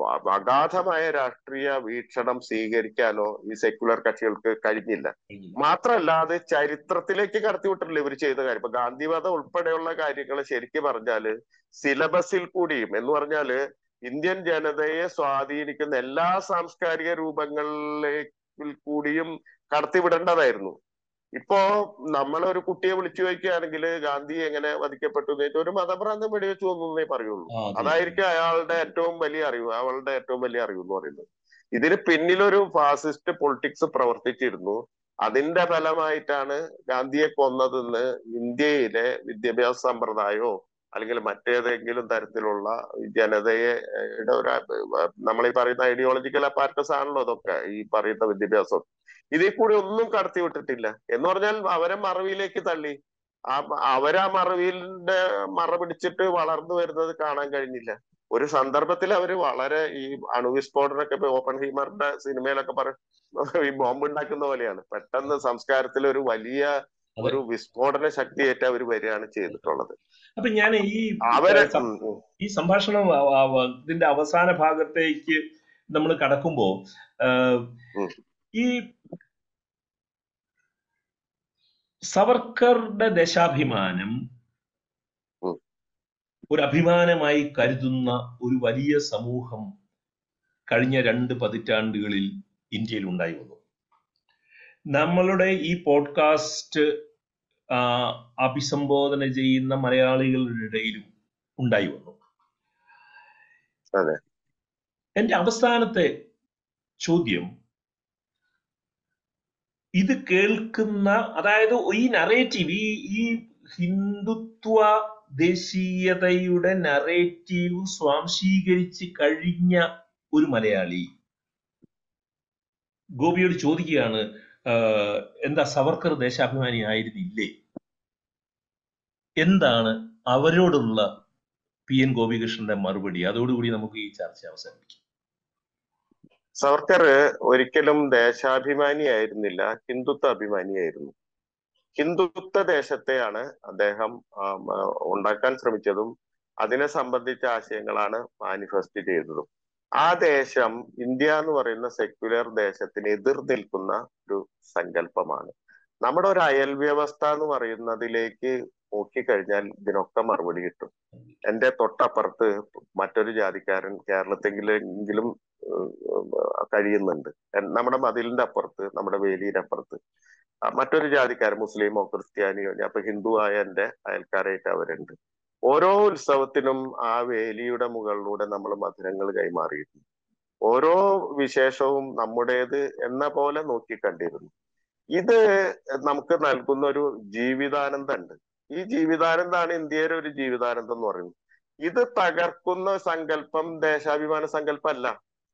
അഗാധമായ രാഷ്ട്രീയ വീക്ഷണം സ്വീകരിക്കാനോ ഈ സെക്യുലർ കക്ഷികൾക്ക് കഴിഞ്ഞില്ല മാത്രമല്ല അത് ചരിത്രത്തിലേക്ക് കടത്തിവിട്ടില്ല ഇവർ ചെയ്ത കാര്യം ഇപ്പൊ ഗാന്ധിവാദം ഉൾപ്പെടെയുള്ള കാര്യങ്ങൾ ശരിക്കും പറഞ്ഞാല് സിലബസിൽ കൂടിയും എന്ന് പറഞ്ഞാല് ഇന്ത്യൻ ജനതയെ സ്വാധീനിക്കുന്ന എല്ലാ സാംസ്കാരിക രൂപങ്ങളിലേക്ക് കൂടിയും കടത്തിവിടേണ്ടതായിരുന്നു ഇപ്പോ നമ്മളൊരു കുട്ടിയെ വിളിച്ചു ചോദിക്കുകയാണെങ്കിൽ ഗാന്ധി എങ്ങനെ വധിക്കപ്പെട്ടു എന്ന് ചോദിച്ചാൽ ഒരു മതഭ്രാന്തം വെടിവെച്ചു എന്നേ പറയുള്ളൂ ആ അതെ അതായിരിക്കും അയാളുടെ ഏറ്റവും വലിയ അറിവ് അവളുടെ ഏറ്റവും വലിയ അറിവ് എന്ന് പറയുന്നത് ഇതിന് പിന്നിലൊരു ഫാസിസ്റ്റ് പൊളിറ്റിക്സ് പ്രവർത്തിച്ചിരുന്നു അതിന്റെ ഫലമായിട്ടാണ് ഗാന്ധിയെ കൊന്നതെന്ന് ഇന്ത്യയിലെ വിദ്യാഭ്യാസ സമ്പ്രദായമോ അല്ലെങ്കിൽ മറ്റേതെങ്കിലും തരത്തിലുള്ള ജനതയെ യുടെ ഒരു നമ്മൾ ഈ പറയുന്ന ഐഡിയോളജിക്കൽ അപ്പാർട്ടസ് ആണല്ലോ ഇതൊക്കെ ഈ പറയുന്ന വിദ്യാഭ്യാസം ഇതിൽ കൂടി ഒന്നും കടത്തി വിട്ടിട്ടില്ല എന്ന് പറഞ്ഞാൽ അവരെ മറവിയിലേക്ക് തള്ളി ആ അവരാ മറവിന്റെ മറ പിടിച്ചിട്ട് വളർന്നു വരുന്നത് കാണാൻ കഴിഞ്ഞില്ല ഒരു സന്ദർഭത്തിൽ അവര് വളരെ ഈ അണുവിസ്ഫോടനമൊക്കെ ഇപ്പൊ ഓപ്പൺ ഹീമറിന്റെ സിനിമയിലൊക്കെ പറയും ഈ ബോംബ് ഉണ്ടാക്കുന്ന പോലെയാണ് പെട്ടെന്ന് സംസ്കാരത്തിൽ ഒരു വലിയ അതെ ഒരു വിസ്ഫോടന ശക്തിയേറ്റ് അവർ വരികയാണ് ചെയ്തിട്ടുള്ളത് അപ്പൊ ഞാൻ ഈ അവരെ ഏഹ്, സം- ഉം, ഉം, ഈ സംഭാഷണം ആ- ആ- ഇതിന്റെ അവസാന ഭാഗത്തേക്ക് നമ്മൾ കടക്കുമ്പോ ഏഹ്, ഉം. ഈ സവർക്കറുടെ ദശാഭിമാനം ഉം. ഒരു അഭിമാനമായി കരുതുന്ന ഒരു വലിയ സമൂഹം കഴിഞ്ഞ രണ്ട് പതിറ്റാണ്ടുകളിൽ ഇന്ത്യയിൽ ഉണ്ടായി വന്നു നമ്മളുടെ ഈ പോഡ്കാസ്റ്റ് ആ, അഭിസംബോധന ചെയ്യുന്ന മലയാളികളുടെ ഇടയിലും ഉണ്ടായി വന്നു അതെ എന്റെ അവസാനത്തെ ചോദ്യം ഇത് കേൾക്കുന്ന അതായത് ഈ നറേറ്റീവ് ഈ ഈ ഹിന്ദുത്വ ദേശീയതയുടെ നറേറ്റീവ് സ്വാംശീകരിച്ച് കഴിഞ്ഞ ഒരു മലയാളി ഗോപിയോട് ചോദിക്കുകയാണ് ആഹ്, എന്താ സവർക്കർ ദേശാഭിമാനി ആയിരുന്നില്ലേ എന്താണ് അവരോടുള്ള പി എൻ ഗോപികൃഷ്ണന്റെ മറുപടി അതോടുകൂടി നമുക്ക് ഈ ചർച്ച അവസാനിപ്പിക്കാം സവർക്കർ ഒരിക്കലും ദേശാഭിമാനിയായിരുന്നില്ല ഹിന്ദുത്വ അഭിമാനിയായിരുന്നു ഹിന്ദുത്വ ദേശത്തെയാണ് അദ്ദേഹം ആം, ആ, ഉണ്ടാക്കാൻ ശ്രമിച്ചതും അതിനെ സംബന്ധിച്ച ആശയങ്ങളാണ് മാനിഫെസ്റ്റ് ചെയ്തതും ആ ദേശം ഇന്ത്യ എന്ന് പറയുന്ന സെക്യുലർ ദേശത്തിന് എതിർ നിൽക്കുന്ന ഒരു സങ്കല്പമാണ് നമ്മുടെ ഒരു അയൽ വ്യവസ്ഥ എന്ന് പറയുന്നതിലേക്ക് നോക്കിക്കഴിഞ്ഞാൽ ഇതിനൊക്കെ മറുപടി കിട്ടും എന്റെ തൊട്ടപ്പുറത്ത് മറ്റൊരു ജാതിക്കാരൻ കേരളത്തെങ്കിലെങ്കിലും ഏഹ്, കഴിയുന്നുണ്ട് എൻ- നമ്മുടെ മതിലിന്റെ അപ്പുറത്ത് നമ്മുടെ വേലിയുടെ അപ്പുറത്ത് ആ, മറ്റൊരു ജാതിക്കാരൻ മുസ്ലിമോ ക്രിസ്ത്യാനിയോ ഞാൻ ഇപ്പൊ ഹിന്ദു ആയ എന്റെ അയൽക്കാരായിട്ട് അവരുണ്ട് ഓരോ ഉത്സവത്തിനും ആ വേലിയുടെ മുകളിലൂടെ നമ്മൾ മധുരങ്ങൾ കൈമാറിയിരുന്നു ഓരോ വിശേഷവും നമ്മുടേത് എന്ന പോലെ നോക്കിക്കണ്ടിരുന്നു ഇത് നമുക്ക് നൽകുന്ന ഒരു ജീവിതാനന്ദം ഉണ്ട് ഈ ജീവിതാനന്ദാണ് ഇന്ത്യയുടെ ഒരു ജീവിതാനന്ദം എന്ന് പറയുന്നത് ഇത് തകർക്കുന്ന സങ്കല്പം ദേശാഭിമാന സങ്കല്പമല്ല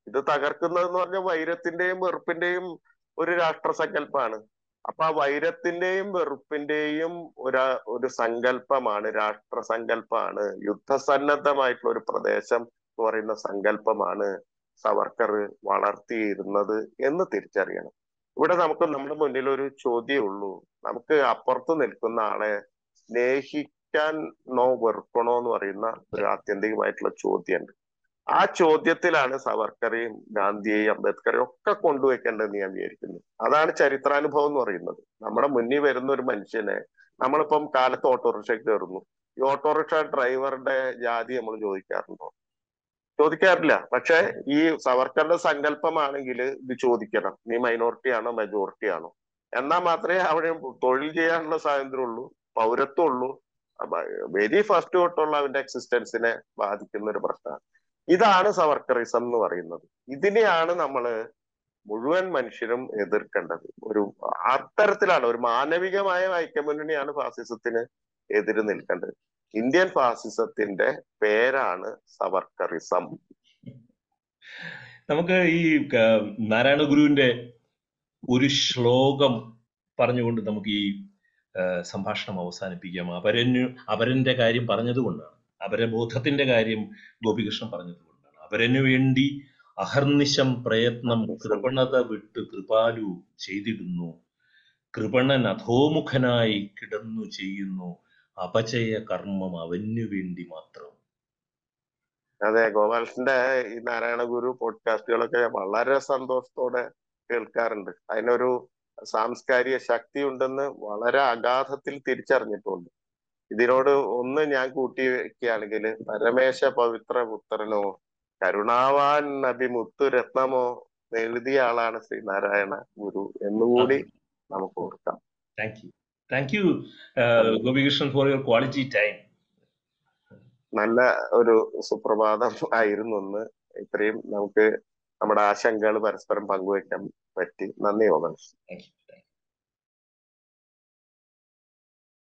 ഇത് തകർക്കുന്നതെന്ന് പറഞ്ഞാൽ വൈരത്തിന്റെയും വെറുപ്പിന്റെയും ഒരു രാഷ്ട്രസങ്കല്പമാണ് അപ്പൊ ആ വൈരത്തിന്റെയും വെറുപ്പിന്റെയും ഒരു ഒരു സങ്കല്പമാണ് രാഷ്ട്രസങ്കല്പമാണ് യുദ്ധസന്നദ്ധമായിട്ടുള്ള ഒരു പ്രദേശം എന്ന് പറയുന്ന സങ്കല്പമാണ് സവർക്കർ വളർത്തിയിരുന്നത് എന്ന് തിരിച്ചറിയണം ഇവിടെ നമുക്ക് നമ്മുടെ മുന്നിൽ ഒരു ചോദ്യമേ ഉള്ളൂ നമുക്ക് അപ്പുറത്ത് നിൽക്കുന്ന ആളെ സ്നേഹിക്കാനോ വെറുക്കണോ എന്ന് പറയുന്ന ഒരു ആത്യന്തികമായിട്ടുള്ള ചോദ്യമുണ്ട് ആ ചോദ്യത്തിലാണ് സവർക്കറെയും ഗാന്ധിയെയും അംബേദ്കറെയും ഒക്കെ കൊണ്ടുവയ്ക്കേണ്ടതെന്ന് ഞാൻ വിചാരിക്കുന്നു അതാണ് ചരിത്രാനുഭവം എന്ന് പറയുന്നത് നമ്മുടെ മുന്നിൽ വരുന്ന ഒരു മനുഷ്യനെ നമ്മളിപ്പം കാലത്ത് ഓട്ടോറിക്ഷയ്ക്ക് കയറുന്നു ഈ ഓട്ടോറിക്ഷ ഡ്രൈവറുടെ ജാതി നമ്മൾ ചോദിക്കാറുണ്ടോ ചോദിക്കാറില്ല പക്ഷെ ഈ സവർക്കറുടെ സങ്കല്പമാണെങ്കിൽ ഇത് ചോദിക്കണം നീ മൈനോറിറ്റി ആണോ മെജോറിറ്റി ആണോ എന്നാൽ മാത്രമേ അവിടെ തൊഴിൽ ചെയ്യാനുള്ള സ്വാതന്ത്ര്യം ഉള്ളൂ പൗരത്വം ഉള്ളൂ വെരി ഫസ്റ്റ് തൊട്ടുള്ള അവന്റെ എക്സിസ്റ്റൻസിനെ ബാധിക്കുന്ന ഒരു പ്രശ്നമാണ് ഇതാണ് സവർക്കറിസം എന്ന് പറയുന്നത് ഇതിനെയാണ് നമ്മള് മുഴുവൻ മനുഷ്യരും എതിർക്കേണ്ടത് ഒരു അത്തരത്തിലാണ് ഒരു മാനവികമായ ഐക്യമുന്നണിയാണ് ഫാസിസത്തിന് എതിര് നിൽക്കേണ്ടത് ഇന്ത്യൻ ഫാസിസത്തിന്റെ പേരാണ് സവർക്കറിസം നമുക്ക് ഈ ക- നാരായണ ഗുരുവിന്റെ ഒരു ശ്ലോകം പറഞ്ഞുകൊണ്ട് നമുക്ക് ഈ ആ, സംഭാഷണം അവസാനിപ്പിക്കാം അപരന് അപരന്റെ കാര്യം പറഞ്ഞതുകൊണ്ടാണ് അപരബോധത്തിന്റെ കാര്യം ഗോപികൃഷ്ണൻ പറഞ്ഞതുകൊണ്ടാണ് അപരനു വേണ്ടി അഹർനിശം പ്രയത്നം കൃപണത വിട്ട് കൃപാലു ചെയ്തിടുന്നു കൃപണൻ അധോമുഖനായി കിടന്നു ചെയ്യുന്നു അപചയ കർമ്മം അവനു വേണ്ടി മാത്രം അതെ ഗോപാലന്റെ ഈ നാരായണ ഗുരു പോഡ്കാസ്റ്റുകളൊക്കെ വളരെ സന്തോഷത്തോടെ കേൾക്കാറുണ്ട് അതിനൊരു സാംസ്കാരിക ശക്തി ഉണ്ടെന്ന് വളരെ അഗാധത്തിൽ തിരിച്ചറിഞ്ഞിട്ടുണ്ട് ഇതിനോട് ഒന്ന് ഞാൻ കൂട്ടി വെക്കുകയാണെങ്കിൽ പരമേശ പവിത്ര പുത്രനോ കരുണാവാൻ നബി മുത്തു രത്നമോ എഴുതിയ ആളാണ് ശ്രീനാരായണ ഗുരു എന്നുകൂടി നമുക്ക് ഓർക്കാം thank you thank you Gopikrishnan for your quality time നല്ല ഒരു സുപ്രഭാതം ആയിരുന്നു എന്ന് ഇത്രയും നമുക്ക് നമ്മുടെ ആശങ്കകൾ പരസ്പരം പങ്കുവയ്ക്കാൻ പറ്റി നന്ദി ഗോപാൽ താങ്ക് യു